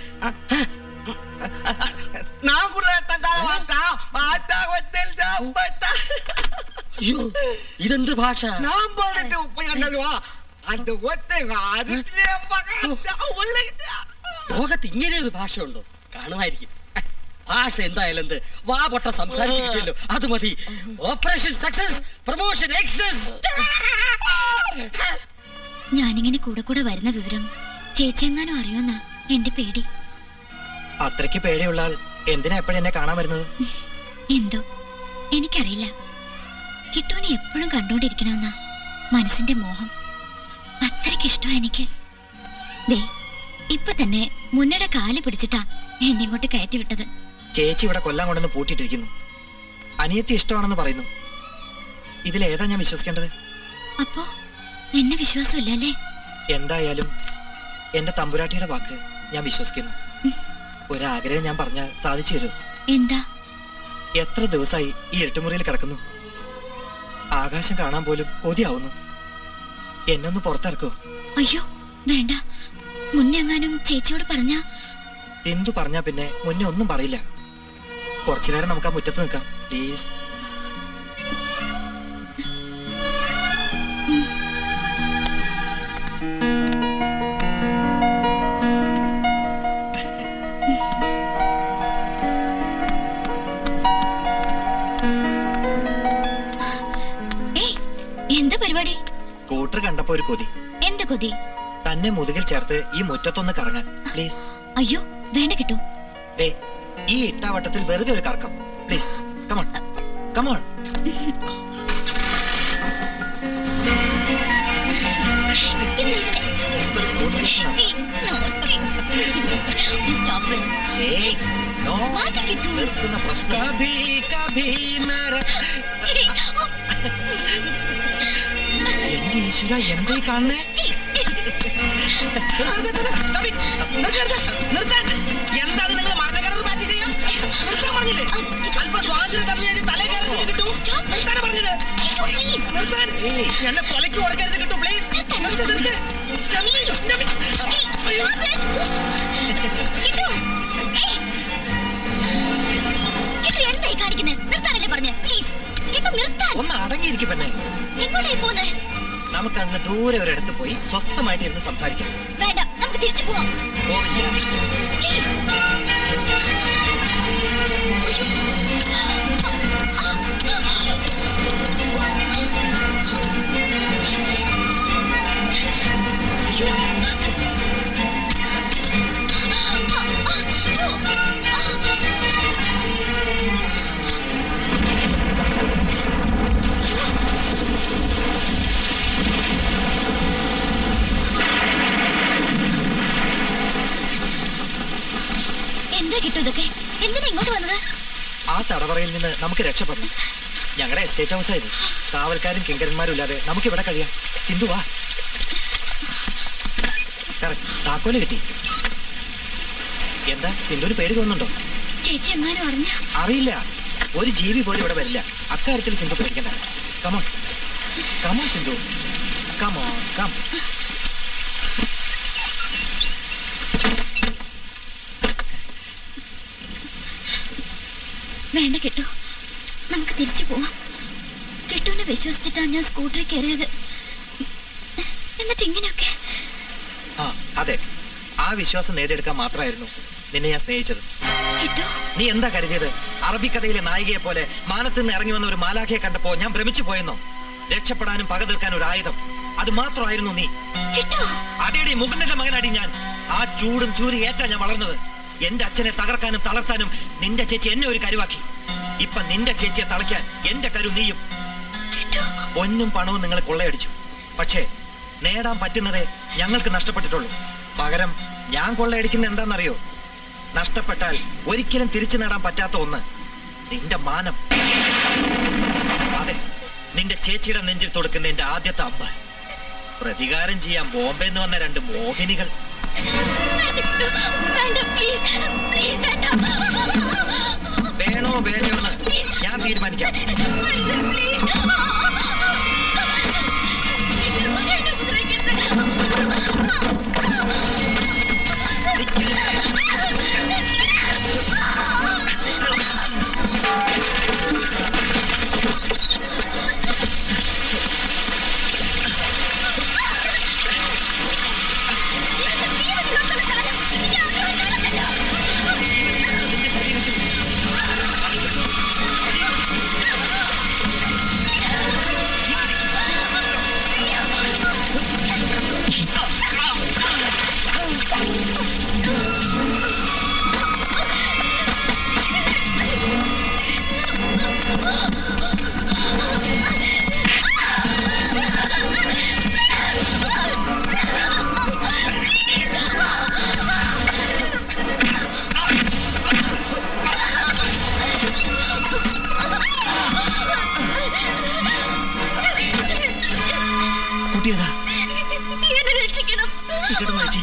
நான் கூட தந்தால வாத்தா வாத்தா வத்தல் தாப்பத்தா അയ്യോ ഇതെന്ത് ഭാഷ நான் போனது உப்பையண்டல்வா அந்த ஒத்தை അതിന്റെ പകർത്ത ഉള്ളിട്ട് ലോകത്ത് ഇങ്ങനെ ഒരു ഭാഷയുണ്ടോ കാണുമായിരിക്കും ഹ, ഭാഷ എന്തായാലും എന്ത് വാ പൊട്ട സംസാരിച്ചു കിട്ടിയല്ലോ അത് മതി ഓപ്പറേഷൻ സക്സസ് പ്രൊമോഷൻ എക്സസ് ഞാനിങ്ങനെ കൂടെ കൂടെ വരുന്ന വിവരം ചേച്ചിയെങ്ങാനും അറിയോന്നാ എന്റെ പേടി അത്രയ്ക്ക് പേടിയുള്ള ആൾ എന്തിനാ എപ്പോഴും എന്നെ കാണാൻ വരുന്നത് എന്തോ എനിക്കറിയില്ല കിട്ടുവിനെ എപ്പോഴും കണ്ടോണ്ടിരിക്കണമെന്നാ മനസ്സിന്റെ മോഹം അത്രയ്ക്ക് ഇഷ്ടം എനിക്ക് ദേ ഇപ്പൊ തന്നെ മുന്നയുടെ കാല് പിടിച്ചിട്ടാ എന്നെ ഇങ്ങോട്ട് കയറ്റി വിട്ടത് ചേച്ചി ഇവിടെ കൊല്ലാൻ കൊണ്ടെന്ന് പൂട്ടിയിട്ടിരിക്കുന്നു അനിയത്തി ഇഷ്ടമാണെന്ന് പറയുന്നു ഇതിലേതാ ഞാൻ വിശ്വസിക്കേണ്ടത് അപ്പോ എന്നെ വിശ്വാസമില്ല അല്ലേ എന്തായാലും എന്റെ തമ്പുരാട്ടിയുടെ വാക്ക് ഞാൻ വിശ്വസിക്കുന്നു ഒരാഗ്രഹം ഞാൻ പറഞ്ഞാൽ സാധിച്ചു തരൂ എന്താ എത്ര ദിവസമായി ഈ ഇരുട്ടുമുറിയിൽ കിടക്കുന്നു ആകാശം കാണാൻ പോലും കൊതിയാവുന്നു എന്നൊന്ന് പുറത്തിറക്കോ അയ്യോ വേണ്ട മുന്നെങ്ങാനും ചേച്ചിയോട് പറഞ്ഞ സിന്ധു പറഞ്ഞാ പിന്നെ മുന്നേ ഒന്നും പറയില്ല കുറച്ചു നേരം നമുക്ക് ആ മുറ്റത്ത് നിൽക്കാം പ്ലീസ് ഏയ് എന്താ പരിപാടി സ്കൂട്ടർ കണ്ടപ്പോ ഒരു കൊതി എന്ത് കൊതി തന്നെ മുതുകിൽ ചേർത്ത് ഈ മുറ്റത്തൊന്ന് കറങ്ങാൻ പ്ലീസ് അയ്യോ വേണ്ട കിട്ടു ദേ ഈ ഇട്ടാവട്ടത്തിൽ വെറുതെ ഒരു കറക്കം please come on come on Stop it. മാറ്റി കിട്ടു കഭി കഭി എന്റെ ഈശ്വര എന്തേ കാണണേ എന്താ നിങ്ങൾ മരണക്കിടന്ന് മാറ്റി ചെയ്യാം നിർത്താൻ പറഞ്ഞില്ലേ അല്പം സ്വാതന്ത്ര്യം തമ്മിൽ തല കയറി കിട്ടു നിർത്താനാ പറഞ്ഞത് നിർത്താൻ എന്നെ കൊലയ്ക്ക് കൊടുക്കരുത് കിട്ടു പ്ലീസ് നിർത്ത് നിർത്ത് അയ്യോ. കിട്ടു എന്തായി കാണിക്കുന്നത് നിർത്താനല്ലേ പറഞ്ഞ പ്ലീസ് കിട്ടു നിർത്താൻ ഒന്ന് അടങ്ങിയിരിക്കും പെണ്ണെ എങ്ങോട്ടായി പോന്നെ നമുക്ക് അങ്ങ് ദൂരെ ഒരിടത്ത് പോയി സ്വസ്ഥമായിട്ട് ഇരുന്ന് സംസാരിക്കാം വേണ്ട നമുക്ക് തിരിച്ചു പോവാം പോവില്ല പ്ലീസ് എന്താ കിട്ടു ഇതൊക്കെ എന്തിനാ ഇങ്ങോട്ട് വന്നത് ആ തടവറയിൽ നിന്ന് നമുക്ക് രക്ഷപ്പെടണം ഞങ്ങളുടെ എസ്റ്റേറ്റ് ഹൗസ് ആയത് കാവൽക്കാരും കിങ്കരന്മാരും ഇല്ലാതെ നമുക്ക് ഇവിടെ കഴിയാം സിന്ധു വാ Correct. താക്കോല് കിട്ടി എന്താ സിന്ധുവിന് പേടി തോന്നുന്നുണ്ടോ ചേച്ചി എങ്ങാനും അറിഞ്ഞ അറിയില്ല ഒരു ജീവി പോലും ഇവിടെ വരില്ല അക്കാര്യത്തിൽ സിന്ധു പേടിക്കണ്ട come on come on Sindhu come on come വേണ്ട കിട്ടു നമുക്ക് തിരിച്ചു പോവാം കിട്ടുവിനെ വിശ്വസിച്ചിട്ടാണ് ഞാൻ സ്കൂട്ടറിൽ കയറിയത് എന്നിട്ട് ഇങ്ങനെയൊക്കെ ആ അതെ ആ വിശ്വാസം നേടിയെടുക്കാൻ മാത്രമായിരുന്നു നിന്നെ ഞാൻ സ്നേഹിച്ചത് കിട്ടു നീ എന്താ കരുതിയത് അറബിക്കഥയിലെ നായികയെ പോലെ മാനത്ത് നിന്ന് ഇറങ്ങി വന്ന ഒരു മാലാഖയെ കണ്ടപ്പോ ഞാൻ ഭ്രമിച്ചു പോയെന്നോ രക്ഷപ്പെടാനും പക തീർക്കാൻ ഒരു ആയുധം അത് മാത്രമായിരുന്നു നീ അടിയടി മുകുന്ദന്റെ മകനടി ഞാൻ ആ ചൂടും ചൂരി ഏറ്റാ ഞാൻ വളർന്നത് എന്റെ അച്ഛനെ തകർക്കാനും തളർത്താനും നിന്റെ ചേച്ചി എന്നെ ഒരു കരുവാക്കി ഇപ്പൊ നിന്റെ ചേച്ചിയെ തളയ്ക്കാൻ എന്റെ കരു നീയും പൊന്നും പണവും നിങ്ങൾ കൊള്ളയടിച്ചു പക്ഷേ നേടാൻ പറ്റുന്നതേ ഞങ്ങൾക്ക് നഷ്ടപ്പെട്ടിട്ടുള്ളൂ പകരം ഞാൻ കൊള്ളയടിക്കുന്ന എന്താണെന്നറിയോ നഷ്ടപ്പെട്ടാൽ ഒരിക്കലും തിരിച്ചു നേടാൻ പറ്റാത്ത ഒന്ന് നിന്റെ മാനം അതെ നിന്റെ ചേച്ചിയുടെ നെഞ്ചിൽ കൊടുക്കുന്ന എന്റെ ആദ്യത്തെ അമ്പ പ്രതികാരം ചെയ്യാൻ ബോംബെന്ന് വന്ന രണ്ട് മോഹിനികൾ വേണ്ട പ്ലീസ് പ്ലീസ് വേണ്ട വേണോ വേണോ എന്ന് ഞാൻ തീരുമാനിക്കാം കുട്ടിയതാ എന്നെ രക്ഷിക്കണം കിടന്നു ചേച്ചി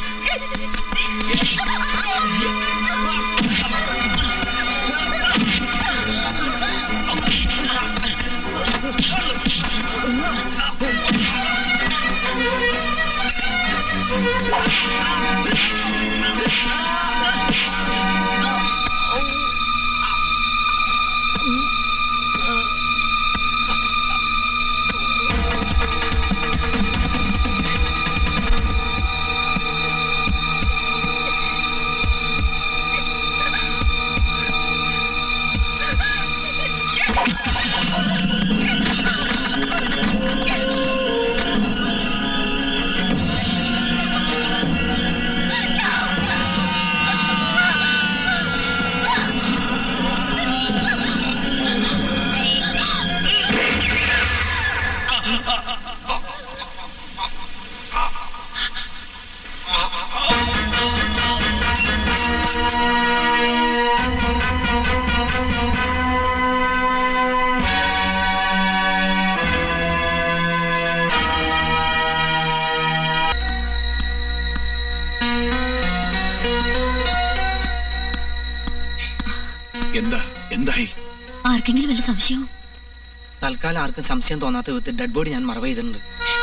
എന്താ എന്തായി ആർക്കെങ്കിലും വല്ല സംശയവും തൽക്കാലം ആർക്കും സംശയം തോന്നാത്ത വിധത്തിൽ ഡെഡ് ബോഡി ഞാൻ മറവ് ചെയ്തിട്ടുണ്ട്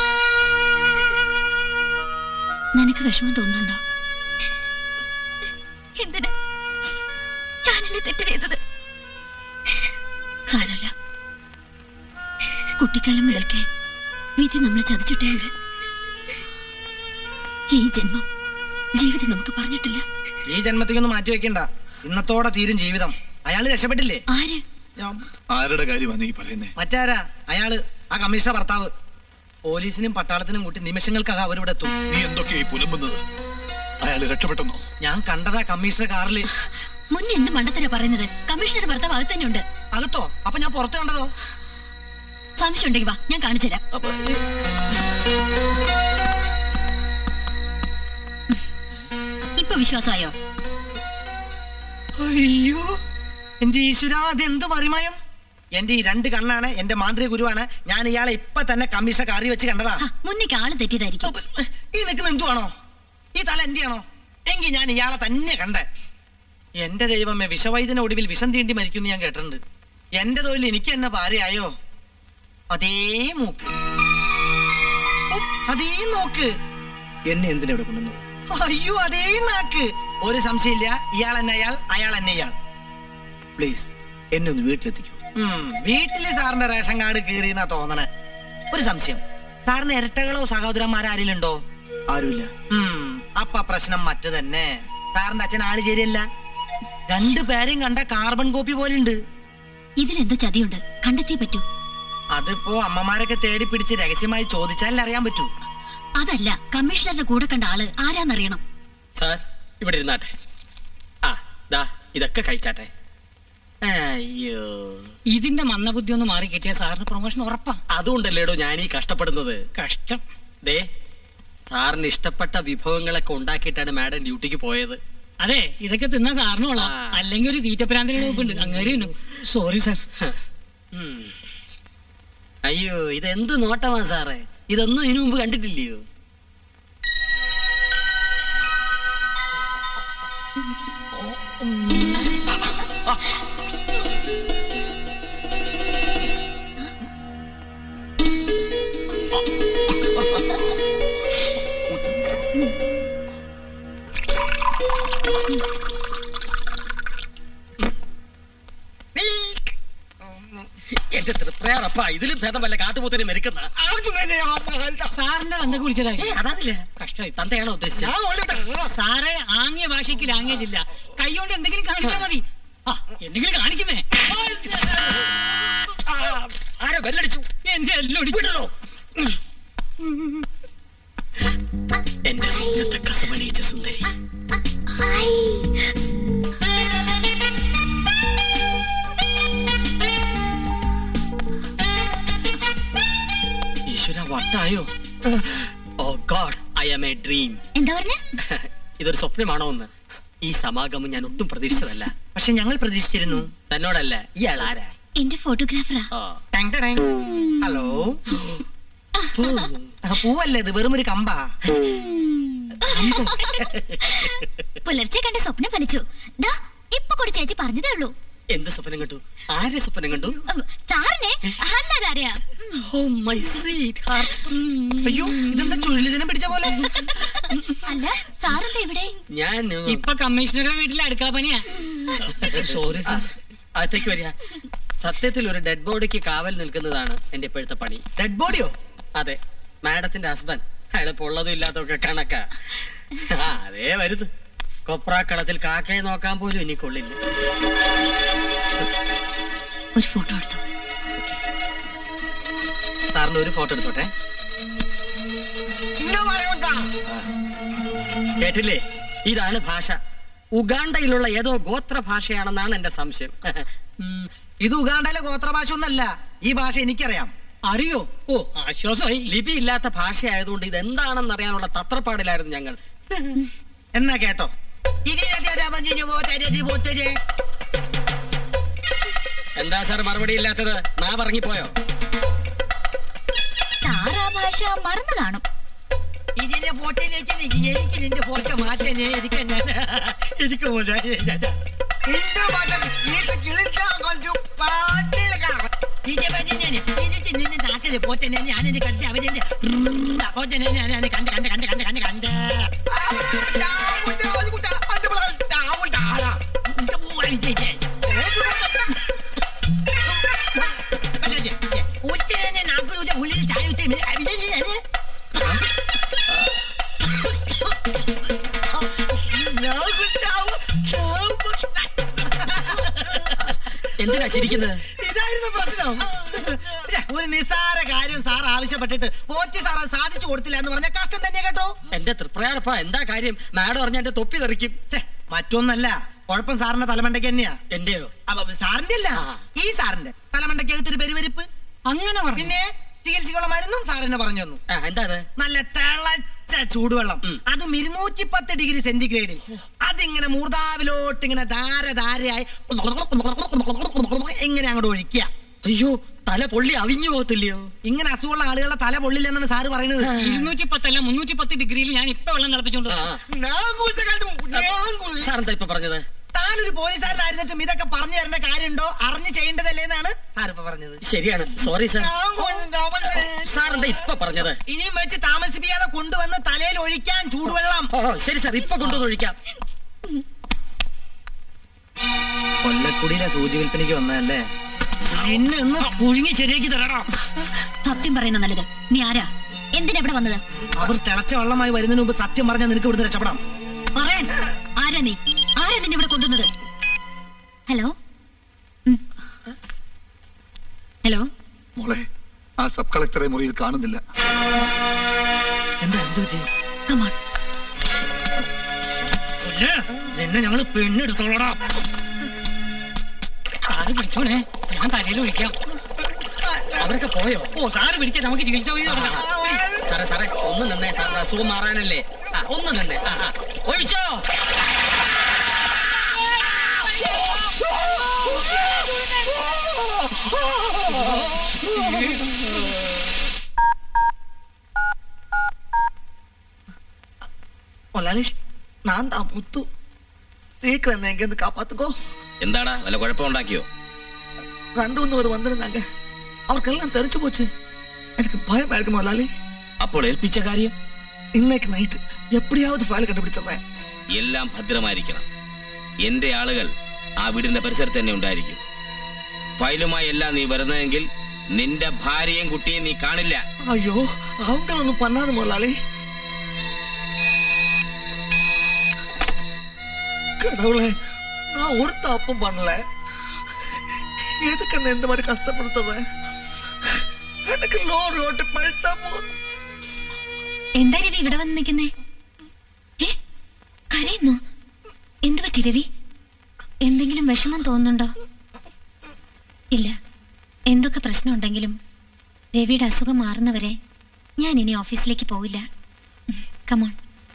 നിനക്ക് വിഷമം തോന്നുന്നുണ്ടോ എന്തിന് ഞാനല്ലേ തെറ്റ് ചെയ്തത് കാലല്ല കുട്ടിക്കാലം മുതൽക്കേ വിധി നമ്മളെ ചതിച്ചിട്ടേ ഉള്ളൂ ഈ ജന്മം ജീവിതം നമുക്ക് പറഞ്ഞിട്ടില്ല ഈ ജന്മത്തേക്കൊന്നും മാറ്റി വെക്കണ്ട ഇന്നത്തോടെ തീരും ജീവിതം അയാള് രക്ഷപ്പെട്ടില്ലേ ആര് ആരുടെ കാര്യമാണ് നീ പറയുന്നേ മറ്റാരാ അയാള് ആ കമ്മീഷണർ ഭർത്താവ് പോലീസിനും പട്ടാളത്തിനും കൂട്ടി നിമിഷങ്ങൾക്കകം അവരിവിടെ എത്തും നീ എന്തൊക്കെയായി പുലമ്പുന്നത് അയാൾ രക്ഷപ്പെട്ടെന്നോ ഞാൻ കണ്ടതാ കമ്മീഷണർ കാറില് മുന്നേ എന്ത് മണ്ടത്തരാ പറയുന്നത് കമ്മീഷണർ ഭർത്താവ് അകത്ത് തന്നെ ഉണ്ട് അകത്തോ അപ്പൊ ഞാൻ പുറത്ത് കണ്ടതോ സംശയം ഉണ്ടെങ്കിൽ വാ ഞാൻ കാണിച്ചു തരാം ഇപ്പൊ വിശ്വാസമായോ അയ്യോ എന്റെ ഈശ്വര അതെന്ത് മറിമായം എന്റെ ഈ രണ്ട് കണ്ണാണ് എന്റെ മാന്ത്രിക ഗുരുവാണ് ഞാൻ ഇയാളെ ഇപ്പൊ തന്നെ കമ്മീഷണർ കാറി വെച്ച് കണ്ടതാ മുന്നേക്ക് ആള് തെറ്റിയതായിരിക്കും ഈ നിൽക്കുന്ന എന്തുവാണോ ഈ തല എന്തിയാണോ എങ്കിൽ ഞാൻ ഇയാളെ തന്നെ കണ്ടേ എന്റെ ദൈവമേ വിഷവൈദ്യന ഒടുവിൽ വിഷം തീണ്ടി മരിക്കുന്നു ഞാൻ കേട്ടിട്ടുണ്ട് എന്റെ തൊഴിൽ എനിക്ക് എന്നെ ഭാര്യയായോ അതേ മൂക്ക് ഓ, അതേ നോക്ക് എന്നെ എന്തിനാ ഇവിടെ കൊണ്ടുവന്നത് അയ്യോ അതേ നാക്ക് ഒരു സംശയമില്ല ഇയാൾ എന്നെ അയാൾ അയാൾ എന്നെ ഇയാൾ പ്ലീസ് എന്നെ ഒന്ന് വീട്ടിലെത്തിക്കൂ ഉം, വീട്ടില് സാറിന്റെ റേഷൻ കാർഡ് കീറിയെന്നാ തോന്നണേ ഒരു സംശയം സാറിന് ഇരട്ടകളോ സഹോദരന്മാരോ ആരെങ്കിലും ഉണ്ടോ ആരുമില്ല ഉം, അപ്പ പ്രശ്നം മറ്റു തന്നെ സാറിന്റെ അച്ഛൻ ആള് ശരിയല്ല രണ്ടു പേരെയും കണ്ട കാർബൺ കോപ്പി പോലെ ഉണ്ട് ഇതിലെന്തോ ചതിയുണ്ട് കണ്ടെത്തിയേ പറ്റൂ അതിപ്പോ അമ്മമാരൊക്കെ തേടി പിടിച്ച് രഹസ്യമായി ചോദിച്ചാലേ അറിയാൻ പറ്റൂ അതല്ല കമ്മീഷണറുടെ കൂടെ കണ്ട ആള് ആരാന്നറിയണം സാർ ഇവിടെ ഇരുന്നാട്ടെ ആ ദാ ഇതൊക്കെ കഴിച്ചാട്ടെ അയ്യോ ഇതിന്റെ മന്ദബുദ്ധി ഒന്ന് മാറി കിട്ടിയ സാറിന് പ്രൊമോഷൻ ഉറപ്പാ അതുകൊണ്ടല്ലേടോ ഞാൻ ഈ കഷ്ടപ്പെടുന്നത് കഷ്ടം ദേ സാറിന് ഇഷ്ടപ്പെട്ട വിഭവങ്ങളൊക്കെ ഉണ്ടാക്കിയിട്ടാണ് മാഡം ഡ്യൂട്ടിക്ക് പോയത് അതെ ഇതൊക്കെ തിന്നാ സാറിന് കൊള്ളാം അല്ലെങ്കിൽ ഒരു തീറ്റപ്രാന്തിന് ഉണ്ട് അങ്ങനെ സോറി സാർ ഉം. അയ്യോ ഇത് എന്ത് നോട്ടമാ സാറേ ഇതൊന്നും ഇതിനു മുമ്പ് കണ്ടിട്ടില്ലയോ എന്റെ തൃപ്രയാറപ്പ ഇതിലും ഭേദം വല്ല കാട്ടുപോത്തിന് മെരുക്കുന്ന സാറിന്റെ തന്ത കുളിച്ചതായി അതാണില്ല കഷ്ടമായി തന്തയാണോ ഉദ്ദേശിച്ചത് സാറേ ആംഗ്യ ഭാഷയ്ക്ക് ലാംഗ്വേജ് ഇല്ല കൈകൊണ്ട് എന്തെങ്കിലും കാണിച്ചാൽ മതി ആ എന്തെങ്കിലും കാണിക്കുന്നേ ആരോ ബെല്ലടിച്ചു എന്റെ എല്ലാം വിടണോ എന്റെ സ്വപ്നത്തെ കസമണിയിച്ച സുന്ദരി ഈശ്വര വട്ടായോ oh god I am a dream എന്താ പറഞ്ഞ ഇതൊരു സ്വപ്നമാണോ എന്ന് ഈ സമാഗമം ഞാൻ ഒട്ടും പ്രതീക്ഷിച്ചതല്ല പക്ഷെ ഞങ്ങൾ പ്രതീക്ഷിച്ചിരുന്നു തന്നോടല്ല ഇയാൾ ആരാ എന്റെ ഫോട്ടോഗ്രാഫറാ ആ ടാങ് ടാങ്. ഹലോ ആ, പൂവല്ലേ ഇത് വെറും ഒരു കമ്പാ പുലർച്ചെ കണ്ട സ്വപ്നം ഫലിച്ചു ദാ ഇപ്പൊ കൂടി ചേച്ചി പറഞ്ഞതേ ഉള്ളൂ എന്ത് സ്വപ്നം കണ്ടു ആരെ സ്വപ്നം കണ്ടു ഉം, സാറിനെ അല്ലാതാരെയാ ഓ മൈ സ്വീറ്റ് ഹാർട്ട് അയ്യോ ഇതെന്താ ചുഴലിദിനം പിടിച്ച പോലെ അല്ല സാറെന്താ ഇവിടെ ഞാൻ ഇപ്പൊ കമ്മീഷണറുടെ വീട്ടിലെ അടുക്കള പണിയാ സോറി സാർ അകത്തേക്ക് വരിക സത്യത്തിൽ ഒരു ഡെഡ് ബോഡിക്ക് കാവൽ നിൽക്കുന്നതാണ് എന്റെ ഇപ്പോഴത്തെ പണി ഡെഡ് ബോഡിയോ അതെ മാഡത്തിന്റെ ഹസ്ബൻഡ് അയാളിപ്പോ ഉള്ളതും ഇല്ലാത്തതൊക്കെ കണക്കാ ആ, അതേ വരുത് കൊപ്രാക്കളത്തിൽ കാക്കയെ നോക്കാൻ പോലും ഇനി കൊള്ളില്ല ഒരു ഫോട്ടോ എടുത്തു സാറിന് ഒരു ഫോട്ടോ എടുത്തോട്ടെ കേട്ടില്ലേ ഇതാണ് ഭാഷ ഉഗാണ്ടയിലുള്ള ഏതോ ഗോത്ര ഭാഷയാണെന്നാണ് എന്റെ സംശയം ഉം, ഇത് ഉഗാണ്ടയിലെ ഗോത്രഭാഷ ഒന്നല്ല ഈ ഭാഷ എനിക്കറിയാം അറിയോ ഓ ആശ്വാസമായി ലിപി ഇല്ലാത്ത ഭാഷയായതുകൊണ്ട് ഇത് എന്താണെന്ന് അറിയാനുള്ള തത്രപ്പാടിലായിരുന്നു ഞങ്ങൾ എന്നാ കേട്ടോ എന്താ സാർ മറുപടി ഇല്ലാത്തത് നാ പറഞ്ഞിപ്പോയോ സാർ ആ ഭാഷ മറന്നു കാണും ഇതിനെ ഫോട്ടോയിലേക്ക് എനിക്ക് നിന്റെ ഫോട്ടോ മാറ്റാൻ എനിക്ക് ഞാൻ എനിക്ക് എന്തിനാ ചിരിക്കുന്നത് ഇതായിരുന്നു പ്രശ്നം ഛെ, ഒരു നിസാര കാര്യം സാർ ആവശ്യപ്പെട്ടിട്ട് പോറ്റി സാർ അത് സാധിച്ചു കൊടുത്തില്ല എന്ന് പറഞ്ഞ കഷ്ടം തന്നെ കേട്ടോ എന്റെ തൃപ്രയാറപ്പ എന്താ കാര്യം മാഡം പറഞ്ഞ എന്റെ തൊപ്പി തെറിക്കും ഛെ, മറ്റൊന്നല്ല കുഴപ്പം സാറിന്റെ തലമണ്ടയ്ക്ക് തന്നെയാ എന്റെയോ അപ്പൊ സാറിന്റെ അല്ല ഈ സാറിന്റെ തലമണ്ടയ്ക്കകത്തൊരു പെരുവരിപ്പ് അങ്ങനെ പറഞ്ഞു പിന്നെ ചികിത്സക്കുള്ള മരുന്നും സാറിന് പറഞ്ഞു തന്നു ആ, എന്താ അത് നല്ല തിളച്ച ചൂടുവെള്ളം അതും ഇരുന്നൂറ്റി പത്ത് ഡിഗ്രി സെന്റിഗ്രേഡിൽ അതിങ്ങനെ മൂർധാവിലോട്ട് ഇങ്ങനെ ധാര ധാരയായി ഇങ്ങനെ അങ്ങോട്ട് ഒഴിക്കുക അയ്യോ തല പൊള്ളി അവിഞ്ഞു പോകത്തില്ലയോ ഇങ്ങനെ അസുഖമുള്ള ആളുകളുടെ തല പൊള്ളില്ലെന്നാണ് സാറ് പറയുന്നത് ഇരുന്നൂറ്റി പത്തല്ല മുന്നൂറ്റി പത്ത് ഡിഗ്രിയിൽ ഞാൻ ഇപ്പൊ വെള്ളം തിളപ്പിച്ചോണ്ട് വരാം. സാർ എന്താ ഇപ്പൊ പറഞ്ഞത് താനൊരു പോലീസുകാരനായിരുന്നിട്ടും ഇതൊക്കെ പറഞ്ഞു തരേണ്ട കാര്യമുണ്ടോ അറിഞ്ഞു ചെയ്യേണ്ടതല്ലേ എന്നാണ് സാറിപ്പോ പറഞ്ഞത് ശരിയാണ് സോറി സാർ സാർ എന്താ ഇപ്പൊ പറഞ്ഞത് ഇനിയും വെച്ച് താമസിപ്പിക്കാതെ കൊണ്ടുവന്ന് തലയിൽ ഒഴിക്കാൻ ചൂടുവെള്ളം ഓ ശരി സാർ ഇപ്പൊ കൊണ്ടുവന്ന് ഒഴിക്കാം കൊല്ലക്കുടിയിലെ സൂചി വിൽപ്പനയ്ക്ക് വന്നതല്ലേ എന്നെ ഒന്ന് പുഴുങ്ങി ശരിയാക്കി തരാടാ സത്യം പറയുന്ന നല്ലത് നീ ആരാ എന്തിനാ ഇവിടെ വന്നത് അവർ തിളച്ച വെള്ളമായി വരുന്നതിന് മുമ്പ് സത്യം പറഞ്ഞാൽ നിനക്ക് ഇവിടുന്ന് രക്ഷപ്പെടാം പറയാൻ ആരാ നീ ആരാ നിന്നെ ഇവിടെ കൊണ്ടുവന്നത് ഹലോ ഉം. ഹലോ മോളെ ആ സബ് കളക്ടറെ മുറിയിൽ കാണുന്നില്ല എന്താ എന്ത് പറ്റി കമോൺ എന്നെ ഞങ്ങള് പെണ്ണെടുത്തോളടാ സാറ് പിടിച്ചോണേ ഞാൻ തലയിൽ ഒഴിക്കാം അവരൊക്കെ പോയോ ഓ സാറ് പിടിച്ച നമുക്ക് ചികിത്സ വഴി തുടങ്ങാം സാറേ സാറേ ഒന്ന് നിന്നേ സാറിന് അസുഖം മാറാനല്ലേ ആ ഒന്ന് നിന്നേ ആ ആ ഒഴിച്ചോ முதலாளி நான் தான் முத்து சீக்கிரம் என்ன எங்க இருந்து காப்பாத்துக்கோ എന്താടാ വല്ല കുഴപ്പമുണ്ടാക്കിയോ ரெண்டு ஒன்று ஒரு வந்திருந்தாங்க அவருக்கெல்லாம் தெரிஞ்சு போச்சு எனக்கு பயமா இருக்கு முதலாளி അപ്പോൾ ഏൽപ്പിച്ച കാര്യം இன்னைக்கு நைட்டு எப்படியாவது ஃபைல் கண்டுபிடிச்சிடுறேன் എല്ലാം ഭദ്രമായിരിക്കണം എന്റെ ആളുകൾ ആ വീടിന്റെ പരിസരത്ത് തന്നെ ഉണ്ടായിരിക്കും ഫയലുമായി എല്ലാം നീ വരുന്നതെങ്കിൽ നിന്റെ ഭാര്യയും കുട്ടിയും നീ കാണില്ല ஐயோ அவங்க ஒன்றும் பண்ணாத முதலாளி கடவுளே நான் ஒரு தப்பும் பண்ணல எதுக்கு என்ன இந்த மாதிரி கஷ்டப்படுத்துறேன் எனக்கு லோன் ஓட்டு பழித்தா போதும் എന്താ രവി ഇവിടെ വന്ന് നിൽക്കുന്നേ ഏ കരയുന്നു എന്ത് പറ്റി രവി എന്തെങ്കിലും വിഷമം തോന്നുന്നുണ്ടോ ഇല്ല എന്തൊക്കെ പ്രശ്നമുണ്ടെങ്കിലും രവിയുടെ അസുഖം മാറുന്നവരെ ഞാൻ ഇനി ഓഫീസിലേക്ക് പോവില്ല കമോൺ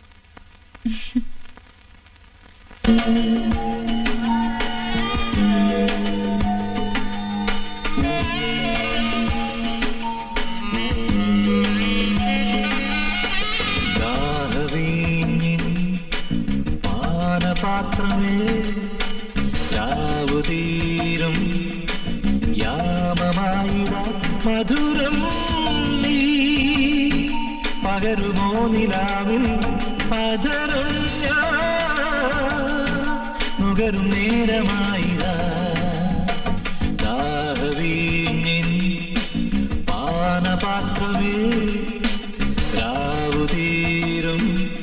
ദാഹവീഞ്ഞിൻ പാനപാത്രമേ രാവുതീരും യാമമായിര മധുരം നീ പകരുമോ നിലാവിൽ പതറും ഞാൻ നുകരും നേരമായിര ദാഹവീഞ്ഞിൻ പാനപാത്രമേ രാവുതീരും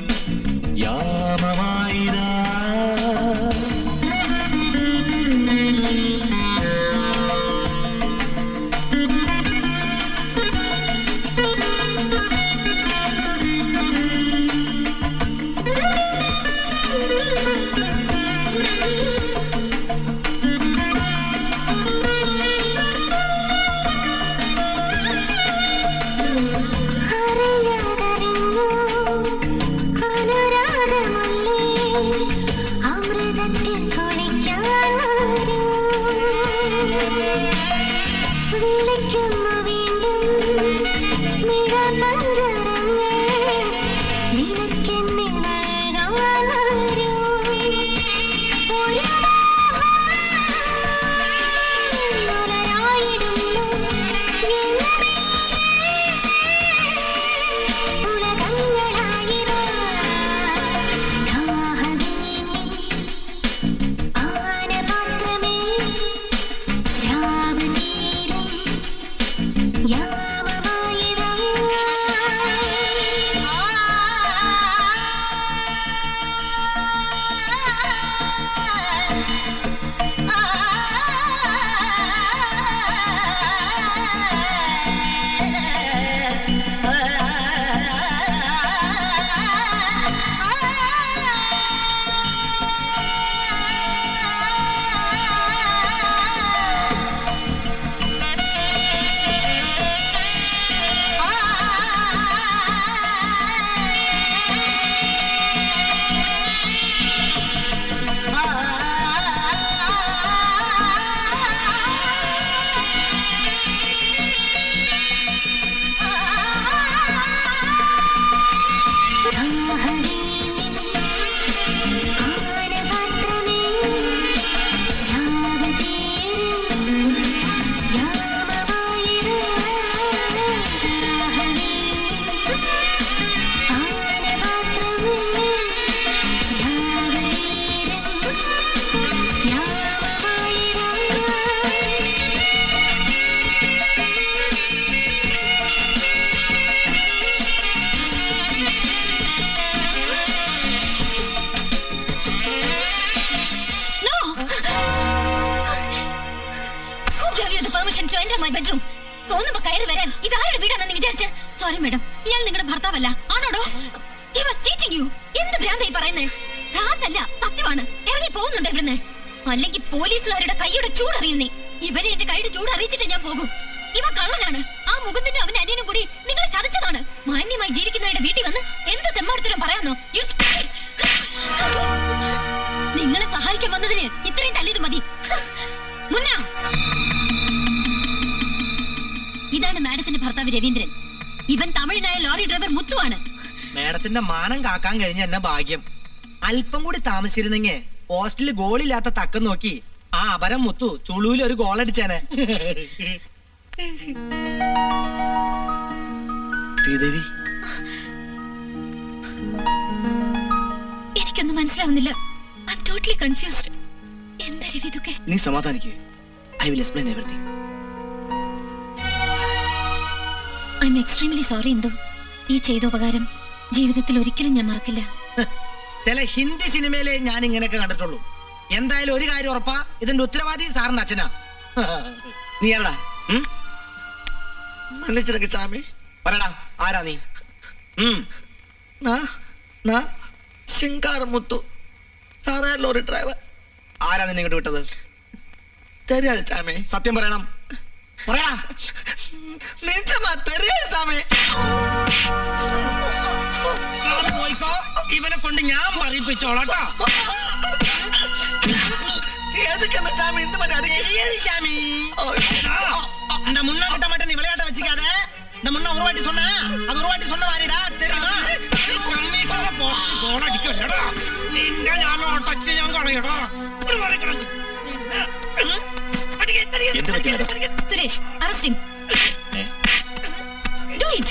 യാമമായിരാ അമൃതത്തിൽ കുളിക്കാൻ വരൂ. വിളിക്കുന്നു വീണ്ടും നിഴപഞ്ചരങ്ങൾ നിനക്കെന്നെ നൽകാൻ വരൂ. ഒരു മലരായിടുന്നു എന്നെ ഉലകങ്ങളായിരാ ആനപാത്രമേ രാവതീരം Gave you the permission to enter my bedroom. തോന്നുമ്പോ കയറി വരാൻ ഇതാരുടെ വീടാണെന്ന് വിചാരിച്ച് സോറി മാഡം ഇയാൾ നിങ്ങളുടെ ഭർത്താവല്ല ആണോടോ He was cheating you. എന്ത് ഭ്രാന്തായി പറയുന്നേ ഭ്രാന്തല്ല സത്യമാണ് ഇറങ്ങി പോകുന്നുണ്ട് ഇവിടുന്ന് അല്ലെങ്കിൽ പോലീസുകാരുടെ കൈയുടെ ചൂടറിയുന്നേ ഇവരെ എന്റെ കൈയുടെ ചൂട് അറിയിച്ചിട്ട് ഞാൻ പോകും ഇവ കള്ളനാണ് ആ മുഖത്തിന്റെ അവന്റെ അനിയനും കൂടി നിങ്ങൾ ചതച്ചതാണ് മാന്യമായി ജീവിക്കുന്നവരുടെ വീട്ടിൽ വന്ന് എന്ത് തെമ്മാടുത്തരം പറയാന്നോ You stupid. നിങ്ങളെ സഹായിക്കാൻ വന്നതിന് ഇത്രയും തല്ലിയത് മതി മുന്ന ഇതാണ് മാഡത്തിന്റെ ഭർത്താവ് രവീന്ദ്രൻ ഇവൻ തമിഴിനായ ലോറി ഡ്രൈവർ മുത്തുവാണ് മേഡത്തിന്റെ മാനം കാക്കാൻ കഴിഞ്ഞ എന്നെ ഭാഗ്യം അല്പം കൂടി താമസിച്ചിരുന്നെങ്കിൽ ഹോസ്റ്റലിൽ ഗോളില്ലാത്ത തക്കം നോക്കി ആ അപരം മുത്തു ചുളുവിൽ ഒരു ഗോൾ അടിച്ചേനെ ശ്രീദേവി എനിക്കൊന്നും മനസ്സിലാവുന്നില്ല ഐ എം ടോട്ടലി കൺഫ്യൂസ്ഡ് എന്താ രവി ഇതൊക്കെ നീ സമാധാനിക്കേ I will explain everything I'm extremely sorry Indu ഈ ചെയ്ത ഉപകാരം ജീവിതത്തിൽ ഒരിക്കലും ഞാൻ മറക്കില്ല ചില ഹിന്ദി സിനിമയിലെ ഞാൻ ഇങ്ങനെയൊക്കെ കണ്ടിട്ടുള്ളൂ എന്തായാലും ഒരു കാര്യം ഉറപ്പാ ഇതിന്റെ ഉത്തരവാദി സാറിന്റെ അച്ഛനാ നീ ആരടാ മന്നിച്ചിടക്ക് ചാമി പറയടാ ആരാ നീ ശിങ്കാരമുത്തു സാറേ ലോറി ഡ്രൈവർ ആരാ നിന്നെ ഇങ്ങോട്ട് വിട്ടത് തെരിയാതെ ചാമേ സത്യം പറയണം പറയടാ നിജമാ തെരിയാതെ ചാമേ സാറ് പോയിക്കോ ഇവനെ കൊണ്ട് ഞാൻ പറയിപ്പിച്ചോളാട്ടോ எதுக்கு சாமி இந்த மாதிரி அடிக்க சாமி இந்த முன்ன கிட்ட மட்டும் நீ விளையாட்ட வச்சுக்காத இந்த முன்ன ஒரு வாட்டி சொன்ன அது ஒரு வாட்டி சொன்ன வாரிடா தெரியுமா കമ്മീഷണറെ പോസ്റ്റ് ഗോൾ അടിക്കല്ലടാ നിന്റെ ഞാൻ ഒട്ടച്ച് ഞാൻ കളയടാ ഇവിടെ മാറി കിടക്ക്. നിന്നെ, ഉം, അടിക്ക്, അടിക്ക്, എന്ത് പറ്റി അടിക്ക്, മാഡം? അടിക്ക്. Suresh arrest him do it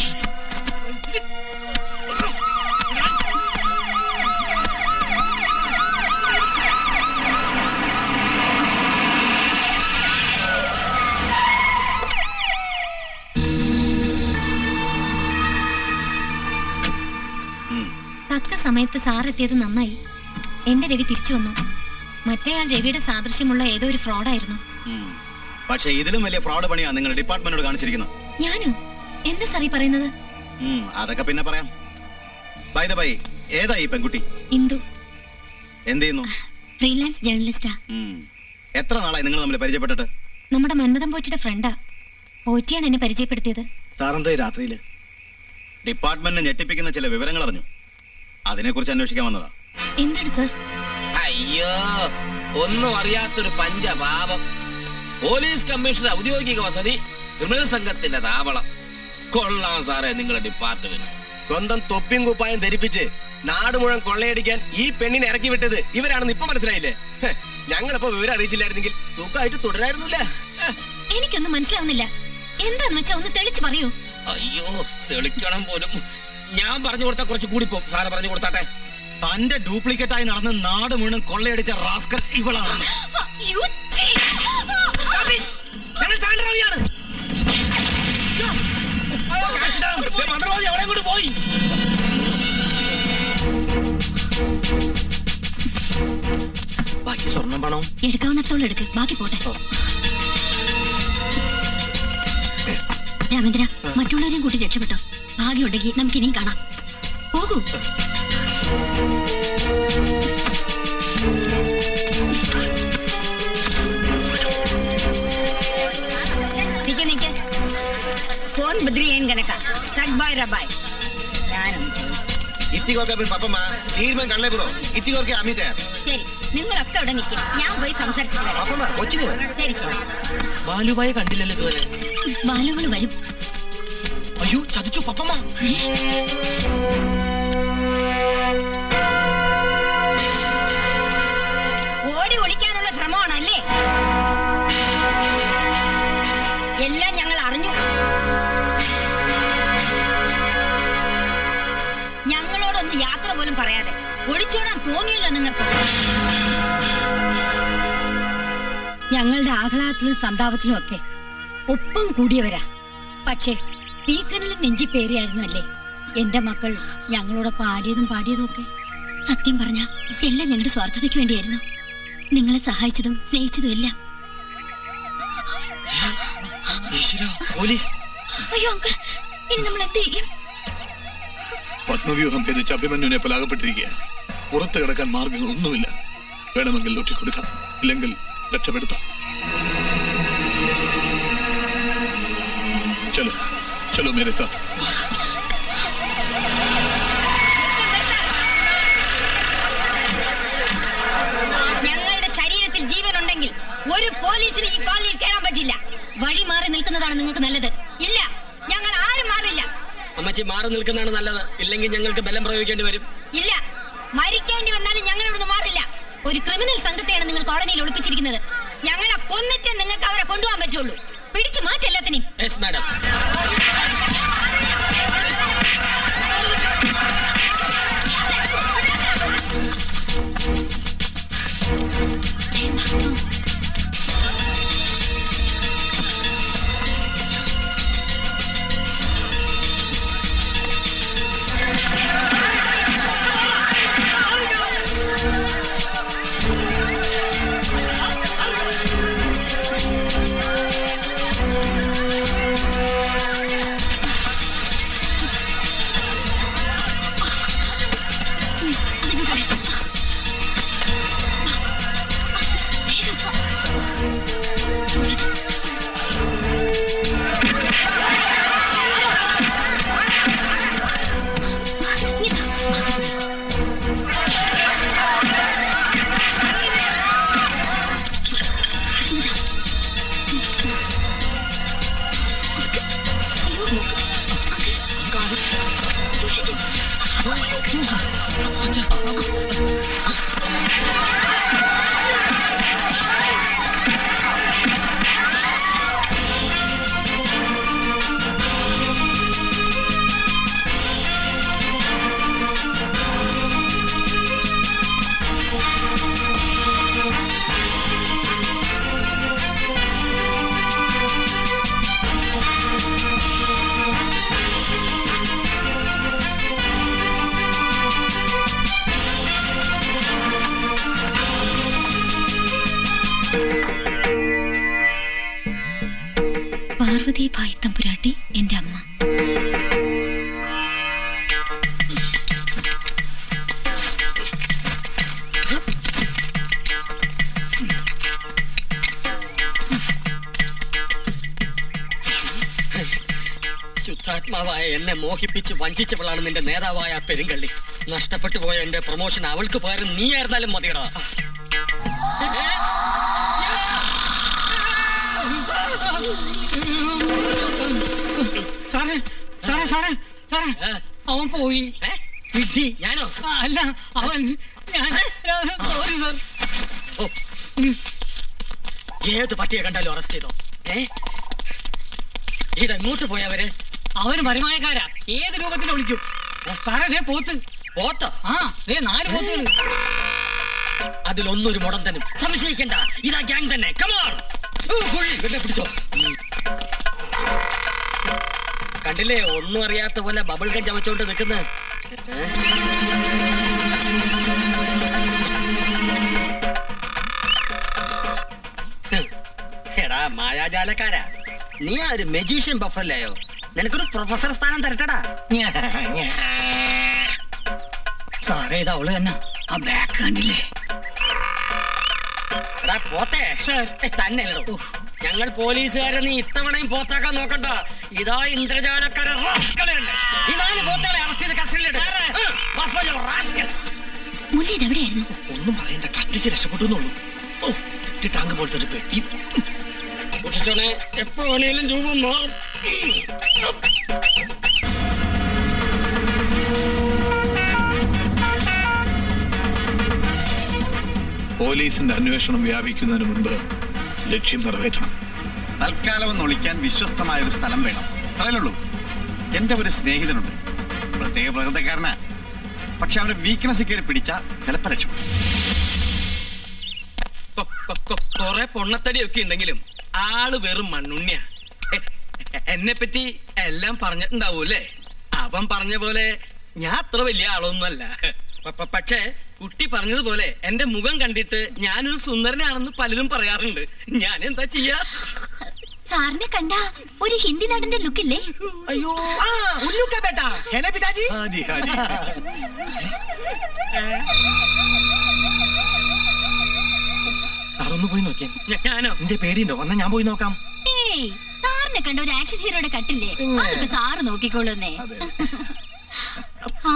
തക്ക സമയത്ത് സാർ എത്തിയത് നന്നായി എന്റെ രവി തിരിച്ചു വന്നു മറ്റേയാൾ രവിയുടെ സാദൃശ്യമുള്ള ഏതോ ഒരു ഫ്രോഡായിരുന്നു പക്ഷേ ഇതിലും വലിയ ഫ്രോഡ് പണിയാ നിങ്ങൾ ഡിപ്പാർട്ട്മെന്റിനോട് കാണിച്ചിരിക്കുന്നത് ഞാനോ എന്താ സാർ ഈ പറയുന്നത് ഉം, അതൊക്കെ പിന്നെ പറയാം ബൈ ദ ബൈ ഏതാ ഈ പെൺകുട്ടി ഇന്ദു എന്ത് ചെയ്യുന്നു ഫ്രീലാൻസ് ജേർണലിസ്റ്റാ ഉം. എത്ര നാളായി നിങ്ങൾ തമ്മിൽ പരിചയപ്പെട്ടിട്ട് നമ്മുടെ മന്മഥം പോറ്റിയുടെ ഫ്രണ്ടാ പോറ്റിയാണ് എന്നെ പരിചയപ്പെടുത്തിയത് സാറെന്താ ഈ രാത്രിയില് ഡിപ്പാർട്ട്മെന്റിനെ ഞെട്ടിപ്പിക്കുന്ന ചില വിവരങ്ങൾ അറിഞ്ഞു അതിനെക്കുറിച്ച് അന്വേഷിക്കാൻ വന്നതാ എന്താണ് സാർ അയ്യോ ഒന്നും അറിയാത്തൊരു പഞ്ചപാപം പോലീസ് കമ്മീഷണർ ഔദ്യോഗിക വസതി ക്രിമിനൽ സംഘത്തിന്റെ താവളം കൊള്ളാം സാറേ നിങ്ങളുടെ ഡിപ്പാർട്ട്മെന്റ് സ്വന്തം തൊപ്പിയും കുപ്പായം ധരിപ്പിച്ച് നാട് മുഴുവൻ കൊള്ളയടിക്കാൻ ഈ പെണ്ണിനെ ഇറക്കി വിട്ടത് ഇവരാണെന്ന് ഇപ്പൊ മനസ്സിലായില്ലേ ഹ്, ഞങ്ങളിപ്പോ വിവരം അറിയിച്ചില്ലായിരുന്നെങ്കിൽ തൂക്കമായിട്ട് തുടരായിരുന്നില്ല എനിക്കൊന്നും മനസ്സിലാവുന്നില്ല എന്താന്ന് വെച്ചാ ഒന്ന് തെളിച്ചു പറയൂ അയ്യോ തെളിക്കണം പോലും ഞാൻ പറഞ്ഞു കൊടുത്താൽ കുറച്ച് കൂടിപ്പോ സാറ് പറഞ്ഞു കൊടുത്താട്ടെ തന്റെ ഡ്യൂപ്ലിക്കേറ്റ് ആയി നടന്ന് നാട് മുഴുവൻ കൊള്ളയടിച്ച റാസ്കൽ ഇവളാണെന്ന് You cheat! ഞങ്ങൾ സാൻഡ്രാവിയാണ് മന്ത്രവാദി അവിടെ കൊണ്ട് പോയി ബാക്കി സ്വർണം പണം എടുക്കാവുന്നിടത്തോളം എടുക്ക് ബാക്കി പോട്ടെ രാമേന്ദ്ര മറ്റുള്ളവരെയും കൂട്ടി രക്ഷപ്പെട്ടോ ഭാഗ്യമുണ്ടെങ്കിൽ നമുക്ക് ഇനിയും കാണാം പോകൂ നിക്ക് നിക്ക് ഫോൺ ബദ്രിയേൻ കണക്ക ട്രക്ക് ബായ് റബായ് ഞാനും ഇത്തികോർക്കെ പപ്പമ്മ തീരുമാനം കള്ളേ ബ്രോ ഇത്തികോർക്കെ അമിതേ ശരി നിങ്ങളൊക്കെ അവിടെ നിൽക്കും ഞാൻ പോയി സംസാരിച്ചിട്ട് വരാം കൊച്ചിന് ശരി ശരി ബാലുബായി കണ്ടില്ലല്ലോ ഇതുവരെ ബാലുകൾ വരും അയ്യോ ചതിച്ചു പപ്പമ്മ ഓടി ഒളിക്കാനുള്ള ശ്രമമാണല്ലേ എല്ലാം ഞങ്ങൾ അറിഞ്ഞു ഞങ്ങളോടൊന്ന് യാത്ര പോലും പറയാതെ ഒളിച്ചോടാൻ തോന്നിയല്ലോ നിങ്ങൾക്ക് ഞങ്ങളുടെ ആഹ്ലാദത്തിലും സന്താപത്തിലും ഒക്കെ ഒപ്പം കൂടിയവരാ പക്ഷേ തീക്കനലും നെഞ്ചി പേരിയായിരുന്നു അല്ലേ എന്റെ മക്കൾ ഞങ്ങളോടൊപ്പം ആടിയതും പാടിയതും ഒക്കെ സത്യം പറഞ്ഞ എല്ലാം ഞങ്ങളുടെ സ്വാർത്ഥതയ്ക്ക് വേണ്ടിയായിരുന്നു നിങ്ങളെ സഹായിച്ചതും സ്നേഹിച്ചതും എല്ലാം പോലീസ് അയ്യോ അങ്കിൾ ഇനി നമ്മൾ എന്ത് ചെയ്യും പത്മവ്യൂഹം ഭേദിച്ച് അഭിമന്യുവിനെ പലാകപ്പെട്ടിരിക്കുക പുറത്തു കിടക്കാൻ മാർഗങ്ങളൊന്നുമില്ല വേണമെങ്കിൽ ഒറ്റിക്കൊടുക്കാം ഇല്ലെങ്കിൽ രക്ഷപ്പെടുത്താം ചലോ ചലോ മേരെ സാത്ത് ഞങ്ങളുടെ ശരീരത്തിൽ ജീവനുണ്ടെങ്കിൽ ഒരു പോലീസിന് ഈ കോളനിയിൽ കയറാൻ പറ്റില്ല വഴി മാറി നിൽക്കുന്നതാണ് നിങ്ങൾക്ക് നല്ലത് ഇല്ല ഞങ്ങൾ ആരും മാറില്ല അമ്മച്ചി മാറി നിൽക്കുന്നതാണ് നല്ലത് ഇല്ലെങ്കിൽ ഞങ്ങൾക്ക് ബലം പ്രയോഗിക്കേണ്ടി വരും ഇല്ല മരിക്കേണ്ടി വന്നാലും ഞങ്ങൾ ഇവിടുന്ന് മാറില്ല ഒരു ക്രിമിനൽ സംഘത്തെയാണ് നിങ്ങൾ കോളനിയിൽ ഒളിപ്പിച്ചിരിക്കുന്നത് ഞങ്ങളെ കൊന്നിട്ട് നിങ്ങൾക്ക് അവരെ കൊണ്ടുപോകാൻ പറ്റുള്ളൂ പിടിച്ചു മാറ്റെല്ലാത്തിനെയും യെസ് മാഡം പാർവതി ഭായ് തമ്പുരാട്ടി എന്റെ അമ്മ ശുദ്ധാത്മാവായ എന്നെ മോഹിപ്പിച്ച് വഞ്ചിച്ചവളാണ് നിന്റെ നേതാവായ ആ പെരുങ്കള്ളി നഷ്ടപ്പെട്ടു പോയ എന്റെ പ്രൊമോഷൻ അവൾക്ക് പകരം നീ ആയിരുന്നാലും മതിയടാ സാറേ സാറേ സാറേ സാറേ അവൻ പോയി വിഡ്ഢി ഞാനോ ആ, അല്ല അവൻ ഞാൻ സോറി സാർ ഏത് പട്ടിയെ കണ്ടാലും അറസ്റ്റ് ചെയ്തോ ഏ ഇതെങ്ങോട്ട് പോയവര് അവര് മരുമായക്കാരാ ഏത് രൂപത്തിൽ വിളിക്കും സാറേ ദേ പോത്ത് പോത്തോ ആ ദേ നാല് പോത്തുകള് അതിലൊന്നൊരു മുടം തന്നെ സംശയിക്കണ്ട ഇതാ ഗ്യാങ് തന്നെ കമോൺ എന്നെ പിടിച്ചോ ഉം. കണ്ടില്ലേ ഒന്നും അറിയാത്ത പോലെ ബബിൾ ഗം ചവച്ചോണ്ട് നിൽക്കുന്ന എടാ മായാജാലക്കാരാ നീ ആ ഒരു മെജീഷ്യൻ ബഫല്ലയോ നിനക്കൊരു പ്രൊഫസർ സ്ഥാനം തരട്ടടാ സാറേ ഇത് അവള് തന്നെ ആ ബാക്ക് കണ്ടില്ലേ എടാ പോത്തേ ഏ, തന്നെ അല്ലടോ. ഞങ്ങൾ പോലീസുകാരെ നീ ഇത്തവണയും പോത്താക്കാൻ നോക്കണ്ട ഇതാ ഇന്ദ്രജാലക്കാരെ റാസ്കളെയുണ്ട്. ഈ നാല് പോത്തുകളെ അറസ്റ്റ് ചെയ്ത് കസ്റ്റഡിയിലിട്. ഉം, buffalo rascals. മുന്നേ ഇതെവിടെയായിരുന്നു ഒന്നും പറയണ്ട കഷ്ടിച്ച് രക്ഷപ്പെട്ടു ഓ ടാങ്ക് പോലത്തെ ഒരു പെട്ടി സൂക്ഷിച്ചോണേ എപ്പോ വേണേലും രൂപം മാറും പോലീസിന്റെ അന്വേഷണം വ്യാപിക്കുന്നതിന് മുൻപ് ലക്ഷ്യം നിറവേറ്റണം തൽക്കാലം ഒന്ന് ഒളിക്കാൻ വിശ്വസ്തമായ ഒരു സ്ഥലം വേണം അത്രയുള്ളൂ എന്റെ ഒരു സ്നേഹിതനുണ്ട് പ്രത്യേക പ്രകൃതക്കാരനാ പക്ഷെ അവന്റെ വീക്ക്നെസ് കയറി പിടിച്ച ചിലപ്പോ രക്ഷപ്പെടും കൊറേ പൊണ്ണത്തടിയൊക്കെ ഉണ്ടെങ്കിലും ആള് വെറും മണ്ണുണ്ണിയാ എന്നെ പറ്റി എല്ലാം പറഞ്ഞിട്ടുണ്ടാവൂല്ലേ അവൻ പറഞ്ഞ പോലെ ഞാൻ അത്ര വലിയ ആളൊന്നുമല്ല പ- പ- പക്ഷേ കുട്ടി പറഞ്ഞതുപോലെ എന്റെ മുഖം കണ്ടിട്ട് ഞാനൊരു സുന്ദരനാണെന്ന് പലരും പറയാറുണ്ട് ഞാൻ എന്താ ചെയ്യാ സാറിനെ കണ്ട ഒരു ഹിന്ദി നടന്റെ ലുക്കില്ലേ അയ്യോ ആ ഉല്ലുക്ക ബേട്ടാ ഹെലെ പിതാജി ഹാജി ഹാജി സാറൊന്ന് പോയി നോക്കിയാ ഞാനോ എന്റെ പേടിയുണ്ടോ എന്നാ ഞാൻ പോയി നോക്കാം ഏയ് സാറിനെ കണ്ട ഒരു ആക്ഷൻ ഹീറോയുടെ കട്ടില്ലേ അതൊക്കെ സാറ് നോക്കിക്കോളൂന്നേ ആ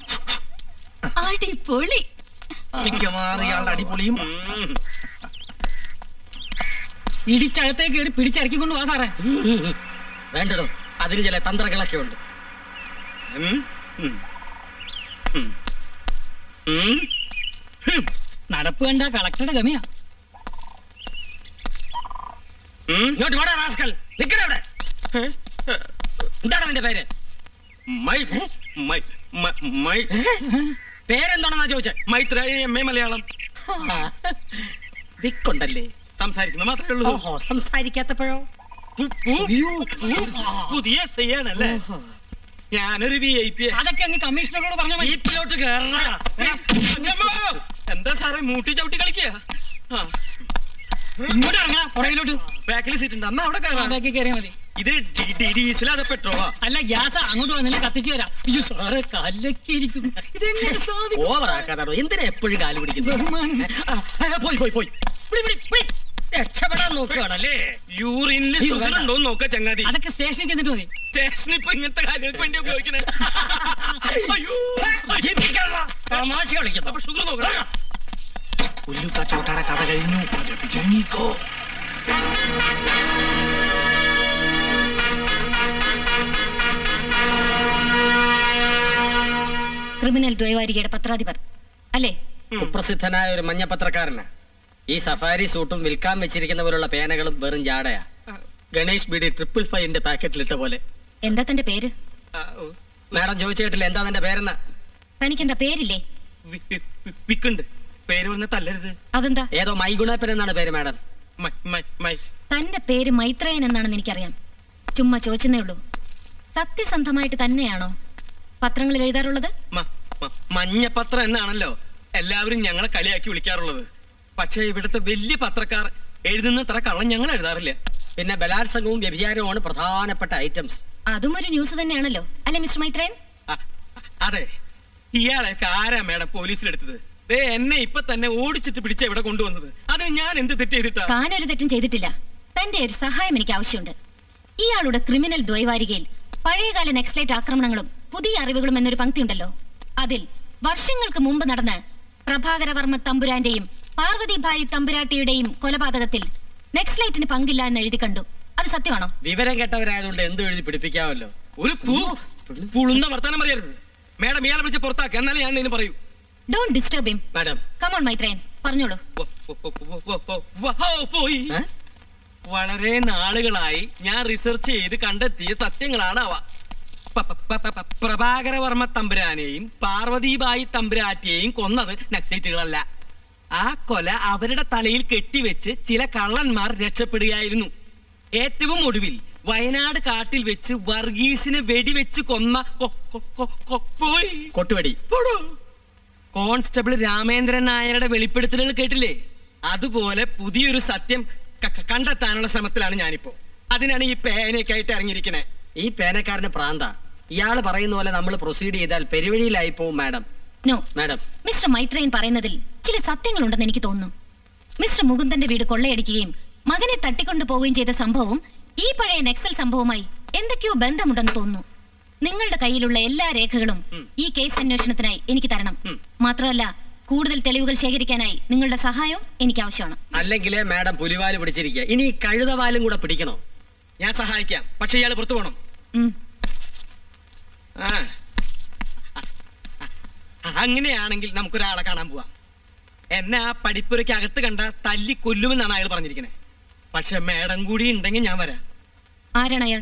അടിപൊളി മിക്കവാറും ഇയാളുടെ അടിപൊളിയും ഇടിച്ചകത്തേക്ക് കയറി പിടിച്ചിറക്കിക്കൊണ്ട് വാ സാറേ വേണ്ടടോ അതിന് ചില തന്ത്രങ്ങളൊക്കെ ഉണ്ട് നടപ്പ് കണ്ട കളക്ടറുടെ ഗമിയാ ഇങ്ങോട്ട് വാടാ റാസ്കൽ നിക്കണ അവിടെ എന്താണ് നിന്റെ പേര് മൈ മൈ മൈ- മൈ പേരെന്താണെന്നാ ചോദിച്ചേ മൈത്രേയ എം എ മലയാളം വിക്കുണ്ടല്ലേ സംസാരിക്കുന്ന മാത്രമേ ഉള്ളൂ ഓഹോ സംസാരിക്കാത്തപ്പോഴോ പു- പു- പു- പുതിയ ചെയ്യാനല്ലേ ഞാനൊരു വി ഐ പി അതൊക്കെ അങ്ങ് കമ്മീഷണറോട് പറഞ്ഞാൽ മതി ജീപ്പിലോട്ട് കേറണ എന്താ സാറേ മൂട്ടി ചവിട്ടി കളിക്കുക ഇങ്ങോട്ട് ഇറങ്ങാ പുറകിലോട്ട് ബാക്കിൽ സീറ്റ് ഉണ്ട് അന്ന് അവിടെ കയറാം ബാക്കി കയറിയാ മതി ഇത് ഡി- ഡി- ഡീസൽ അതെ പെട്രോളാ അല്ല ഗ്യാസ് അങ്ങോട്ട് വന്നില്ല കത്തിച്ചു തരാം അയ്യോ സാറേ കല്ലൊക്കെ ഇരിക്കും ഇതെങ്ങനെ സാധിക്കും ഓവറാക്കാതാടോ എന്തിനാ എപ്പോഴും കാല് പിടിക്കുന്നത് ബഹുമാനം. ആ, ആ, പോയി പോയി പോയി പിടി, പിടി, പിടി. രക്ഷപ്പെടാൻ നോക്കുകയാണല്ലേ യൂറിനിൽ അയ്യോ, ഷുഗർ വേണ്ട. ഉണ്ടോ നോക്ക ചങ്ങാതി അതൊക്കെ സ്റ്റേഷനിൽ ചെന്നിട്ട് മതി സ്റ്റേഷനിൽ ഇപ്പൊ ഇങ്ങനത്തെ കാര്യങ്ങൾക്ക് വേണ്ടി ഉപയോഗിക്കണേ അയ്യോ ജീവിക്കാനുള്ള തമാശ കളിക്കുന്നു അപ്പൊ ഷുഗർ നോക്കണം ഉല്ലുക്ക ചോട്ടാടെ കഥ കഴിഞ്ഞു എണീക്കോ ക്രിമിനൽ ദ്വൈവാരികയുടെ പത്രാധിപർ അല്ലേ കുപ്രസിദ്ധനായ ഒരു മഞ്ഞപത്രക്കാരനാ ഈ സഫാരി സൂട്ടും വിൽക്കാൻ വെച്ചിരിക്കുന്ന പോലുള്ള പേനകളും വെറും ജാടയാ ഗണേഷ് ബിഡി ട്രിപ്പിൾ ഫൈവിന്റെ പാക്കറ്റിലിട്ട പോലെ എന്താ തന്റെ പേര് മാഡം ചോദിച്ചു കേട്ടില്ല എന്താ തന്റെ പേരെന്നാ തനിക്കെന്താ പേരില്ലേ വിക്കുണ്ട് പേര് പറഞ്ഞ തല്ലരുത് അതെന്താ ഏതോ മൈഗുണപ്പൻ എന്നാണ് പേര് മാഡം മൈ മൈ മൈ തന്റെ പേര് മൈത്രേയൻ എന്നാണെന്ന് എനിക്കറിയാം ചുമ്മാ ചോദിച്ചെന്നേ ഉള്ളൂ സത്യസന്ധമായിട്ട് തന്നെയാണോ പത്രങ്ങളിൽ എഴുതാറുള്ളത് മ- മ- മഞ്ഞപത്രം എന്നാണല്ലോ എല്ലാവരും ഞങ്ങളെ കളിയാക്കി വിളിക്കാറുള്ളത് പക്ഷേ ഇവിടുത്തെ വലിയ പത്രക്കാർ എഴുതുന്നത്ര കള്ളം ഞങ്ങൾ എഴുതാറില്ല പിന്നെ ബലാത്സംഗവും വ്യഭിചാരവുമാണ് പ്രധാനപ്പെട്ട ഐറ്റംസ് അതും ഒരു ന്യൂസ് തന്നെയാണല്ലോ അല്ലേ മിസ്റ്റർ മൈത്രേയൻ അതെ ഇയാളെയൊക്കെ ആരാ മേഡം പോലീസിലെടുത്തത് ദേ എന്നെ ഇപ്പൊ തന്നെ ഓടിച്ചിട്ട് പിടിച്ച ഇവിടെ കൊണ്ടുവന്നത് അതിന് ഞാൻ എന്ത് തെറ്റ് ചെയ്തിട്ടാ താനൊരു തെറ്റും ചെയ്തിട്ടില്ല തന്റെ ഒരു സഹായം എനിക്ക് ആവശ്യമുണ്ട് ഇയാളുടെ ക്രിമിനൽ ദ്വൈവാരികയിൽ പഴയകാല നെക്സ്ലൈറ്റ് ആക്രമണങ്ങളും പുതിയ അറിവുകളും എന്നൊരു പങ്ക്തി ഉണ്ടല്ലോ അതിൽ വർഷങ്ങൾക്ക് മുമ്പ് നടന്ന പ്രഭാകരവർമ്മ തമ്പുരാന്റെയും പാർവതിഭായി തമ്പുരാട്ടിയുടെയും കൊലപാതകത്തിൽ നെക്സ്ലൈറ്റിന് പങ്കില്ല എന്ന് എഴുതി കണ്ടു അത് സത്യമാണോ വിവരം കെട്ടവരായതുകൊണ്ട് എന്ത് എഴുതി പിടിപ്പിക്കാമല്ലോ ഒരു പൂ പുളുന്ന വർത്താനം പറയരുത് മേഡം ഇയാളെ വിളിച്ച് പുറത്താക്കുക എന്നാലേ ഞാൻ എന്തെങ്കിലും പറയൂ don't disturb him madam come on Maithreyan പറഞ്ഞോളൂ വഹോ, പോയി വളരെ നാളുകളായി ഞാൻ റിസർച്ച് ചെയ്ത് കണ്ടെത്തിയ സത്യങ്ങളാണ് അവ പ- പ- പ- പ- പ- പ്രഭാകരവർമ്മ തമ്പുരാനെയും പാർവതിബായി തമ്പുരാറ്റിയെയും കൊന്നത് നക്സൈറ്റുകളല്ല ആ കൊല അവരുടെ തലയിൽ കെട്ടിവെച്ച് ചില കള്ളന്മാർ രക്ഷപ്പെടുകയായിരുന്നു ഏറ്റവും ഒടുവിൽ വയനാട് കാട്ടിൽ വെച്ച് വർഗീസിനെ വെടിവെച്ച് കൊന്ന കൊ- കൊ- കൊ- കൊ- പോയി കൊട്ടുവടി പോടോ. കോൺസ്റ്റബിൾ രാമേന്ദ്രൻ നായരുടെ വെളിപ്പെടുത്തലുകൾ കേട്ടില്ലേ അതുപോലെ പുതിയൊരു സത്യം ക- ക- കണ്ടെത്താനുള്ള ശ്രമത്തിലാണ് ഞാനിപ്പോ അതിനാണ് ഈ പേനയൊക്കെ ആയിട്ട് ഇറങ്ങിയിരിക്കണേ ഈ പേനക്കാരന് പ്രാന്ത ഇയാള് പറയുന്ന പോലെ നമ്മൾ പ്രൊസീഡ് ചെയ്താൽ പെരുവഴിയിലായി പോവും madam no madam mister Maithreyan പറയുന്നതിൽ ചില സത്യങ്ങളുണ്ടെന്ന് എനിക്ക് തോന്നുന്നു മിസ്റ്റർ മുകുന്ദന്റെ വീട് കൊള്ളയടിക്കുകയും മകനെ തട്ടിക്കൊണ്ടു പോവുകയും ചെയ്ത സംഭവവും ഈ പഴയ നെക്സൽ സംഭവവുമായി എന്തൊക്കെയോ ബന്ധമുണ്ടെന്ന് തോന്നുന്നു നിങ്ങളുടെ കയ്യിലുള്ള എല്ലാ രേഖകളും ഈ കേസ് അന്വേഷണത്തിനായി എനിക്ക് തരണം മാത്രമല്ല കൂടുതൽ തെളിവുകൾ ശേഖരിക്കാനായി നിങ്ങളുടെ സഹായവും എനിക്ക് ആവശ്യമാണ് അല്ലെങ്കിലേ മാഡം പുലിവാല് പിടിച്ചിരിക്കുക ഇനി ഈ കഴുതവാലും കൂടെ പിടിക്കണോ ഞാൻ സഹായിക്കാം പക്ഷെ ഇയാൾ പുറത്തു പോകണം ഉം. ആ. അങ്ങനെയാണെങ്കിൽ നമുക്കൊരാളെ കാണാൻ പോവാം എന്നെ ആ പഠിപ്പുരയ്ക്ക് അകത്ത് കണ്ട തല്ലി കൊല്ലുമെന്നാണ് അയാൾ പറഞ്ഞിരിക്കണേ പക്ഷെ മേഡം കൂടി ഉണ്ടെങ്കിൽ ഞാൻ വരാം ആരാണ് അയാൾ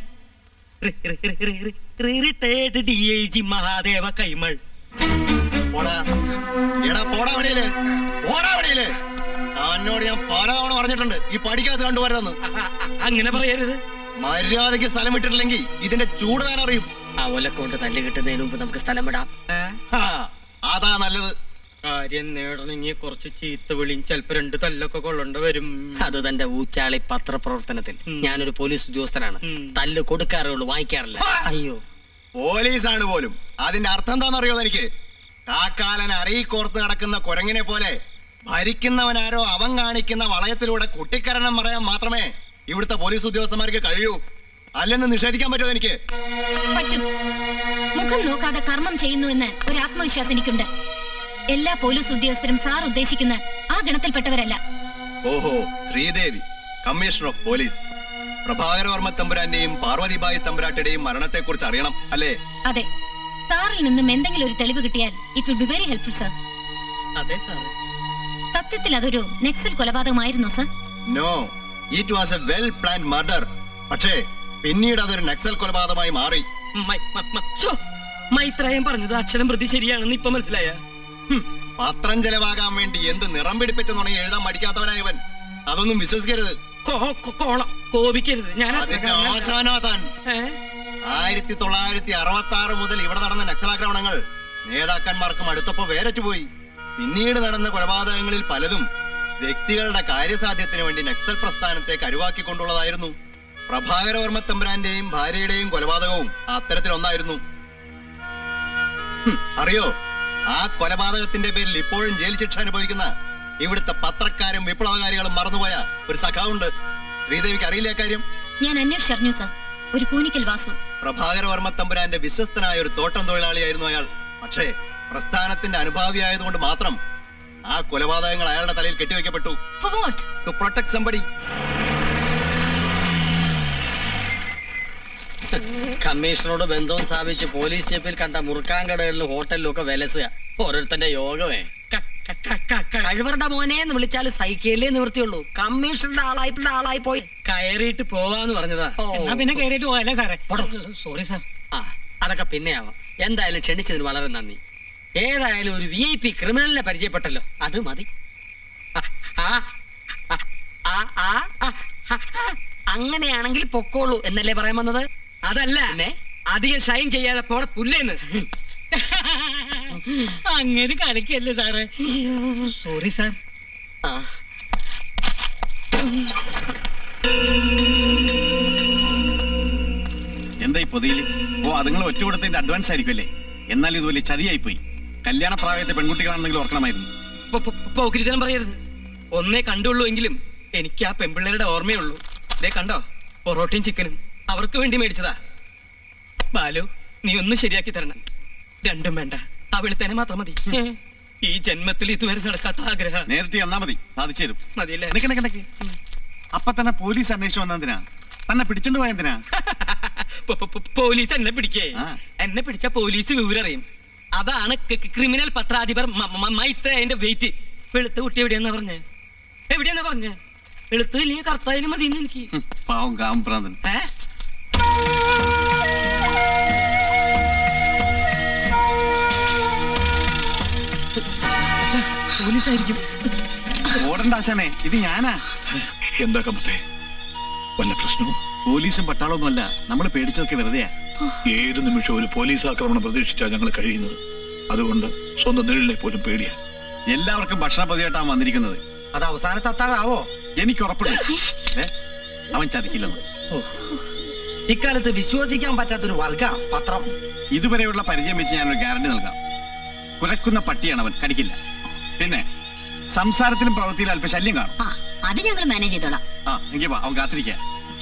retired D I G Mahadeva Kaimal പോടാ എടാ പോടാ വെളിയില് പോടാ വെളിയില് തന്നോട് ഞാൻ പലതവണ പറഞ്ഞിട്ടുണ്ട് ഈ പഠിക്കാത്ത കണ്ടുവരുതെന്ന് അങ്ങനെ പറയരുത് മര്യാദയ്ക്ക് സ്ഥലം വിട്ടിട്ടില്ലെങ്കിൽ ഇതിന്റെ ചൂട് താൻ അറിയും ആ ഒലക്കൊണ്ട് തല്ല് കിട്ടുന്നതിന് മുമ്പ് നമുക്ക് സ്ഥലം വിടാം ഹാ, അതാ നല്ലത് കാര്യം നേടണമെങ്കിൽ കുറച്ച് ചീത്ത വിളിയും ചിലപ്പോ രണ്ട് തല്ലൊക്കെ കൊള്ളേണ്ട വരും അത് തന്റെ ഊച്ചാളി പത്രപ്രവർത്തനത്തിൽ ഞാനൊരു പോലീസ് ഉദ്യോഗസ്ഥനാണ് തല്ല് കൊടുക്കാറേ ഉള്ളൂ വാങ്ങിക്കാറില്ല അയ്യോ പോലീസാണ് പോലും അതിന്റെ അർത്ഥം എന്താണെന്നറിയോ എനിക്ക് കാക്കാലൻ അറിയിക്കോർത്ത് നടക്കുന്ന കുരങ്ങിനെ പോലെ ഭരിക്കുന്നവനാരോ അവൻ കാണിക്കുന്ന വളയത്തിലൂടെ കുട്ടിക്കരണം പറയാൻ മാത്രമേ ഇവിടുത്തെ പോലീസ് ഉദ്യോഗസ്ഥന്മാർക്ക് കഴിയൂ അല്ലെന്ന് നിഷേധിക്കാൻ പറ്റുമോ എനിക്ക് പറ്റും മുഖം നോക്കാതെ കർമ്മം ചെയ്യുന്നു എന്ന് ഒരു ആത്മവിശ്വാസം എനിക്കുണ്ട് എല്ലാ പോലീസ് ഉദ്യോഗസ്ഥരും സാർ ഉദ്ദേശിക്കുന്ന ആ ഗണത്തിൽപ്പെട്ടവരല്ല ഓഹോ ശ്രീദേവി കമ്മീഷണർ ഓഫ് പോലീസ് പ്രഭാകരവർമ്മ തമ്പുരാന്റെയും പാർവതിബായി തമ്പുരാട്ടിയുടെയും മരണത്തെക്കുറിച്ച് അറിയണം അല്ലേ അതെ സാറിൽ നിന്നും എന്തെങ്കിലും ഒരു തെളിവ് കിട്ടിയാൽ it will be very helpful sir അതെ സാറേ സത്യത്തിൽ അതൊരു നെക്സൽ കൊലപാതകമായിരുന്നു sir no it was a well plan murder പക്ഷേ പിന്നീട് അതൊരു നക്സൽ കൊലപാതകമായി മാറി മൈ- മ- മ- ശ്ശോ, മൈത്രേയൻ പറഞ്ഞത് അക്ഷരം പ്രതി ശരിയാണെന്ന് ഇപ്പൊ മനസ്സിലായ പത്രം ചെലവാകാൻ വേണ്ടി എന്ത് നിറം പിടിപ്പിച്ചെന്നുണ്ടെങ്കിൽ എഴുതാൻ മടിക്കാത്തവനായവൻ അതൊന്നും വിശ്വസിക്കരുത് കോളം കോപിക്കരുത് ഞാൻ അതിന്റെ അവസാനോ താൻ ആയിരത്തി തൊള്ളായിരത്തി അറുപത്തി ആറ് മുതൽ ഇവിടെ നടന്ന നക്സലാക്രമണങ്ങൾ നേതാക്കന്മാർക്കും അടുത്തപ്പോ വേരറ്റുപോയി പിന്നീട് നടന്ന കൊലപാതകങ്ങളിൽ പലതും വ്യക്തികളുടെ കാര്യസാധ്യത്തിന് വേണ്ടി നക്സൽ പ്രസ്ഥാനത്തെ കരുവാക്കിക്കൊണ്ടുള്ളതായിരുന്നു പ്രഭാകരവർമ്മ തമ്പുരാന്റെയും ഭാര്യയുടെയും കൊലപാതകവും അത്തരത്തിലൊന്നായിരുന്നു ഹും, അറിയോ ആ കൊലപാതകത്തിന്റെ പേരിൽ ഇപ്പോഴും ജയിൽ ശിക്ഷ അനുഭവിക്കുന്ന ഇവിടുത്തെ പത്രക്കാരും വിപ്ലവകാരികളും മറന്നുപോയ ഒരു സഖാവുണ്ട് ശ്രീദേവിക്ക് അറിയില്ല കാര്യം ഞാൻ അന്വേഷിച്ചറിഞ്ഞു സർ ഒരു കൂനിക്കൽ വാസു പ്രഭാകരവർമ്മ തമ്പുരാന്റെ വിശ്വസ്തനായ ഒരു തോട്ടം തൊഴിലാളിയായിരുന്നു അയാൾ പക്ഷേ പ്രസ്ഥാനത്തിന്റെ അനുഭാവിയായതുകൊണ്ട് മാത്രം ആ കൊലപാതകങ്ങൾ അയാളുടെ തലയിൽ കെട്ടിവെക്കപ്പെട്ടു For what? To protect somebody കമ്മീഷണറോട് ബന്ധവും സ്ഥാപിച്ച് പോലീസ് സ്റ്റേപ്പിൽ കണ്ട മുറുക്കാൻ കടകളിലും ഹോട്ടലിലും ഒക്കെ വിലസുക ഓരോരുത്തന്റെ യോഗമേ കഴിവറുടെ മോനെ എന്ന് വിളിച്ചാൽ സൈക്കിളിലേ നിവൃത്തിയുള്ളൂ കമ്മീഷണറുടെ ആളായി ആളായി പോയി കയറിയിട്ട് പോവാന്ന് പറഞ്ഞതാ എന്നാ പിന്നെ കയറിയിട്ട് പോയല്ലേ സാറേ സോറി സാർ ആ അതൊക്കെ പിന്നെ ആവാം എന്തായാലും ക്ഷണിച്ചതിന് വളരെ നന്ദി ഏതായാലും ഒരു വി ഐ പി ക്രിമിനലിനെ പരിചയപ്പെട്ടല്ലോ അത് മതി ആ, ആ, ആ, ആ, ആ, ആ, ആ, ആ. അങ്ങനെയാണെങ്കിൽ പൊക്കോളൂ എന്നല്ലേ പറയാൻ വന്നത് അതല്ല അധികം ഷൈൻ ചെയ്യാതെ പോടെ പുല്ലേന്ന് അങ്ങനെ കളിക്കല്ലേ സാറേ സോറി സാർ എന്താ ഈ പൊതിയിൽ ഓ അത് നിങ്ങൾ ഒറ്റ കൊടുത്തതിന്റെ അഡ്വാൻസ് ആയിരിക്കുമല്ലേ എന്നാൽ ഇത് വലിയ ചതിയായി പോയി കല്യാണ പ്രായത്തെ പെൺകുട്ടികളാണെന്നെങ്കിലും ഓർക്കണമായിരുന്നു പോക്കിരിത്തനം പറയരുത് ഒന്നേ കണ്ടുള്ളൂ എങ്കിലും എനിക്ക് ആ പെൺപിള്ളേരുടെ ഓർമ്മയുള്ളൂ ദേ കണ്ടോ പൊറോട്ടയും ചിക്കനും അവർക്ക് വേണ്ടി മേടിച്ചതാ ബാലു നീ ഒന്ന് ശരിയാക്കി തരണം രണ്ടും വേണ്ട അവളിത്തന്നെ മാത്രം മതി ഈ ജന്മത്തിൽ ഇതുവരെ നടക്കാത്ത ആഗ്രഹം നേരിട്ട് എന്നാ മതി സാധിച്ചു തരും മതിയല്ലേ നിക്ക് നിക്ക് നിക്ക്. അപ്പൊ തന്നെ പോലീസ് അന്വേഷിച്ചു വന്നതിനാ തന്നെ പിടിച്ചോണ്ട് പോയതിനാ പോ- പോ- പോ- പോലീസ് എന്നെ പിടിക്കേ എന്നെ പിടിച്ച പോലീസ് വിവരറിയും അതാണ് ക- ക- ക്രിമിനൽ പത്രാധിപർ മ- മ- മൈത്രേയന്റെ വെയിറ്റ് വെളുത്ത കുട്ടി എവിടെയാന്നാ പറഞ്ഞേ എവിടെയാന്നാ പറഞ്ഞേ വെളുത്ത് ഇല്ലെങ്കിൽ കറുത്തായാലും മതി എനിക്ക് പാവം കാമ്പ്രാന്തൻ ഏ പോലീസായിരിക്കും ഓടണ്ട ആശാനെ ഇത് ഞാനാ എന്താ കമത്തെ വല്ല പ്രശ്നവും പോലീസും പട്ടാളമൊന്നുമല്ല നമ്മൾ പേടിച്ചതൊക്കെ വെറുതെയാ ഏത് നിമിഷവും ഒരു പോലീസ് ആക്രമണം പ്രതീക്ഷിച്ചാണ് ഞങ്ങൾ കഴിയുന്നത് അതുകൊണ്ട് സ്വന്തം നിഴലിനെ പോലും പേടിയാ എല്ലാവർക്കും ഭക്ഷണ പതിയായിട്ടാണ് വന്നിരിക്കുന്നത് അത് അവസാനത്തെ അത്താഴാവോ എനിക്ക് ഉറപ്പുണ്ട് ഏ? അവൻ ചതിക്കില്ലെന്ന് ഇക്കാലത്ത് വിശ്വസിക്കാൻ പറ്റാത്തൊരു വർഗ പത്രം ഇതുവരെയുള്ള പരിചയം വെച്ച് ഞാനൊരു ഗ്യാരണ്ടി നൽകാം കുരക്കുന്ന പട്ടിയാണ് അവൻ കടിക്കില്ല പിന്നെ സംസാരത്തിലും പ്രവൃത്തിയിലും അല്പം ശല്യം കാണും ആ അത് ഞങ്ങൾ മാനേജ് ചെയ്തോളാം ആ എങ്കിൽ വാ അവൻ കാത്തിരിക്കാം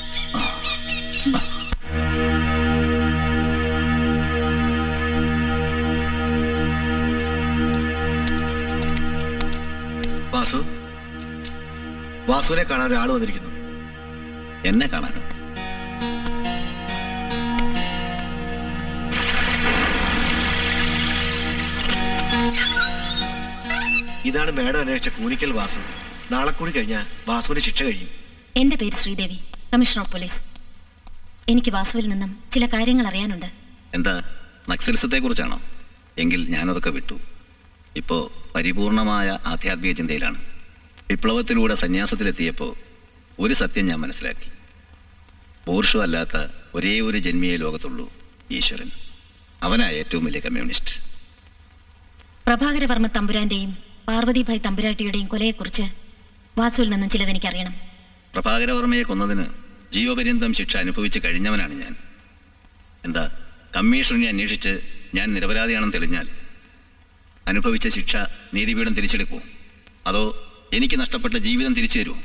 വാസു വാസുവിനെ കാണാൻ ഒരാൾ വന്നിരിക്കുന്നു എന്നെ കാണാനോ ഇതാണ് മേഡം അന്വേഷിച്ച കൂനിക്കൽ വാസു നാളെ കൂടി കഴിഞ്ഞാൽ വാസുവിന്റെ ശിക്ഷ കഴിയും എന്റെ പേര് ശ്രീദേവി കമ്മീഷണർ ഓഫ് പോലീസ് എനിക്ക് വാസുവിൽ നിന്നും ചില കാര്യങ്ങൾ അറിയാനുണ്ട് എന്താ നക്സലിസത്തെ കുറിച്ചാണോ എങ്കിൽ ഞാനതൊക്കെ വിട്ടു ഇപ്പോ പരിപൂർണമായ ആധ്യാത്മിക ചിന്തയിലാണ് വിപ്ലവത്തിലൂടെ സന്യാസത്തിലെത്തിയപ്പോൾ ഒരു സത്യം ഞാൻ മനസ്സിലാക്കി ബോർഷു അല്ലാത്ത ഒരേ ഒരു ജന്മിയെ ലോകത്തുള്ളൂ ഈശ്വരൻ അവനാ ഏറ്റവും വലിയ കമ്മ്യൂണിസ്റ്റ് പ്രഭാകരവർമ്മ തമ്പുരാന്റെയും പാർവതിഭായ് തമ്പുരാട്ടിയുടെയും കൊലയെക്കുറിച്ച് വാസുവിൽ നിന്നും ചിലത് എനിക്കറിയണം പ്രഭാകരവർമ്മയെ കൊന്നതിന് ജീവപര്യന്തം ശിക്ഷ അനുഭവിച്ച് കഴിഞ്ഞവനാണ് ഞാൻ എന്താ കമ്മീഷണറിനെ അന്വേഷിച്ച് ഞാൻ നിരപരാധിയാണെന്ന് തെളിഞ്ഞാൽ അനുഭവിച്ച ശിക്ഷ നീതിപീഠം തിരിച്ചെടുക്കുമോ അതോ എനിക്ക് നഷ്ടപ്പെട്ട ജീവിതം തിരിച്ചു തരുമോ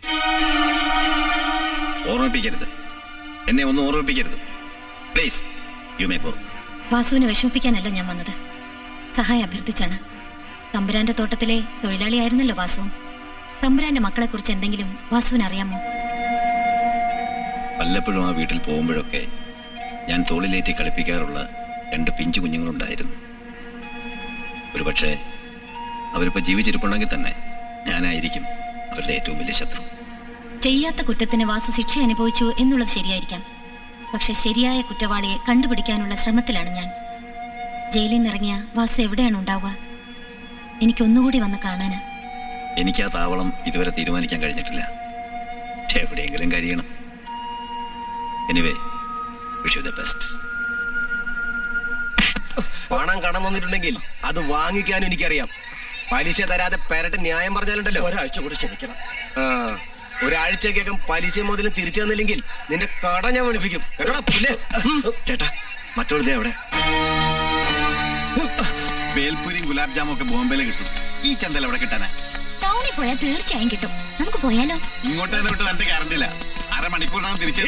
ഓർമ്മിപ്പിക്കരുത് എന്നെ ഒന്നും ഓർമ്മിപ്പിക്കരുത് പ്ലീസ് യു മേ ഗോ വാസുവിനെ വിഷമിപ്പിക്കാനല്ല ഞാൻ വന്നത് സഹായം അഭ്യർത്ഥിച്ചാണ് തമ്പുരാന്റെ തോട്ടത്തിലെ തൊഴിലാളിയായിരുന്നല്ലോ വാസുവും തമ്പുരാന്റെ മക്കളെക്കുറിച്ച് എന്തെങ്കിലും വാസുവിന് അറിയാമോ വല്ലപ്പോഴും ആ വീട്ടിൽ പോകുമ്പോഴൊക്കെ ഞാൻ തോളിലേറ്റി കളിപ്പിക്കാറുള്ള രണ്ട് പിഞ്ചു കുഞ്ഞുങ്ങളുണ്ടായിരുന്നു ഒരുപക്ഷെ അവരിപ്പോൾ ജീവിച്ചിരിപ്പുണ്ടെങ്കിൽ തന്നെ ഞാനായിരിക്കും അവരുടെ ഏറ്റവും വലിയ ശത്രു ചെയ്യാത്ത കുറ്റത്തിന് വാസു ശിക്ഷ അനുഭവിച്ചു എന്നുള്ളത് ശരിയായിരിക്കാം പക്ഷെ ശരിയായ കുറ്റവാളിയെ കണ്ടുപിടിക്കാനുള്ള ശ്രമത്തിലാണ് ഞാൻ ജയിലിൽ നിന്നിറങ്ങിയ വാസു എവിടെയാണ് ഉണ്ടാവുക എനിക്കൊന്നുകൂടി വന്ന് കാണാന് എനിക്ക് ആ താവളം ഇതുവരെ തീരുമാനിക്കാൻ കഴിഞ്ഞിട്ടില്ല എവിടെയെങ്കിലും കഴിയണം anyway wish you the best പണം കടം വന്നിട്ടുണ്ടെങ്കിൽ അത് വാങ്ങിക്കാനും എനിക്കറിയാം പലിശ തരാതെ പെരട്ട് ന്യായം പറഞ്ഞാലുണ്ടല്ലോ ഒരാഴ്ച കൂടി ക്ഷമിക്കണം ആ ഒരാഴ്ചക്കകം പലിശ മുതലും തിരിച്ചു തന്നില്ലെങ്കിൽ നിന്റെ കട ഞാൻ വിളിപ്പിക്കും കേട്ടോടാ പുല്ല് ചേട്ടാ മറ്റൊരു എവിടെ ബേൽപൂരിയും ഗുലാബ് ജാമും ഒക്കെ ബോംബെയിൽ കിട്ടും ഈ ചന്തയിൽ എവിടെ കിട്ടാനാ ടൗണിൽ പോയാൽ തീർച്ചയായും കിട്ടും നമുക്ക് പോയാലോ ഇങ്ങോട്ട് തന്നെ വിട്ട് രണ്ട് ഗ്യാരണ്ടി ഇല്ല അരമണിക്കൂറിനാണ് തിരിച്ചു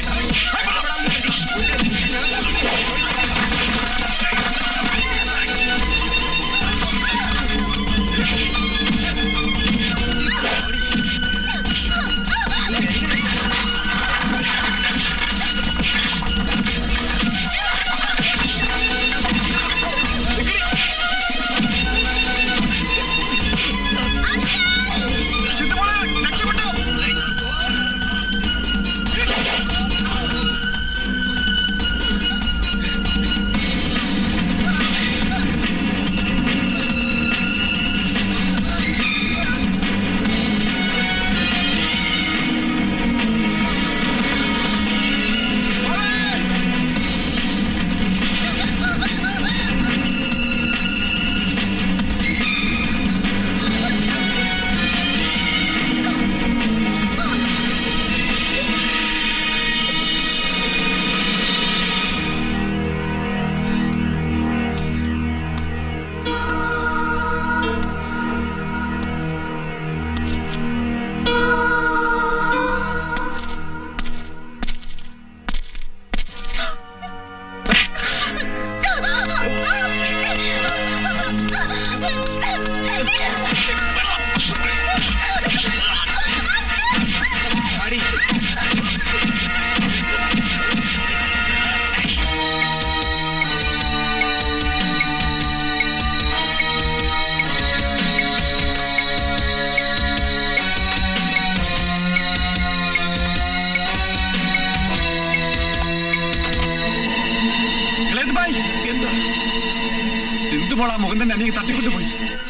എന്താ സിന്ധുമോൾ ആ മുഖം തന്നെ അനിയെ തട്ടിക്കൊണ്ടുപോയി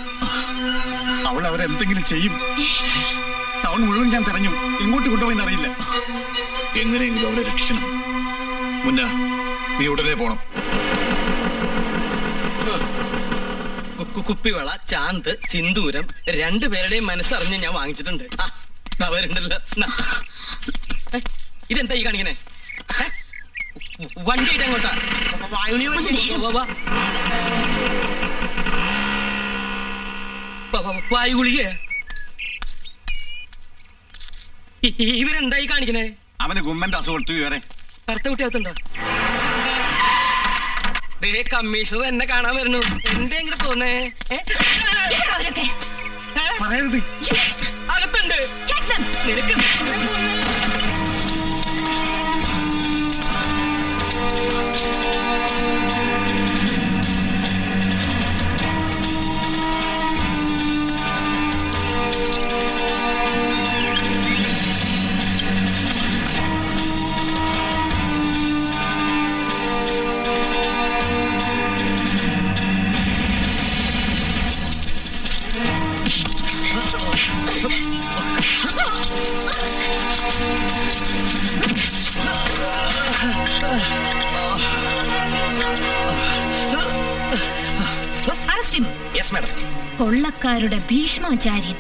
അവൾ അവരെന്തെങ്കിലും ചെയ്യും ടൗൺ മുഴുവൻ ഞാൻ തെരഞ്ഞു എങ്ങോട്ട് കൊണ്ടുപോയി അറിയില്ല എങ്ങനെയെങ്കിലും അവളെ രക്ഷിക്കണം മുന്ന നീ ഉടനെ പോണം കു- കു- കുപ്പിവള ചാന്ത് സിന്ദൂരം രണ്ടുപേരുടെയും മനസ്സറിഞ്ഞ് ഞാൻ വാങ്ങിച്ചിട്ടുണ്ട് ആ ദാ വരുന്നുണ്ടല്ലോ നാ. ഏ, ഇതെന്താ ഈ കാണിക്കണേ ഏ? വണ്ടി ഇട്ട് അങ്ങോട്ടാ വായുണി വാ, വാ, വാ. വാ, വാ, വാ, വായു ഗുളികേ ഇ- ഇ- ഇവരെന്താ ഈ കാണിക്കണേ അവന് ഗുമ്മന്റെ അസുഖം എടുത്തു വരെ കറുത്ത കുട്ടിയകത്തുണ്ടോ ദേ കമ്മീഷണർ എന്നെ കാണാൻ വരുന്നു എന്തേ ഇങ്ങോട്ട് പോന്നേ ഏ? പറയരുത് അകത്തുണ്ട് നിനക്ക് Oh! അറസ്റ്റ് യെസ് മാഡം കൊള്ളക്കാരുടെ ഭീഷ്മാചാര്യൻ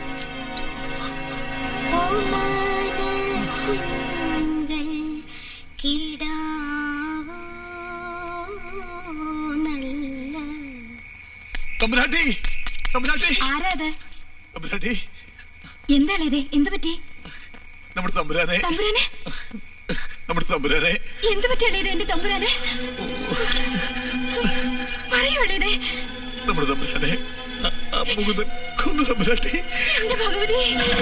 തമ്പുരാട്ടി തമ്പുരാട്ടി ആരാത് തമ്പുരാട്ടി എന്താണ് ഇത് എന്ത് പറ്റി നമ്മുടെ തമ്പുരാനെ തമ്പുരാനെ നമ്മുടെ തമ്പുരാനെ എന്ത് പറ്റിയാണ് ഇത് എന്റെ തമ്പുരാനെ പറയുള്ളേ നമ്മുടെ തമ്പുരാനെ ആ- ആ മുകുന്ദൻ കൊന്നു തമ്പുരാട്ടി എന്റെ ഭഗവതി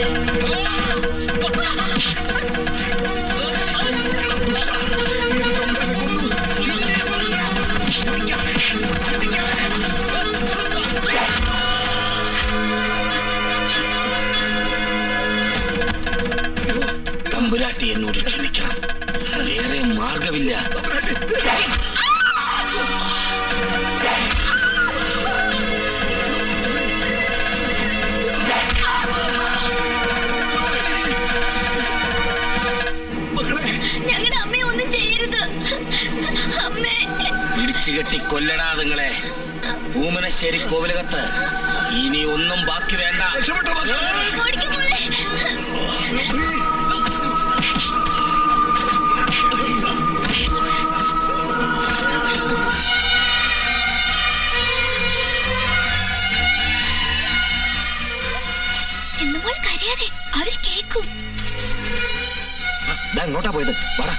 തമ്പുരാട്ടി എന്നോട് ക്ഷമിക്കണം വേറെ മാർഗമില്ല ഞങ്ങളുടെ അമ്മയെ ഒന്നും ചെയ്യരുത് അമ്മേ പിടിച്ചു കെട്ടി കൊല്ലടാ നിങ്ങളെ പൂമനശ്ശേരി കോവിലകത്ത് ഇനി ഒന്നും ബാക്കി വേണ്ട ഓടിക്ക് മോളെ. എന്നുമ്പോൾ കരയാതെ അവര് കേക്കും ദാ എങ്ങോട്ടാ പോയത് വാടാ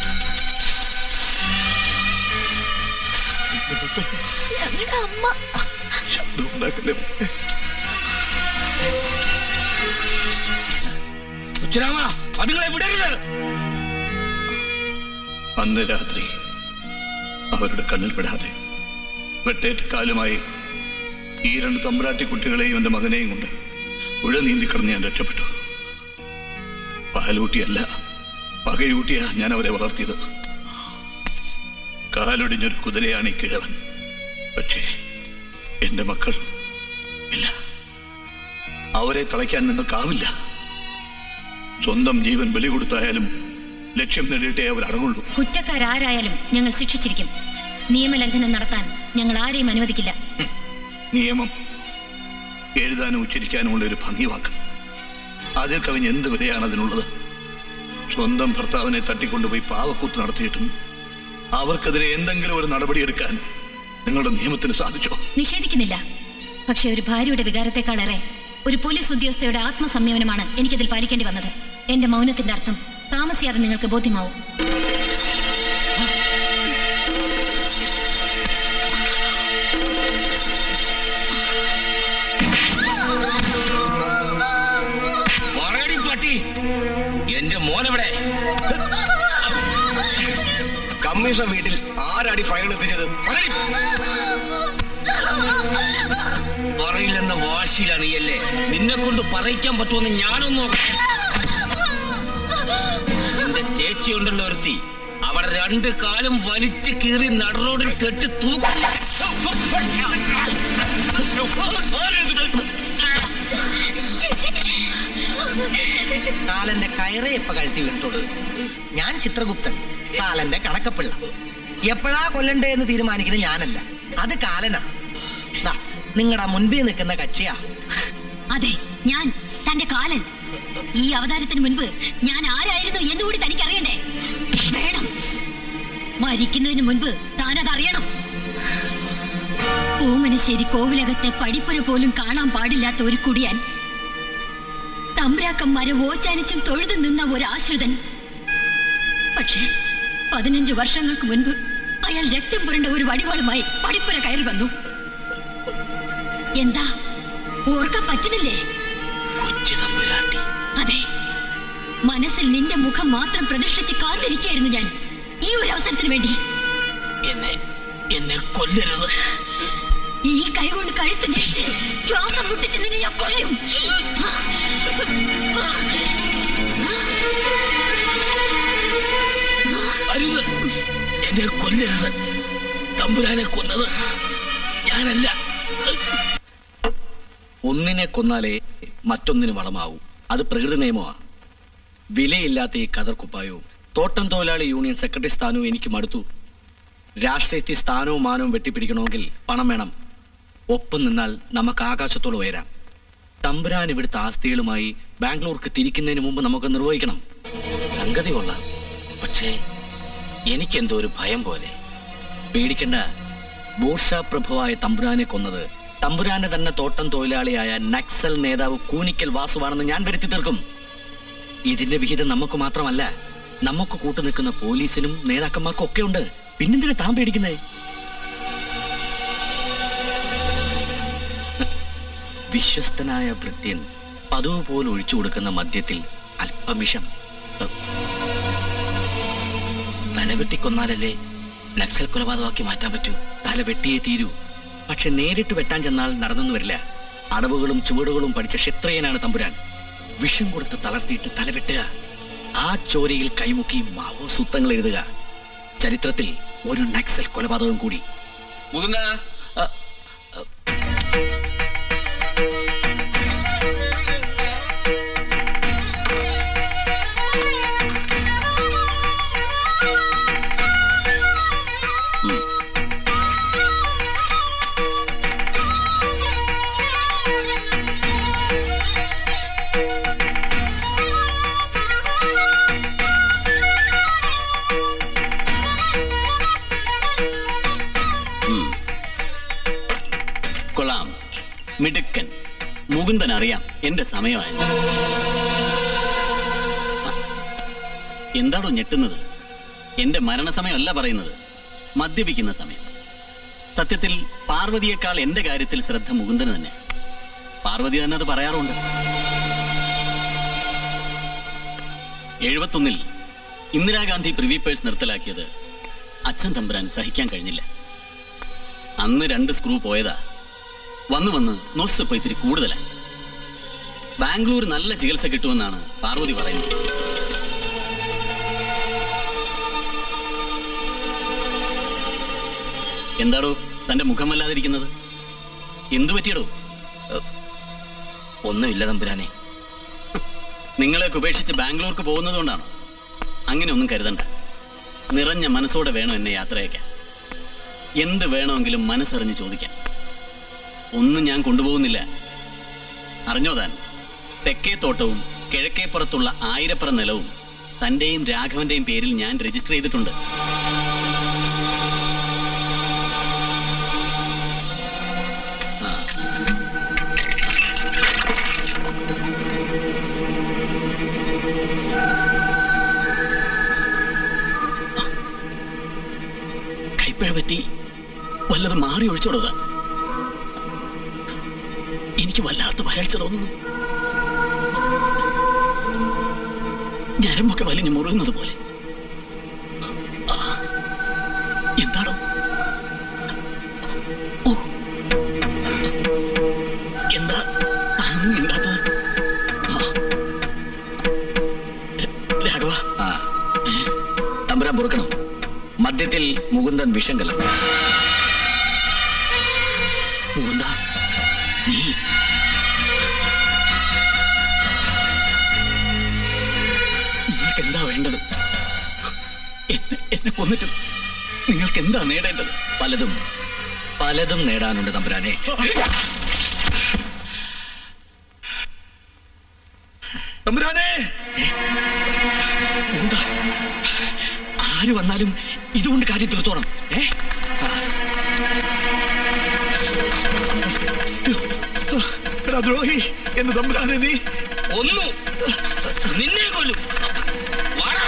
ഞങ്ങളുടെ അമ്മ ശബ്ദം ഉണ്ടാക്കല്ലേ ഉച്ചരാമ അതുങ്ങളെ വിടരുത് അന്ന് രാത്രി അവരുടെ കണ്ണിൽ പെടാതെ വെട്ടേറ്റ കാലുമായി ഈ രണ്ട് തമ്പുരാട്ടി കുട്ടികളെയും എന്റെ മകനെയും കൊണ്ട് ഉഴ നീന്തിക്കിടന്ന് ഞാൻ രക്ഷപ്പെട്ടു പാലൂട്ടിയല്ല പകയൂട്ടിയാ ഞാൻ അവരെ വളർത്തിയത് കാലൊടിഞ്ഞൊരു കുതിരയാണ് ഈ കിഴവൻ പക്ഷേ എന്റെ മക്കൾ ഇല്ല അവരെ തളയ്ക്കാൻ നിങ്ങൾക്കാവില്ല സ്വന്തം ജീവൻ ബലി കൊടുത്തായാലും ലക്ഷ്യം നേടിയിട്ടേ അവർ അടങ്ങുള്ളൂ കുറ്റക്കാരാരായാലും ഞങ്ങൾ ശിക്ഷിച്ചിരിക്കും നിയമലംഘനം നടത്താൻ ഞങ്ങൾ ആരെയും അനുവദിക്കില്ല നിയമം എഴുതാനും ഉച്ചരിക്കാനുമുള്ള ഒരു ഭംഗി വാക്ക് അതിൽ കവിഞ്ഞ് എന്ത് വിലയാണ് അതിനുള്ളത് സ്വന്തം ഭർത്താവിനെ തട്ടിക്കൊണ്ടുപോയി പാവക്കൂത്ത് നടത്തിയിട്ടും അവർക്കെതിരെ എന്തെങ്കിലും ഒരു നടപടി എടുക്കാൻ നിങ്ങളുടെ നിയമത്തിന് സാധിച്ചോ നിഷേധിക്കുന്നില്ല പക്ഷെ ഒരു ഭാര്യയുടെ വികാരത്തെക്കാളേറെ ഒരു പോലീസ് ഉദ്യോഗസ്ഥയുടെ ആത്മസംയമനമാണ് എനിക്കതിൽ പാലിക്കേണ്ടി വന്നത് എന്റെ മൗനത്തിന്റെ അർത്ഥം താമസിയാതെ നിങ്ങൾക്ക് ബോധ്യമാവും പറയടി പട്ടി എന്റെ മോനെവിടെ കമ്മീഷൻ വീട്ടിൽ ആരാടി ഫയൽ എത്തിച്ചത് പറയടി. പറയില്ലെന്ന വാശിയിലാണ് നീയല്ലേ നിന്നെ കൊണ്ട് പറയിക്കാൻ പറ്റുമെന്ന് ഞാനൊന്നും നോക്കട്ടെ എന്റെ ചേച്ചി ഉണ്ടല്ലോ ഒരുത്തി അവിടെ രണ്ട് കാലും വലിച്ചു കീറി നടുറോഡിൽ കെട്ടി തൂക്കി കാലന്റെ കയറേ ഇപ്പൊ കഴുത്തി വീണിട്ടുള്ളൂ ഞാൻ ചിത്രഗുപ്തൻ കാലന്റെ കണക്കപ്പിള്ള എപ്പോഴാ കൊല്ലണ്ടേ എന്ന് തീരുമാനിക്കുന്നത് ഞാനല്ല അത് കാലനാ നിങ്ങളുടെ മുൻപിൽ നിൽക്കുന്ന കക്ഷിയാ അതെ ഞാൻ തന്റെ കാലൻ ഈ അവതാരത്തിന് മുൻപ് ഞാൻ ആരായിരുന്നു എന്നുകൂടി തനിക്ക് അറിയണ്ടേ വേണം മരിക്കുന്നതിന് മുൻപ് താനത് അറിയണം ഓമനശ്ശേരി കോവിലകത്തെ പടിപ്പുര പോലും കാണാൻ പാടില്ലാത്ത ഒരു കുടിയാൻ തമ്പ്രാക്കന്മാരെ ഓച്ചാനിച്ചും തൊഴുതു നിന്ന ഒരു ആശ്രിതൻ പക്ഷേ പതിനഞ്ച് വർഷങ്ങൾക്ക് മുൻപ് അയാൾ രക്തം പുരണ്ട ഒരു വടിവാളുമായി പടിപ്പുര കയറി വന്നു എന്താ ഓർക്കാൻ പറ്റുന്നില്ലേ അതെ മനസ്സിൽ നിന്റെ മുഖം മാത്രം പ്രതിഷ്ഠിച്ച് കാത്തിരിക്കായിരുന്നു ഞാൻ ഈ ഒരു അവസരത്തിന് വേണ്ടി എന്നെ എന്നെ കൊല്ലരുത് ഈ കൈ കൊണ്ട് കഴുത്ത് ഞെരിച്ച് ശ്വാസം മുട്ടിച്ച് നിന്നെ ഞാൻ കൊല്ലും അരുത് എന്നെ കൊല്ലരുത് തമ്പുരാനെ കൊന്നത് ഞാനല്ല ഒന്നിനെ കൊന്നാലേ മറ്റൊന്നിന് വളമാവൂ അത് പ്രകൃതി നിയമമാണ് വിലയില്ലാത്ത ഈ കതർക്കുപ്പായവും തോട്ടം തൊഴിലാളി യൂണിയൻ സെക്രട്ടറി സ്ഥാനവും എനിക്ക് മടുത്തു രാഷ്ട്രീയത്തിൽ സ്ഥാനവും മാനവും വെട്ടിപ്പിടിക്കണമെങ്കിൽ പണം വേണം ഒപ്പം നിന്നാൽ നമുക്ക് ആകാശത്തോളം ഉയരാം തമ്പുരാൻ ഇവിടുത്തെ ആസ്തികളുമായി ബാംഗ്ലൂർക്ക് തിരിക്കുന്നതിന് മുമ്പ് നമുക്ക് നിർവഹിക്കണം സംഗതി കൊള്ളാം പക്ഷേ എനിക്കെന്തോ ഒരു ഭയം പോലെ പേടിക്കണ്ട ബോർഷ പ്രഭുവായ തമ്പുരാനെ കൊന്നത് തമ്പുരാന്റെ തന്നെ തോട്ടം തൊഴിലാളിയായ നക്സൽ നേതാവ് കൂനിക്കൽ വാസുവാണെന്ന് ഞാൻ വരുത്തി തീർക്കും ഇതിന്റെ വിഹിതം നമുക്ക് മാത്രമല്ല നമുക്ക് കൂട്ടു നിൽക്കുന്ന പോലീസിനും നേതാക്കന്മാർക്കും ഒക്കെ ഉണ്ട് പിന്നെന്തിനാ താൻ പേടിക്കുന്നേ വിശ്വസ്തനായ ഭൃത്യൻ പതിവ് പോലെ ഒഴിച്ചു കൊടുക്കുന്ന മദ്യത്തിൽ അല്പം വിഷം തലവെട്ടി കൊന്നാലല്ലേ നക്സൽ കൊലപാതകമാക്കി മാറ്റാൻ പറ്റൂ തല വെട്ടിയേ തീരൂ പക്ഷെ നേരിട്ട് വെട്ടാൻ ചെന്നാൽ നടന്നു വരില്ല അടവുകളും ചുവടുകളും പഠിച്ച ക്ഷത്രിയനാണ് തമ്പുരാൻ വിഷം കൊടുത്ത് തളർത്തിയിട്ട് തലവെട്ടുക ആ ചോരയിൽ കൈമുക്കി മാവോ സൂത്രങ്ങൾ എഴുതുക ചരിത്രത്തിൽ ഒരു നക്സൽ കൊലപാതകം കൂടി മുകുന്ദ കൊള്ളാം മിടുക്കൻ മുകുന്ദൻ അറിയാം എന്റെ സമയമായി എന്താണോ ഞെട്ടുന്നത് എന്റെ മരണസമയമല്ല പറയുന്നത് മദ്യപിക്കുന്ന സമയം സത്യത്തിൽ പാർവതിയേക്കാൾ എന്റെ കാര്യത്തിൽ ശ്രദ്ധ മുകുന്ദന് തന്നെ പാർവതി തന്നെ അത് പറയാറുണ്ട് എഴുപത്തൊന്നിൽ ഇന്ദിരാഗാന്ധി പ്രിവി പേഴ്സ് നിർത്തലാക്കിയത് അച്ഛൻ തമ്പുരാൻ സഹിക്കാൻ കഴിഞ്ഞില്ല അന്ന് രണ്ട് സ്ക്രൂ പോയതാ വന്നു വന്ന് നൊസ് ഇപ്പൊ ഇത്തിരി കൂടുതലാ ബാംഗ്ലൂർ നല്ല ചികിത്സ കിട്ടുമെന്നാണ് പാർവതി പറയുന്നത് എന്താടോ തന്റെ മുഖം വല്ലാതിരിക്കുന്നത് എന്തു പറ്റിയടോ ഒന്നുമില്ല തമ്പുരാനെ നിങ്ങളെയൊക്കെ ഉപേക്ഷിച്ച് ബാംഗ്ലൂർക്ക് പോകുന്നത് കൊണ്ടാണോ അങ്ങനെ ഒന്നും കരുതണ്ട നിറഞ്ഞ മനസ്സോടെ വേണം എന്നെ യാത്രയക്കാൻ എന്ത് വേണമെങ്കിലും മനസ്സറിഞ്ഞ് ചോദിക്കാം ഒന്നും ഞാൻ കൊണ്ടുപോകുന്നില്ല അറിഞ്ഞോ താൻ തെക്കേ തോട്ടവും കിഴക്കേപ്പുറത്തുള്ള ആയിരപ്പുറ നിലവും തന്റെയും രാഘവന്റെയും പേരിൽ ഞാൻ രജിസ്റ്റർ ചെയ്തിട്ടുണ്ട് ആ. കൈപ്പിഴ പറ്റി വല്ലത് മാറി ഒഴിച്ചോടോ താൻ എനിക്ക് വല്ലാത്ത വരൾച്ച തോന്നുന്നു ഞരമ്പൊക്കെ വലിഞ്ഞു മുറുകുന്നത് പോലെ ആ, എന്താണോ ഓ എന്താ താനൊന്നും മിണ്ടാത്തത് ആ. ര- രാഘവ ആ തമ്പുരാൻ പൊറുക്കണം മദ്യത്തിൽ മുകുന്ദൻ വിഷം കലർന്നു മുകുന്ദ നീ നിങ്ങൾക്ക് എന്താ വേണ്ടത് എന്നെ എന്നെ കൊന്നിട്ടും നിങ്ങൾക്ക് എന്താ നേടേണ്ടത് പലതും പലതും നേടാനുണ്ട് തമ്പുരാനെ തമ്പുരാനെ എന്താ ആര് വന്നാലും ഇതുകൊണ്ട് കാര്യം തീർത്തോണം ഏ എടാ ദ്രോഹി എന്ന് തമ്പുരാനെ നീ ഒന്നു നിന്നെ കൊല്ലും വാടാ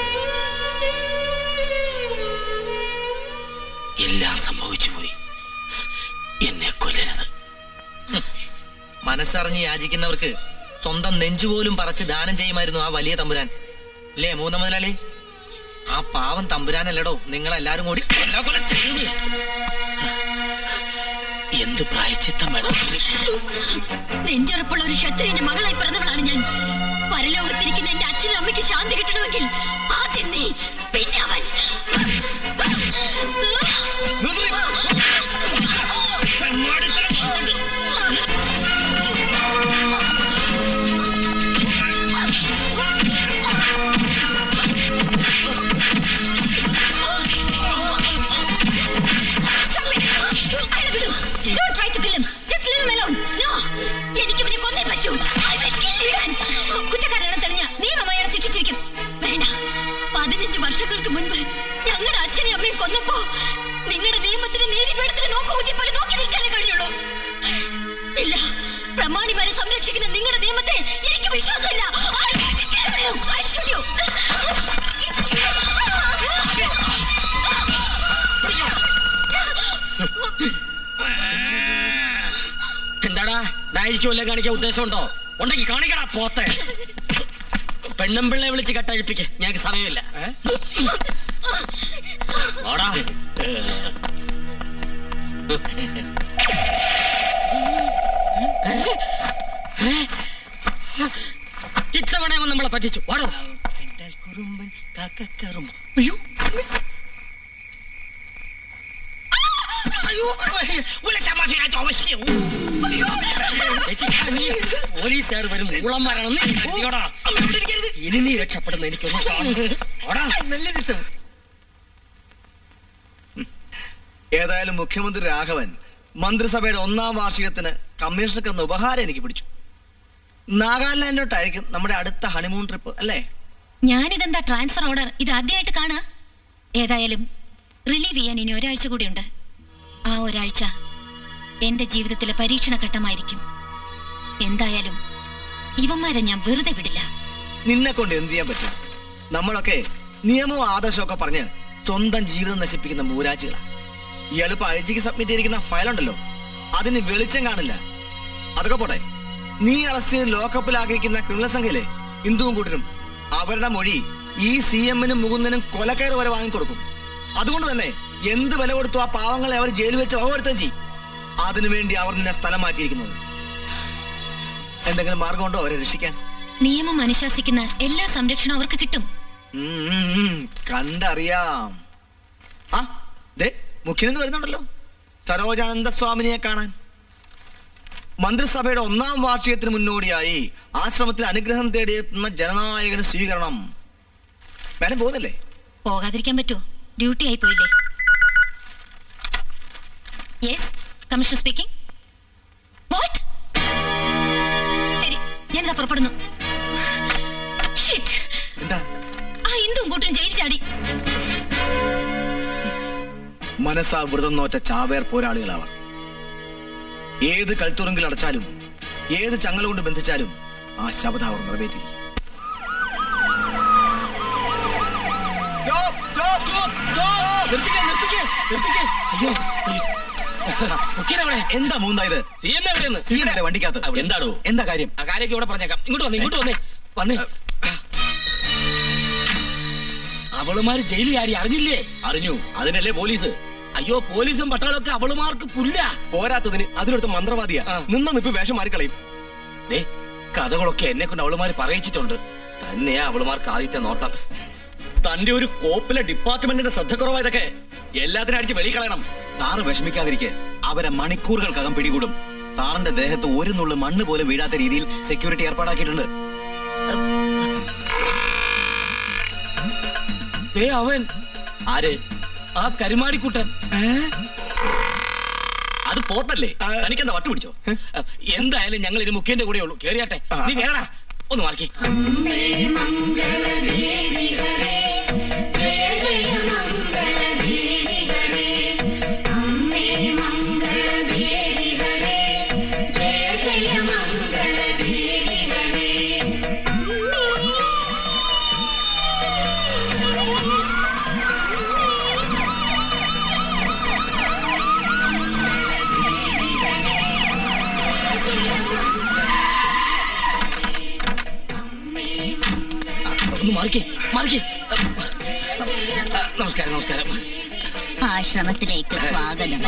എല്ലാം സംഭവിച്ചു പോയി എന്നെ കൊല്ലരുത് മനസ്സറിഞ്ഞ് യാചിക്കുന്നവർക്ക് സ്വന്തം നെഞ്ചുപോലും പറച്ച് ദാനം ചെയ്യുമായിരുന്നു ആ വലിയ തമ്പുരാൻ അല്ലേ മൂന്ന മുതലാളി ആ പാവം തമ്പുരാനല്ലടോ നിങ്ങളെല്ലാരും കൂടി കൊല്ലാകൊല ചെയ്തത് എന്ത് പ്രായച്ചിത്തം വേണം നെഞ്ചുറപ്പുള്ള ഒരു ക്ഷത്രിയന്റെ മകളായി പിറന്നവളാണ് ഞാൻ പരലോകത്തിരിക്കുന്ന എന്റെ അച്ഛനും അമ്മയ്ക്ക് ശാന്തി കിട്ടണമെങ്കിൽ ആദ്യം നീ പിന്നെ അവൻ Stop it! അയാളെ വിടൂ. Don't try to kill അപ്പോ നിങ്ങളുടെ നിയമത്തിന് നീതിപീഠത്തിന് നോക്കുകൂതിയ പോലെ നോക്കി നിൽക്കാനേ കഴിയുള്ളൂ ഇല്ല പ്രമാണിമാരെ സംരക്ഷിക്കുന്ന നിങ്ങളുടെ നിയമത്തെ എനിക്ക് വിശ്വാസമില്ല I- I shoot you. എന്താടാ ഡായിരിക്കും വല്ലതും കാണിക്കാൻ ഉദ്ദേശമുണ്ടോ ഉണ്ടെങ്കിൽ കാണിക്കടാ പോത്തെ പെണ്ണും പിള്ളെ വിളിച്ച് കട്ടഴിപ്പിക്ക് ഞങ്ങൾക്ക് സമയമില്ല ഓടാ ഇത്തവണയും നമ്മളെ പറ്റിച്ചു വാടോ അയ്യോ അയ്യോ ഉള്ള സമാധാനം ആവശ്യം അയ്യോ ചേച്ചി, നീ പോലീസുകാർ വരും ഊളന്മാരാണ് നീ കത്തിയോടാ. ഇനി നീ രക്ഷപ്പെടുന്ന എനിക്കൊന്നും കാണും. ഓടാ. നല്ല രസം ഏതായാലും മുഖ്യമന്ത്രി രാഘവൻ മന്ത്രിസഭയുടെ ഒന്നാം വാർഷികത്തിന് കമ്മീഷണർക്ക് എന്ന ഉപഹാരം എനിക്ക് പിടിച്ചു നാഗാലാൻഡിലോട്ടായിരിക്കും നമ്മുടെ അടുത്ത ഹണിമൂൺ ട്രിപ്പ് അല്ലേ ഞാനിതെന്താ ട്രാൻസ്ഫർ ഓർഡർ ഇത് ആദ്യമായിട്ട് കാണാ ഏതായാലും റിലീവ് ചെയ്യാൻ ഇനി ഒരാഴ്ച കൂടിയുണ്ട് ആ ഒരാഴ്ച എന്റെ ജീവിതത്തിലെ പരീക്ഷണ ഘട്ടമായിരിക്കും എന്തായാലും ഇവന്മാരെ ഞാൻ വെറുതെ വിടില്ല നിന്നെ കൊണ്ട് എന്ത് ചെയ്യാൻ പറ്റും നമ്മളൊക്കെ നിയമവും ആദർശമൊക്കെ പറഞ്ഞ് സ്വന്തം ജീവിതം നശിപ്പിക്കുന്ന മൂരാജികളാ ഇയാൾ ഇപ്പൊ ഐ ജിക്ക് സബ്മിറ്റ് ചെയ്തിരിക്കുന്ന ഫയൽ ഉണ്ടല്ലോ അതിന് വെളിച്ചം കാണില്ല അതൊക്കെ പോട്ടെ നീ അറസ്റ്റ് ചെയ്ത് ലോക്കപ്പിലാക്കിയിരിക്കുന്ന ക്രിമിനൽ സംഘയിലെ ഹിന്ദുവും കൂട്ടരും അവരുടെ മൊഴി ഈ സി എമ്മിനും മുകുന്ദനും കൊലക്കയറ് വരെ വാങ്ങിക്കൊടുക്കും അതുകൊണ്ട് തന്നെ എന്ത് വില കൊടുത്തു ആ പാവങ്ങളെ അവർ ജയിലിൽ വെച്ച് വകവരുത്തുകയും ചെയ്യും അതിനുവേണ്ടി അവർ നിന്നെ സ്ഥലം മാറ്റിയിരിക്കുന്നത് എന്തെങ്കിലും മാർഗമുണ്ടോ അവരെ രക്ഷിക്കാൻ നിയമം അനുശാസിക്കുന്ന എല്ലാ സംരക്ഷണവും അവർക്ക് കിട്ടും ഉം, ഉം, ഉം. കണ്ടറിയാം ആ ദേ മുഖ്യനെന്ന് വരുന്നുണ്ടല്ലോ സരോജാനന്ദ സ്വാമിനിയെ കാണാൻ മന്ത്രിസഭയുടെ ഒന്നാം വാർഷികത്തിന് മുന്നോടിയായി ആശ്രമത്തിൽ അനുഗ്രഹം തേടിയെത്തുന്ന ജനനായകന് സ്വീകരണം മാഡം പോകുന്നില്ലേ പോകാതിരിക്കാൻ പറ്റുമോ ഡ്യൂട്ടി ആയി പോയില്ലേ യെസ് കമ്മീഷണർ സ്പീക്കിംഗ് വാട്ട് ശരി ഞാനിതാ പുറപ്പെടുന്നു Shit. എന്താ ആ ഹിന്ദുവും കൂട്ടും ജയിൽ ചാടി മനസ്സാ വ്രതം നോറ്റ ചാവേർ പോരാളികളാവർ ഏത് കൽത്തുറങ്കിൽ അടച്ചാലും ഏത് ചങ്ങല കൊണ്ട് ബന്ധിച്ചാലും ആ ശബദ അവർ നിറവേറ്റിരിക്കും നിർത്തിക്കേ, നിർത്തിക്കേ, നിർത്തിക്കേ. അയ്യോ, അയ്യോ. മുഖ്യനെവിടെ? എന്താ മൂന്നായത് സി എം എവിടെയെന്ന്? സി എം വണ്ടിക്കകത്ത് അവിടെ. എന്താടോ എന്താ കാര്യം ആ കാര്യമൊക്കെ ഇവിടെ പറഞ്ഞേക്കാം ഇങ്ങോട്ട് വന്നേ ഇങ്ങോട്ട് വന്നേ വന്നേ അവളുമാര് ജയിലിൽ ആരി അറിഞ്ഞില്ലേ അറിഞ്ഞു അതിനല്ലേ പോലീസ് അയ്യോ പോലീസും പട്ടാളമൊക്കെ അവളുമാർക്ക് പുല്ല പോരാത്തതിന് അതിനടുത്ത് മന്ത്രവാദിയാ നിന്ന നിപ്പ് വേഷം മാറിക്കളയും ദേ കഥകളൊക്കെ എന്നെ കൊണ്ട് അവളുമാര് പറയിച്ചിട്ടുണ്ട് തന്നെയാ അവളുമാർക്ക് ആദ്യത്തെ നോട്ടം തന്റെ ഒരു കോപ്പിലെ ഡിപ്പാർട്ട്മെന്റിന്റെ ശ്രദ്ധക്കുറവായതൊക്കെ എല്ലാത്തിനും അടിച്ച് വെളിക്കളയണം സാറ് വിഷമിക്കാതിരിക്കെ അവരെ മണിക്കൂറുകൾക്കകം പിടികൂടും സാറിന്റെ ദേഹത്ത് ഒരു നുള്ളു മണ്ണ് പോലും വീഴാത്ത രീതിയിൽ സെക്യൂരിറ്റി ഏർപ്പാടാക്കിയിട്ടുണ്ട് ദേ അവൻ ആര് ആ കരുമാടിക്കുട്ടൻ അത് പോട്ടല്ലേ തനിക്കെന്താ വട്ടു പിടിച്ചോ എന്തായാലും ഞങ്ങൾ ഇനി മുഖ്യന്റെ കൂടെ ഉള്ളൂ കേറിയാട്ടെ നീ കേറടാ ഒന്ന് മാറിക്കേ ഒന്ന് മാറിക്കേ മാറിക്കേ നമസ്കാരം നമസ്കാരം ആശ്രമത്തിലേക്ക് സ്വാഗതം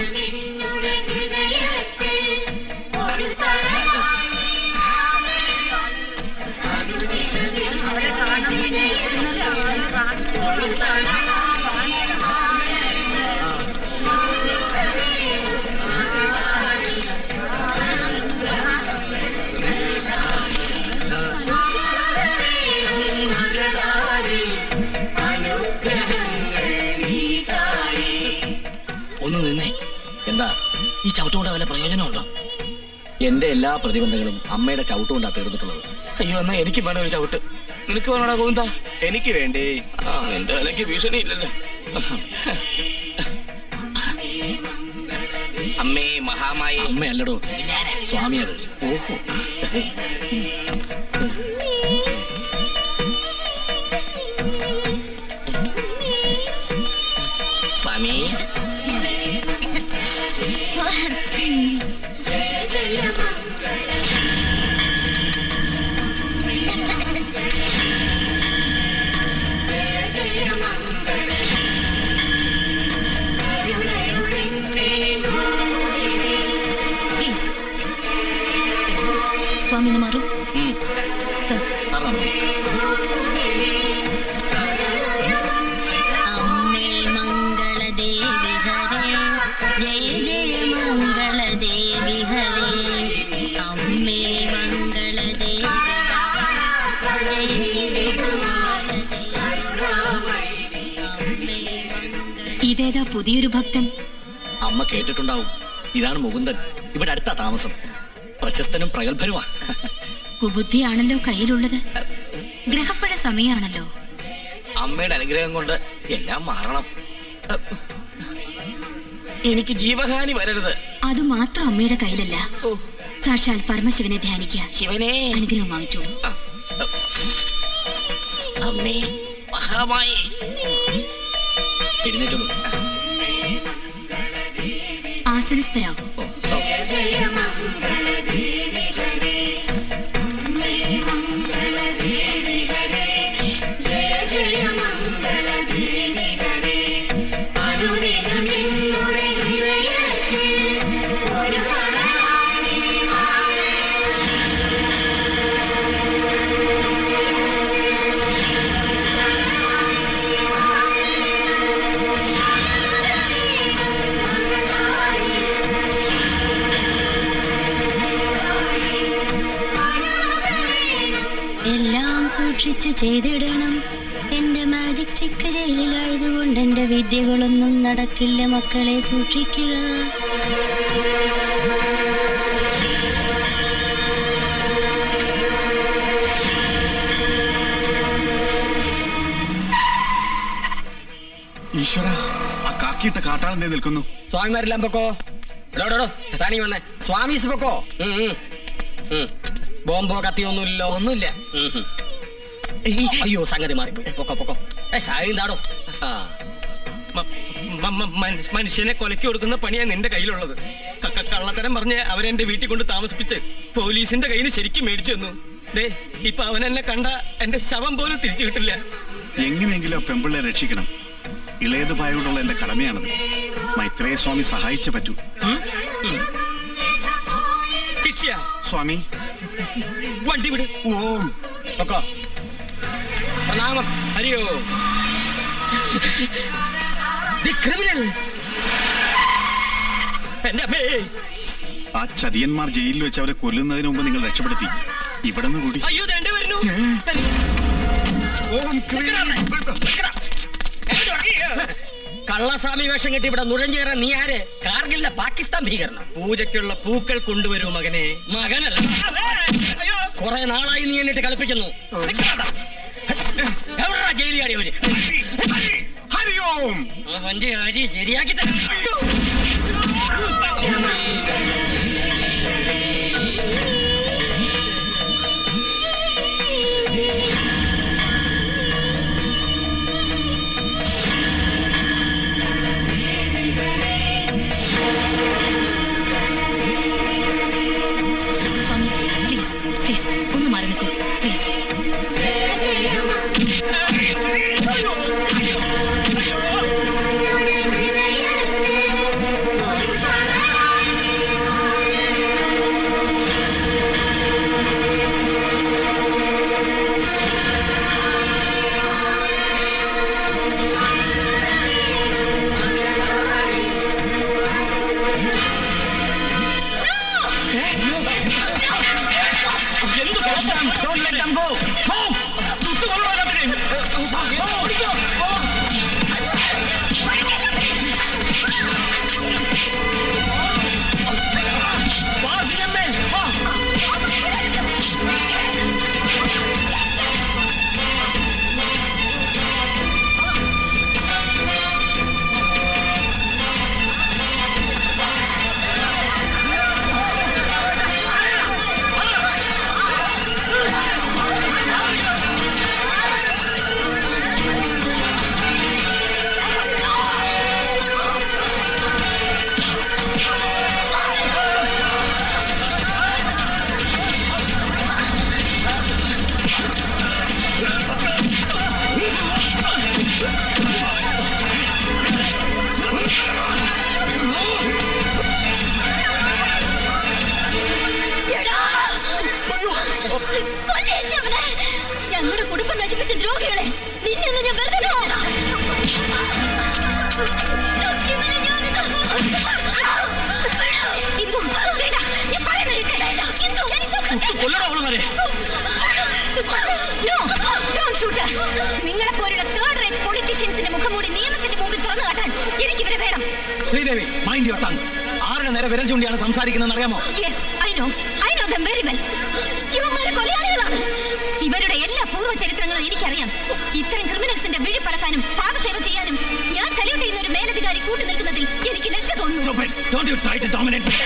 ഒന്ന് നിന്നേ എന്താ ഈ ചവിട്ടുകൊണ്ട് വല്ല പ്രയോജനമുണ്ടോ എന്റെ എല്ലാ പ്രതിബന്ധങ്ങളും അമ്മയുടെ ചവിട്ടുകൊണ്ടാ തീർന്നിട്ടുള്ളത് അയ്യോ എന്നാ എനിക്ക് വേണം ഒരു ചവിട്ട് നിനക്ക് വേണോടാ ഗോവിന്ദ എനിക്ക് വേണ്ടേ ആ നിന്റെ വിലക്ക് ഭീഷണി ഇല്ലല്ലോ അമ്മേ മഹാമായി അമ്മയല്ലടോ സ്വാമി അത് ഓഹോ സ്വാമി പ്ലീസ് സ്വാമി ഒന്ന് മാറൂ സർ അമ്മേ മംഗളദേവി ഹരേ ജയ ജയ മംഗളദേവി ഹരേ അമ്മേ മംഗളദേവി ജയ ജയ ഇതേതാ പുതിയൊരു ഭക്തൻ അമ്മ കേട്ടിട്ടുണ്ടാവും ഇതാണ് മുകുന്ദൻ ഇവിടെ അടുത്താ താമസം പ്രശസ്തനും പ്രഗത്ഭനുമാ കുബുദ്ധിയാണല്ലോ കയ്യിലുള്ളത് ഗ്രഹപ്പഴ സമയാണല്ലോ അമ്മയുടെ അനുഗ്രഹം കൊണ്ട് എല്ലാം മാറണം എനിക്ക് ജീവഹാനി വരരുത് അത് മാത്രം അമ്മയുടെ കയ്യിലല്ല സാക്ഷാൽ പരമശിവനെ ധ്യാനിക്കുക ശിവനെ അനുഗ്രഹം വാങ്ങിച്ചോളൂ അമ്മേ മഹാമായി എഴുന്നേറ്റുള്ളൂ ആസനസ്ഥരാകൂ എല്ലാം സൂക്ഷിച്ച് ചെയ്തിടണം എന്റെ മാജിക് സ്റ്റിക്ക് ജയിലിലായതുകൊണ്ട് എന്റെ വിദ്യകളൊന്നും നടക്കില്ല മക്കളെ സൂക്ഷിക്കുക ഈശ്വര ആ കാക്കിയിട്ട കാട്ടാളെന്തേ നിൽക്കുന്നു സ്വാമിമാരെല്ലാം പൊക്കോ എടോ താനീ വന്നേ സ്വാമീസ് പൊക്കോ ഉം, ഉം. ഉം. ബോംബോ കത്തിയോ ഒന്നുമില്ലല്ലോ ഒന്നുമില്ല അയ്യോ സംഗതി മാറിപ്പോയി പൊക്കോ പൊക്കോ എന്താടോ ആ മ- മ- മനുഷ്യ- മനുഷ്യനെ കൊലക്കി കൊടുക്കുന്ന പണിയാണ് നിന്റെ കയ്യിലുള്ളത് ക- ക- കള്ളത്തരം പറഞ്ഞ് അവരെന്റെ വീട്ടിൽ കൊണ്ട് താമസിപ്പിച്ച് പോലീസിന്റെ കയ്യിൽ നിന്ന് ശരിക്കും മേടിച്ചു തന്നു ദേ ഇപ്പൊ അവൻ എന്നെ കണ്ട എന്റെ ശവം പോലും തിരിച്ചു കിട്ടില്ല എങ്ങനെയെങ്കിലും ആ പെമ്പിള്ളെ രക്ഷിക്കണം ഇളയതുപായോടുള്ള എന്റെ കടമയാണത് മൈത്രേയ സ്വാമി സഹായിച്ചേ പറ്റൂ ശിക്ഷ സ്വാമി വണ്ടി വിട് ഓം പൊക്കോ പ്രണാമം ഹരിയോ ദി ക്രിമിനൽ എന്റെ അമ്മേ ആ ചതിയന്മാർ ജയിലിൽ വെച്ച് അവരെ കൊല്ലുന്നതിന് മുമ്പ് നിങ്ങൾ രക്ഷപ്പെടുത്തി ഇവിടെ നിന്ന് കൂടി അയ്യോ ദേണ്ട വരുന്നു ഓം കള്ളസ്വാമി വേഷം കെട്ടി ഇവിടെ നുഴഞ്ഞേറാൻ നീ ആര് കാർഗില്ല പാകിസ്ഥാൻ ഭീകരണം പൂജയ്ക്കുള്ള പൂക്കൾ കൊണ്ടുവരൂ മകനെ മകനല്ല കുറെ നാളായി നീ എന്നിട്ട് കളിപ്പിക്കുന്നു എവിടാ ജയിലിയാടി അവര് ഹരിയോം അവന്റെ അരി ശരിയാക്കി തരാം സ്വാമി പ്ലീസ് പ്ലീസ് ഒന്ന് മാറി നിൽക്കൂ പ്ലീസ് Thank you. ഇന്ദു വേണ്ട ഞാൻ പറയുന്നത് കേൾക്ക്. Indu കൊല്ലടോ അവളുമാരെ No, don't shoot her. നിങ്ങളെ പോലുള്ള തേർഡ് റേറ്റ് പൊളിറ്റീഷ്യൻസിന്റെ മുഖംമൂടി നിയമത്തിന്റെ മുമ്പിൽ തുറന്നു കാട്ടാൻ എനിക്ക് ഇവരെ വേണം ശ്രീദേവി മൈൻഡ് യുവർ ടങ് ആരുടെ നേരെ വിരൽ ചൂണ്ടിയാണ് സംസാരിക്കുന്നതെന്ന് അറിയാമോ yes I know I know them very well ഇവന്മാരെ കൊലയാളികളാണ് ഇവരുടെ എല്ലാ പൂർവ്വ ചരിത്രങ്ങളും എനിക്കറിയാം ഇത്തരം ക്രിമിനൽസിന്റെ വിഴി പലക്കാനും പാകസേവ ചെയ്യാനും ഞാൻ സല്യൂട്ട് ചെയ്യുന്ന ഒരു മേലധികാരി കൂട്ടു നിൽക്കുന്നതിൽ എനിക്ക് ലജ്ജ തോന്നുന്നു Don't you try to dominate me.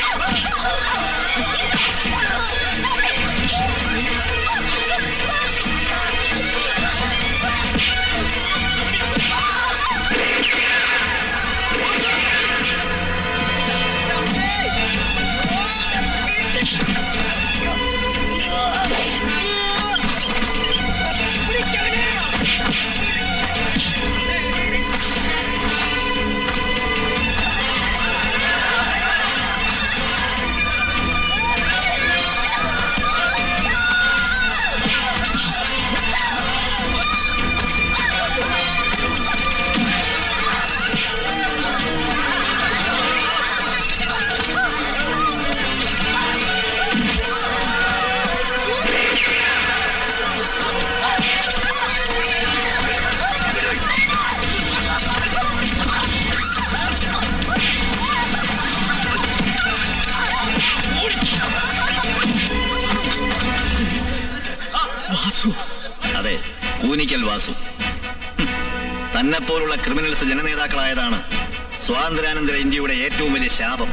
Vasu അതെ കൂനിക്കൽ വാസു ഹും. തന്നെപ്പോലുള്ള ക്രിമിനൽസ് ജനനേതാക്കളായതാണ് സ്വാതന്ത്ര്യാനന്തര ഇന്ത്യയുടെ ഏറ്റവും വലിയ ശാപം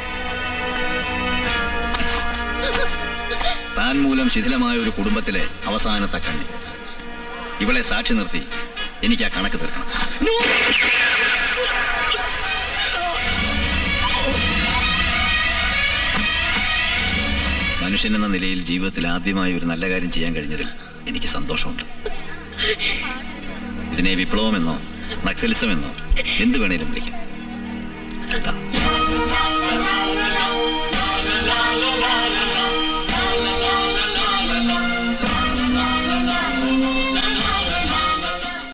താൻ മൂലം ശിഥിലമായ ഒരു കുടുംബത്തിലെ അവസാനത്തെ കണ്ണി ഇവളെ സാക്ഷി നിർത്തി എനിക്ക് ആ കണക്ക് തീർക്കണം മനുഷ്യൻ എന്ന നിലയിൽ ജീവിതത്തിൽ ആദ്യമായി ഒരു നല്ല കാര്യം ചെയ്യാൻ കഴിഞ്ഞതിൽ എനിക്ക് സന്തോഷമുണ്ട് ഇതിനെ വിപ്ലവമെന്നോ നക്സലിസമെന്നോ എന്ത് വേണേലും വിളിക്കാം